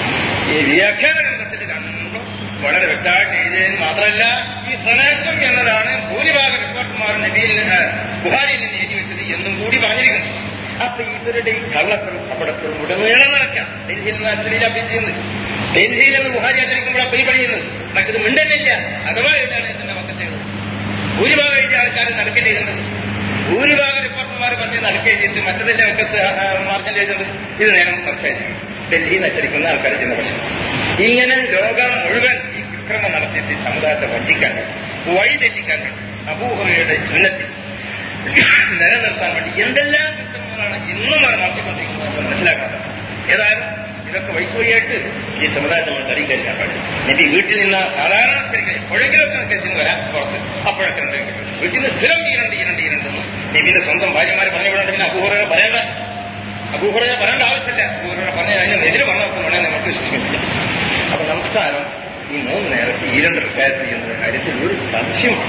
ഈ വ്യാഖ്യാന ഗ്രന്ഥത്തിൽ രണ്ടും വളരെ വ്യക്തമായിട്ട് എഴുതിയതിന് മാത്രമല്ല ഈ സനാത്തം എന്നതാണ് ഭൂരിഭാഗം റിപ്പോർട്ടർമാർ നബിയിൽ നിന്ന് ബുഹാരിയിൽ നിന്ന് എഴുതി വെച്ചത് എന്നും കൂടി പറഞ്ഞിരിക്കുന്നു അപ്പൊ ഇവരുടെ ഈ കള്ളത്തരം കപടത്തരം ഉടനീളം നടക്കാം ഡൽഹിയിൽ നിന്ന് അച്ചടിയിലാ പേ ചെയ്യുന്നത് ഡൽഹിയിൽ നിന്ന് ബുഹാരി അച്ചടിക്കുമ്പോഴാണ് പേ പണിയുന്നത് മറ്റത് മിണ്ടന്നില്ല അഥവാ എഴുതാണ് ഇതിന്റെ മക്കത്തേത് ഭൂരിഭാഗം എഴുതിയ ആൾക്കാർ നടക്കില്ല എഴുതുന്നത് ഭൂരിഭാഗം റിപ്പോർട്ടർമാർ പറഞ്ഞ് നടക്കുക ചെയ്തിട്ട് മറ്റതിന്റെ അക്കത്ത് മാർജിൻ ചെയ്തിട്ടുണ്ട് ഇത് നേരം മറിച്ചായിരിക്കും ഡൽഹിയിൽ നിന്ന് അച്ചടിക്കുന്ന ആൾക്കാർ ചെയ്യുന്ന പക്ഷം ഇങ്ങനെ ലോകം മുഴുവൻ ഈ വിക്രമം നടത്തിയിട്ട് ഈ സമുദായത്തെ വഞ്ചിക്കാൻ വഴിതെറ്റിക്കാൻ അബൂഹയുടെ സുന്നത്തിൽ നിലനിർത്താൻ വേണ്ടി എന്തെല്ലാം കൃത്രിമങ്ങളാണ് ഇന്നും അവർ നടത്തിക്കൊണ്ടിരിക്കുന്നത് എന്ന് മനസ്സിലാക്കണം ഏതായാലും ഇതൊക്കെ വൈക്കോലിയായിട്ട് ഈ സമുദായത്തെ നമ്മൾ തരീകരിക്കാൻ പാടില്ല നബി വീട്ടിൽ നിന്ന് സാധാരണ നിസ്കരിക്കുക എപ്പോഴെങ്കിലുമൊക്കെ നിസ്കരിച്ചിന് വരാം പുറത്ത് അപ്പോഴൊക്കെ ഉണ്ട് വീട്ടിൽ നിന്ന് സ്ഥിരം ഈരണ്ട് ഈരണ്ട് ഈരണ്ടെന്ന് നബിന്റെ സ്വന്തം ഭാര്യമാർ പറഞ്ഞപ്പോഴാണ് പിന്നെ അബൂഹറ പറയേണ്ട അബൂഹറ പറയേണ്ട ആവശ്യമില്ല അബൂഹറ പറഞ്ഞ അതിനെതിരെ പറഞ്ഞപ്പോൾ വേണേ നമുക്ക് വിശ്വസിക്കുന്നില്ല അപ്പൊ നമസ്കാരം ഈ മൂന്ന് നേരത്ത് ഈ രണ്ട് റിക്കായത്ത് ചെയ്യുന്ന കാര്യത്തിൽ ഒരു സംശയമാണ്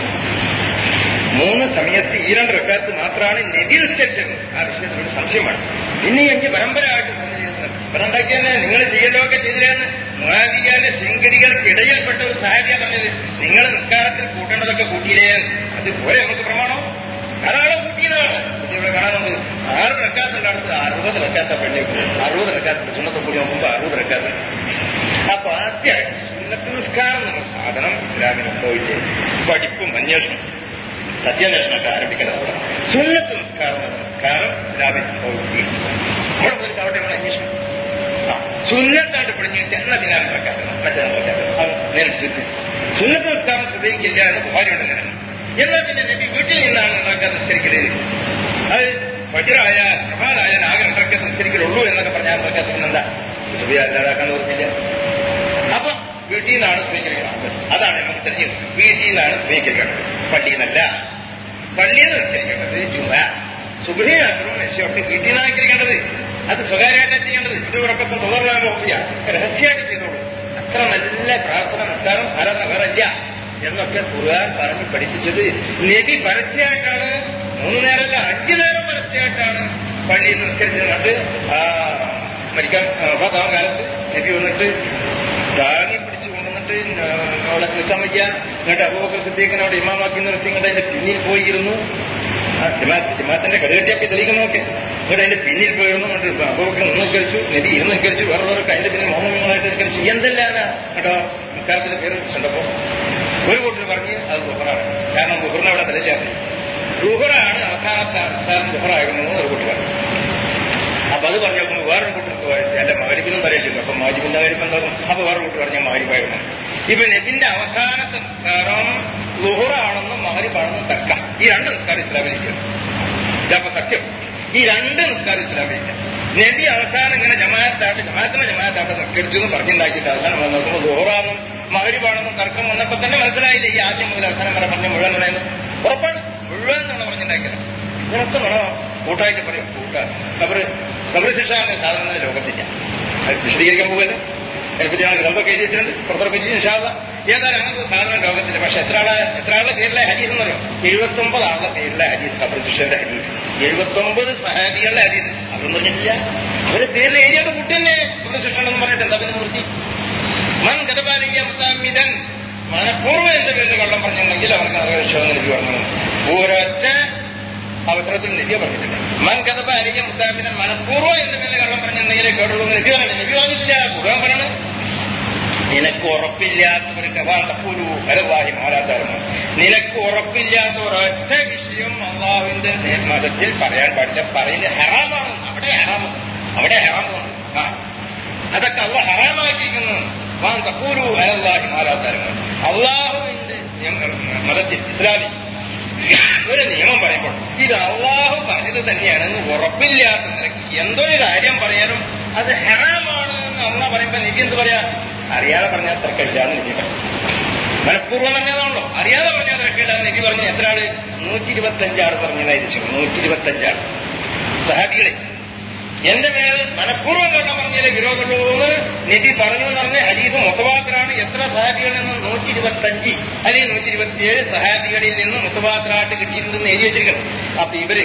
മൂന്ന് സമയത്ത് ഈ രണ്ട് റക്കാത്ത് മാത്രമാണ് നബി നിസ്കരിച്ചത് ആ വിഷയത്തിൽ ഒരു സംശയമാണ് പിന്നെ എനിക്ക് പരമ്പരയായിട്ട് പറഞ്ഞുണ്ടാക്കി തന്നെ നിങ്ങൾ ചെയ്യേണ്ടതൊക്കെ ചെയ്തില്ലെന്ന് മുഹാദിയാന്റെ ശൃംഖരികൾക്കിടയിൽപ്പെട്ട ഒരു സാഹചര്യ പറഞ്ഞത് നിങ്ങൾ നിസ്കാരത്തിൽ കൂട്ടേണ്ടതൊക്കെ കൂട്ടിയില്ലേ അത് പോലെ നമുക്ക് പ്രമാണം ധാരാളം കൂട്ടിയതാണ് ഇത് ഇവിടെ കാണാനുണ്ട് ആറ് റക്കാത്തിന്റെ അടുത്ത് അറുപത് റക്കാത്ത പെണ്ണി അറുപത് റക്കാത്തിന്റെ സുന്നത്തെ കൂടി നോക്കുമ്പോൾ അറുപത് റക്കാത്ത അപ്പൊ ആദ്യമായിട്ട് സുന്നത്ത് നിസ്കാരം എന്ന സാധനം ഇസ്ലാമിനുണ്ടോ ഇല്ലേ പഠിപ്പും അന്വേഷണം സത്യാന്വേഷണമൊക്കെ ആരംഭിക്കുന്നത് സുന്നത്ത് നിസ്കാരം എന്ന നിസ്കാരം ഇസ്ലാമിനുണ്ടോ ഇല്ലേ അവിടെ മുതൽ അവിടെ നമ്മൾ അന്വേഷണം ആ, സുന്നത്തായിട്ട് പിടിഞ്ഞിട്ട് എന്നാ ദിനാൻ പ്രക്കാരം മറ്റേ പ്രക്കാരം അത് നേരിട്ട് ചുറ്റി സുന്നത്ത് നിസ്കാരം ഉപയോഗിക്കില്ല എന്ന് ബുഹാരിയുടെ നിലനിൽ എന്നാൽ പിന്നെ നബി വീട്ടിൽ നിന്നാണ് ഉണ്ടാക്കാൻ നിസ്കരിക്കരുത് അത് ഫജറായ പ്രഭാതായാൽ ആകെ രണ്ടരക്കെ നിസ്കരിക്കലുള്ളൂ എന്നൊക്കെ പറഞ്ഞാൽ പ്രക്കാത്തിന് എന്താ സുബിയ അല്ലാതാക്കാൻ ഓർത്തില്ല അപ്പൊ വീട്ടിൽ നിന്നാണ് സ്വീകരിക്കുന്നത് അതാണ് നമുക്ക് തെരഞ്ഞത് വീട്ടിൽ നിന്നാണ് സ്വീകരിക്കേണ്ടത് പള്ളിയിൽ നിന്നല്ല പള്ളിയിൽ നിന്ന് നിസ്കരിക്കേണ്ടത് ജുമ സുബിഹിയാത്രവും മെസ്സിയൊക്കെ വീട്ടിൽ നിന്നാണ് നിസ്കരിക്കേണ്ടത് അത് സ്വകാര്യമായിട്ടാണ് ചെയ്യേണ്ടത് ഇത് ഉറപ്പത്തും തുറന്നാൻ നോക്കിയ രഹസ്യമായിട്ട് ചെയ്തോളൂ അത്ര നല്ല പ്രാർത്ഥന നിസ്കാരം ആരാധന വേറെ ഇല്ല എന്നൊക്കെ ഖുർആൻ പറഞ്ഞ് പഠിപ്പിച്ചത് നബി പരസ്യമായിട്ടാണ് മൂന്ന് നേരമല്ല അഞ്ചു നേരം പരസ്യമായിട്ടാണ് പള്ളിയിൽ നിസ്കരിച്ചത് കണ്ട് ആ മരിക്കാൻ പത്താം കാലത്ത് നബി വന്നിട്ട് താങ്ങി പിടിച്ച് കൊണ്ടുവന്നിട്ട് അവിടെ നിൽക്കാൻ വയ്യ എന്നിട്ട് അബൂബക്കർ സിദ്ദീഖിനെ അവിടെ ഇമാമാക്കി നിർത്തി ഇങ്ങോട്ട് അതിന്റെ പിന്നിൽ പോയിരുന്നു ആ ജമാഅത്ത് ജമാഅത്തിന്റെ കടുകട്ടിയൊക്കെ തെളിയിക്കുന്നതൊക്കെ ഇവിടെ അതിന്റെ പിന്നിൽ പോയിരുന്നു എന്നിട്ട് അബൂബക്കർ നിന്ന് നിൽക്കരിച്ചു നബി ഇരുന്ന് നിൽക്കരിച്ചു വേറെള്ളവരൊക്കെ അതിന്റെ പിന്നിൽ മോഹങ്ങളായിട്ട് നിൽക്കരിച്ചു എന്തെല്ലാനാ കേട്ടോ നിസ്കാരത്തിന്റെ പേര് വെച്ചിട്ടുണ്ടപ്പോ ഒരു കൂട്ടർ പറഞ്ഞ് അത് ദുഹറാണ് കാരണം ദുഹറിനെ അവിടെ തെളിയിച്ചാൽ ദുഹറാണ് അവസാനത്തെ അവസാനം ദുഹറായിരുന്നു എന്ന് ഒരു കൂട്ടർ പറഞ്ഞു അപ്പൊ അത് പറഞ്ഞു നോക്കുമ്പോൾ വേറൊരു കൂട്ടർക്ക് വയസ്സ് അല്ല മകരിപ്പിനും പറയില്ലല്ലോ അപ്പൊ മാജിബിന്റെ കാര്യം എന്താകും അപ്പൊ വേറെ കൂട്ടർ പറഞ്ഞ മാരിപ്പായിരുന്നു ഇപ്പൊ നബിന്റെ അവസാനത്തെ നിസ്കാരം ലുഹറാണെന്നും മകരിപ്പാണെന്നും തക്ക ഈ രണ്ട് നിസ്കാരം ഇസ്ലാമിലിരിക്കുന്നു ഇതപ്പൊ സത്യം ഈ രണ്ട് നിസ്കാരം ഇസ്ലാമിലില്ല നബി അവസാനം ഇങ്ങനെ ജമാഅത്തായിട്ട് ജമാഅത്തിനെ ജമാഅത്തായിട്ട് നിസ്കരിച്ചു എന്ന് പറഞ്ഞുണ്ടാക്കിയിട്ട് അവസാനം വന്ന് നോക്കുമ്പോൾ ലുഹറാണെന്നും മകരിപ്പാണെന്നും തർക്കം വന്നപ്പോ തന്നെ മനസ്സിലായില്ല ഈ ആദ്യം മുതൽ അവസാനം വരെ പറഞ്ഞ മുഴുവൻ നുണയെന്ന് ഉറപ്പാണ് മുഴുവൻ നുണ പറഞ്ഞുണ്ടാക്കിയത് ഇതിനൊക്കെ നുണ കൂട്ടായിട്ട് പറയും കൂട്ട കബറ് കബറ് ശിക്ഷ എന്ന സാധനം തന്നെ ലോകത്തില്ല അത് വിശദീകരിക്കാൻ പോകല്ലേ അതിനെപ്പറ്റി ഞങ്ങൾ ഗ്രന്ഥമൊക്കെ എഴുതിയിട്ടുണ്ട് പുറത്തിറക്കി ഇൻഷാല്ല ഏതായാലും അങ്ങനത്തെ സാധനം ലോകത്തില്ല പക്ഷെ എത്ര ആളെ എത്ര ആളുടെ പേരിലെ ഹരീസ് എന്ന് പറയും എഴുപത്തൊമ്പത് ആളുടെ പേരിലെ ഹരീസ് കബർശിഷ്യന്റെ ഹരീസ് എഴുപത്തൊമ്പത് സഹാബികളുടെ ഹരീസ് അവരൊന്നും പറഞ്ഞിട്ടില്ല അവരുടെ പേരിൽ ഏരിയയുടെ കുട്ടി തന്നെ കബർശിഷ്യണെന്ന് പറഞ്ഞിട്ട് എന്താ പിന്നെ നിർത്തി മൻ ഗതപാലിയ മുസാമിതൻ മനഃപൂർവ്വം എന്റെ പേരിൽ കള്ളം പറഞ്ഞിട്ടുണ്ടെങ്കിൽ അവർക്ക് നരകരക്ഷമെന്ന് എനിക്ക് പറഞ്ഞു ഒരൊറ്റ അവസരത്തിൽ നബിയ പറഞ്ഞിട്ടില്ല മൻ കഥപ്പ അരിഞ്ഞ മുത്താമിതൻ മനഃപൂർവ്വം എന്റെ പേരിൽ കള്ളം പറഞ്ഞിട്ടുണ്ടെങ്കിൽ കേട്ടുള്ളൂ നബി പറഞ്ഞു നബി പറഞ്ഞില്ല ഖുർആൻ പറയണം നിനക്ക് ഉറപ്പില്ലാത്ത ഒരു കഥാന്തപ്പൂരു അലവാഹി മാറാത്തായിരുന്നു നിനക്ക് ഉറപ്പില്ലാത്ത ഒരൊറ്റ വിഷയം അള്ളാഹുവിന്റെ മതത്തിൽ പറയാൻ പാടില്ല പറയുന്നത് ഹറാമാണ് അവിടെ ഹറാമ് അവിടെ ഹറാമുണ്ട് ആ അതൊക്കെ അള്ള ഹറാമാക്കിയിരിക്കുന്നു വാൻ തപ്പൂരു അലവാഹി മാറാത്തായിരുന്നു അള്ളാഹുവിന്റെ മതത്തിൽ ഇസ്ലാമി ഒരു നിയമം പറയുമ്പോൾ ഇത് അള്ളാഹു പറഞ്ഞത് തന്നെയാണെന്ന് ഉറപ്പില്ലാത്ത നിരക്ക് എന്തോ ഒരു കാര്യം പറയാനും അത് ഹറാമാണ് എന്ന് അള്ള പറയുമ്പോ നിധി എന്ത് പറയാ അറിയാതെ പറഞ്ഞാൽ തിരക്കില്ല എന്ന് നിധി പറയും മനഃപൂർവ്വം പറഞ്ഞതാണല്ലോ അറിയാതെ പറഞ്ഞാൽ തിരക്കില്ല എന്ന് നിധി പറഞ്ഞ് എത്ര ആള് നൂറ്റി ഇരുപത്തഞ്ചാൾ പറഞ്ഞതായിരിക്കും നൂറ്റി ഇരുപത്തഞ്ചാൾ സഹാബികളെ എന്റെ മേൽ മനഃപൂർവ്വം കള്ളം പറഞ്ഞതിലെ വിരോധമുള്ളൂ എന്ന് നിധി പറഞ്ഞു എന്ന് പറഞ്ഞ ഹരീഫ് മുത്തവാത്തിലാണ് എത്ര സഹാബികളിൽ നിന്ന് നൂറ്റി ഇരുപത്തഞ്ച് അല്ലെങ്കിൽ നൂറ്റി ഇരുപത്തിയേഴ് സഹാബികളിൽ നിന്ന് മുത്തവാത്തിലായിട്ട് കിട്ടിയിട്ടുണ്ടെന്ന് എഴുതി വെച്ചിരിക്കണം അപ്പൊ ഇവര്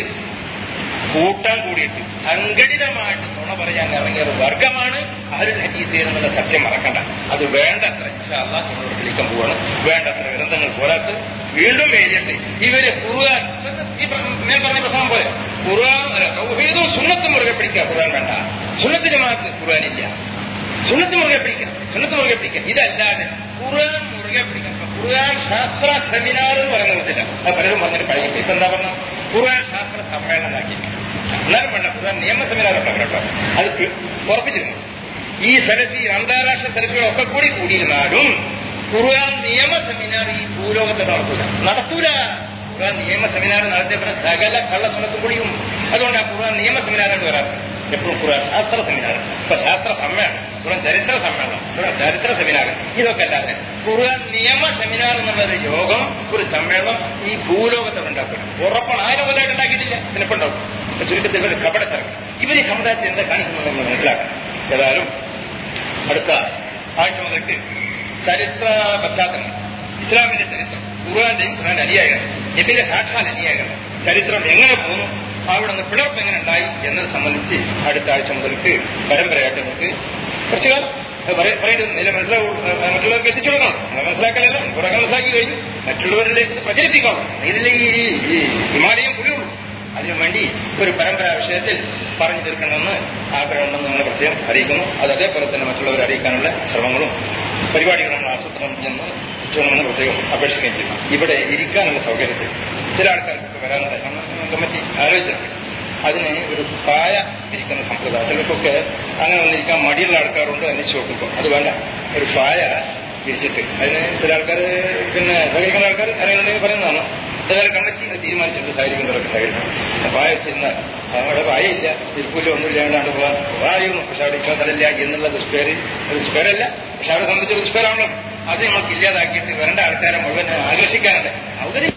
കൂട്ടം കൂടിയിട്ട് സംഘടിതമായിട്ട് നുണ പറയാൻ ഇറങ്ങിയ ഒരു വർഗമാണ് അഹരുൽ ഹജീസ് എന്നുള്ള സത്യം മറക്കണ്ട അത് വേണ്ടത്ര ഇൻഷാല്ല വിളിക്കാൻ പോവാണ് വേണ്ടത്ര ഗ്രന്ഥങ്ങൾ പോരാത്ത് വീണ്ടും എഴുതിയിട്ട് ഇവര് ഖുർആൻ ഈ മേൽ പറഞ്ഞ പ്രസംഗം പോലെ ഖുർആൻ ഏതോ സുന്നത്ത് മുറുകെ പിടിക്കുക ഖുർആൻ വേണ്ട സുന്നത്തിന് മാത്രം ഖുർആൻ ഇല്ല സുന്നത്ത് മുറുകെ പിടിക്കാം സുന്നത്ത് മുറുകെ പിടിക്കാം ഇതല്ലാതെ ഖുർആൻ മുറുകെ പിടിക്കാം ഖുർആൻ ശാസ്ത്ര സെമിനാർ എന്ന് പറയുന്ന കൊടുത്തില്ല അത് പലരും പറഞ്ഞിട്ട് കഴിഞ്ഞിട്ട് ഇപ്പൊ എന്താ പറഞ്ഞ ഖുർആൻ ശാസ്ത്ര സമ്മേളനമാക്കി എന്നാലും വേണ്ട ഖുർആൻ നിയമ സെമിനാർ ഉണ്ടാവും കേട്ടോ അത് ഉറപ്പിച്ചിരുന്നു ഈ സലഫി അന്താരാഷ്ട്ര സലഫികളൊക്കെ കൂടി കൂടിയിരുന്നാലും ഖുർആൻ നിയമ സെമിനാർ ഈ ഭൂലോകത്തെ നടത്തൂല നടത്തൂല ഖുർആൻ നിയമ സെമിനാർ നടത്തിയപ്പോൾ സകല കള്ളസുണത്തും കൂടിയും അതുകൊണ്ട് ആ ഖുർആൻ നിയമ സെമിനാറാണ് വരാത്തത് എപ്പോഴും ഖുർആൻ ശാസ്ത്ര സെമിനാർ ഇപ്പൊ ശാസ്ത്ര സമ്മേളനം ഖുർആൻ ചരിത്ര സമ്മേളനം ഖുർആൻ ചരിത്ര സെമിനാർ ഇതൊക്കെ അല്ലാതെ ഖുർആൻ നിയമ സെമിനാർ എന്നുള്ള ഒരു യോഗം ഒരു സമ്മേളനം ഈ ഭൂലോകത്തെ ഉണ്ടാക്കണം ഉറപ്പാണ് ആരും പോലായിട്ട് ഉണ്ടാക്കിയിട്ടില്ല ഇതിനിപ്പോ ഉണ്ടാവും ചുരുക്കത്തിൽ ഇവർ കപടത്തിറക്കും ഇവർ ഈ സമുദായത്തിൽ എന്താ കാണിക്കുന്നുണ്ടെന്ന് മനസ്സിലാക്കണം ഏതായാലും അടുത്ത ആഴ്ച മുതൽക്ക് ചരിത്ര പശ്ചാത്തലം ഇസ്ലാമിന്റെ ചരിത്രം ഖുർആന്റെയും ഖുർആന്റെ അനുയായികൾ ഇതിന്റെ സാക്ഷാൽ അനുയായികൾ ചരിത്രം എങ്ങനെ പോകുന്നു അവിടെ നിന്ന് പിളർപ്പ് എങ്ങനെ ഉണ്ടായി എന്നത് സംബന്ധിച്ച് അടുത്ത ആഴ്ച മുതൽക്ക് പരമ്പരയായിട്ട് നമുക്ക് കുറച്ചു കാലം പറയേണ്ടി നില മനസ്സിലാവും മറ്റുള്ളവർക്ക് എത്തിച്ചു കൊടുക്കണം നമ്മൾ മനസ്സിലാക്കലല്ല കുറെ മനസ്സിലാക്കി കഴിഞ്ഞു മറ്റുള്ളവരിലേക്ക് പ്രചരിപ്പിക്കണം ഇതിലെ ഈ ഈ ഹിമാലയം പുലിയുള്ളൂ അതിനുവേണ്ടി ഒരു പരമ്പരാ വിഷയത്തിൽ പറഞ്ഞു തീർക്കണമെന്ന് ആഗ്രഹമുണ്ടെന്ന് നിങ്ങൾ പ്രത്യേകം അറിയിക്കുന്നു അത് അതേപോലെ തന്നെ മറ്റുള്ളവരെ അറിയിക്കാനുള്ള ശ്രമങ്ങളും പരിപാടികളും നമ്മൾ ആസൂത്രണം ചെയ്യുന്നു ചെയ്യണമെന്ന് പ്രത്യേകം അപേക്ഷിക്കുകയും ചെയ്യുന്നു ഇവിടെ ഇരിക്കാനുള്ള സൗകര്യത്തിൽ ചില ആൾക്കാർക്ക് വരാനുണ്ട് കമ്മിറ്റി ആലോചിച്ചിട്ടുണ്ട് അതിന് ഒരു പായ ഇരിക്കുന്ന സമ്പ്രദായം ചിലർക്കൊക്കെ അങ്ങനെ വന്നിരിക്കാൻ മടിയുള്ള ആൾക്കാരുണ്ട് അന്വേഷിച്ച് നോക്കുമ്പോൾ അത് വേണ്ട ഒരു പായ വിരിച്ചിട്ട് അതിന് ചില ആൾക്കാർ പിന്നെ സഹകരിക്കുന്ന ആൾക്കാർ അറിയുന്നുണ്ടെങ്കിൽ പറയുന്നതാണ് ഏതായാലും കമ്മിറ്റി തീരുമാനിച്ചിട്ട് സഹകരിക്കുന്നവരൊക്കെ സഹകരിക്കണം പായ വെച്ചിരുന്നാൽ അവിടെ പായയില്ല തിരുപ്പൂല ഒന്നുമില്ല ഏതാണ്ട് പോകാൻ പായൊന്നും പക്ഷെ അവിടെ ഇരിക്കാൻ സ്ഥലമില്ല എന്നുള്ള ദുഷ്പേര് ദുഷ്പേരല്ല പക്ഷെ അവിടെ സംബന്ധിച്ച ദുഷ്പേരാണല്ലോ അത് നമുക്ക് ഇല്ലാതാക്കിയിട്ട് വരേണ്ട ആൾക്കാരെ മുഴുവൻ ആകർഷിക്കാനല്ലേ സൗകര്യം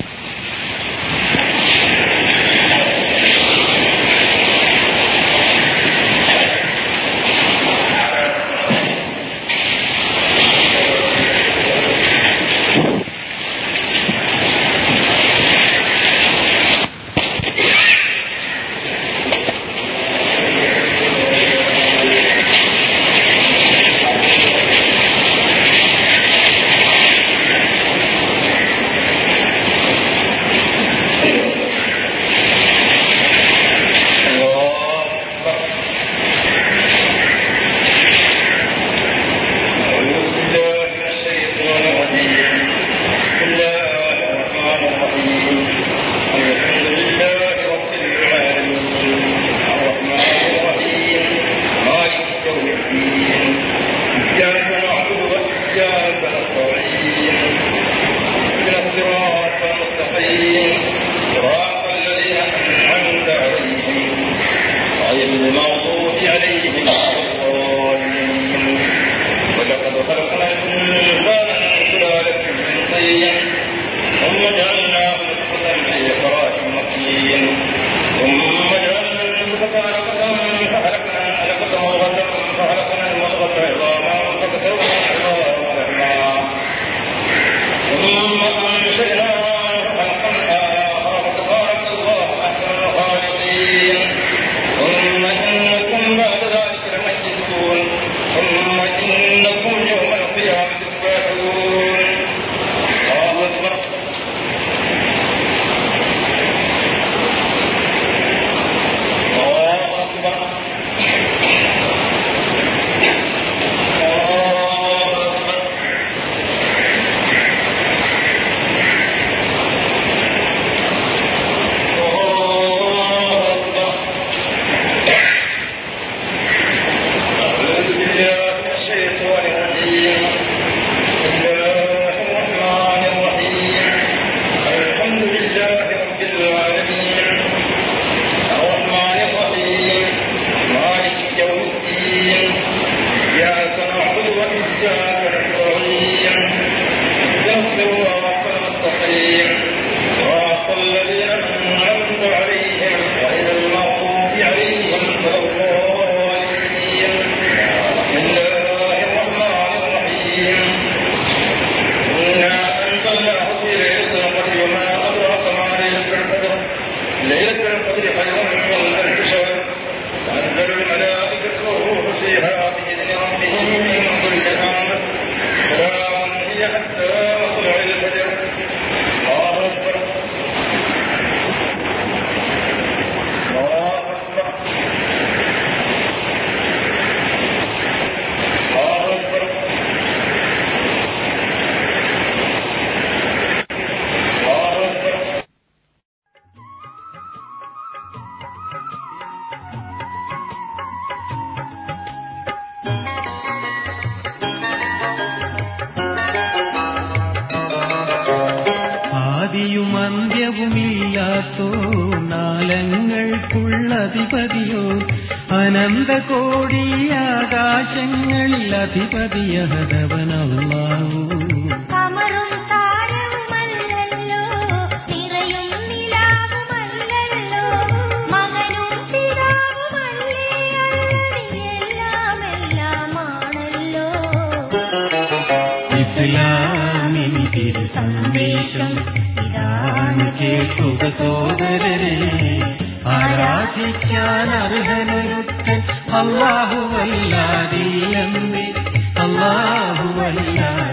ആദിയും അന്ത്യവുമില്ലാത്തോ നാലങ്ങൾക്കുള്ളധിപതിയോ അനന്തകോടി ആകാശങ്ങളിൽ അധിപതിയഹതവനല്ലാവൂ കമറും താരവുമല്ലല്ലോ തിരയും നിലാവുമല്ലല്ലോ മകനും പിതാവുമല്ലേ എല്ലാം എല്ലാമാണല്ലോ ഇസ്ലാമിൻ തിരു സന്ദേശം ഇതാണ് കേൾക്കുക സോദരരെ ആരാധിക്കാൻ അർഹനൊരുത്തൻ അള്ളാഹുവല്ലാതില്ലെന്നേ അള്ളാഹുവല്ലാതെ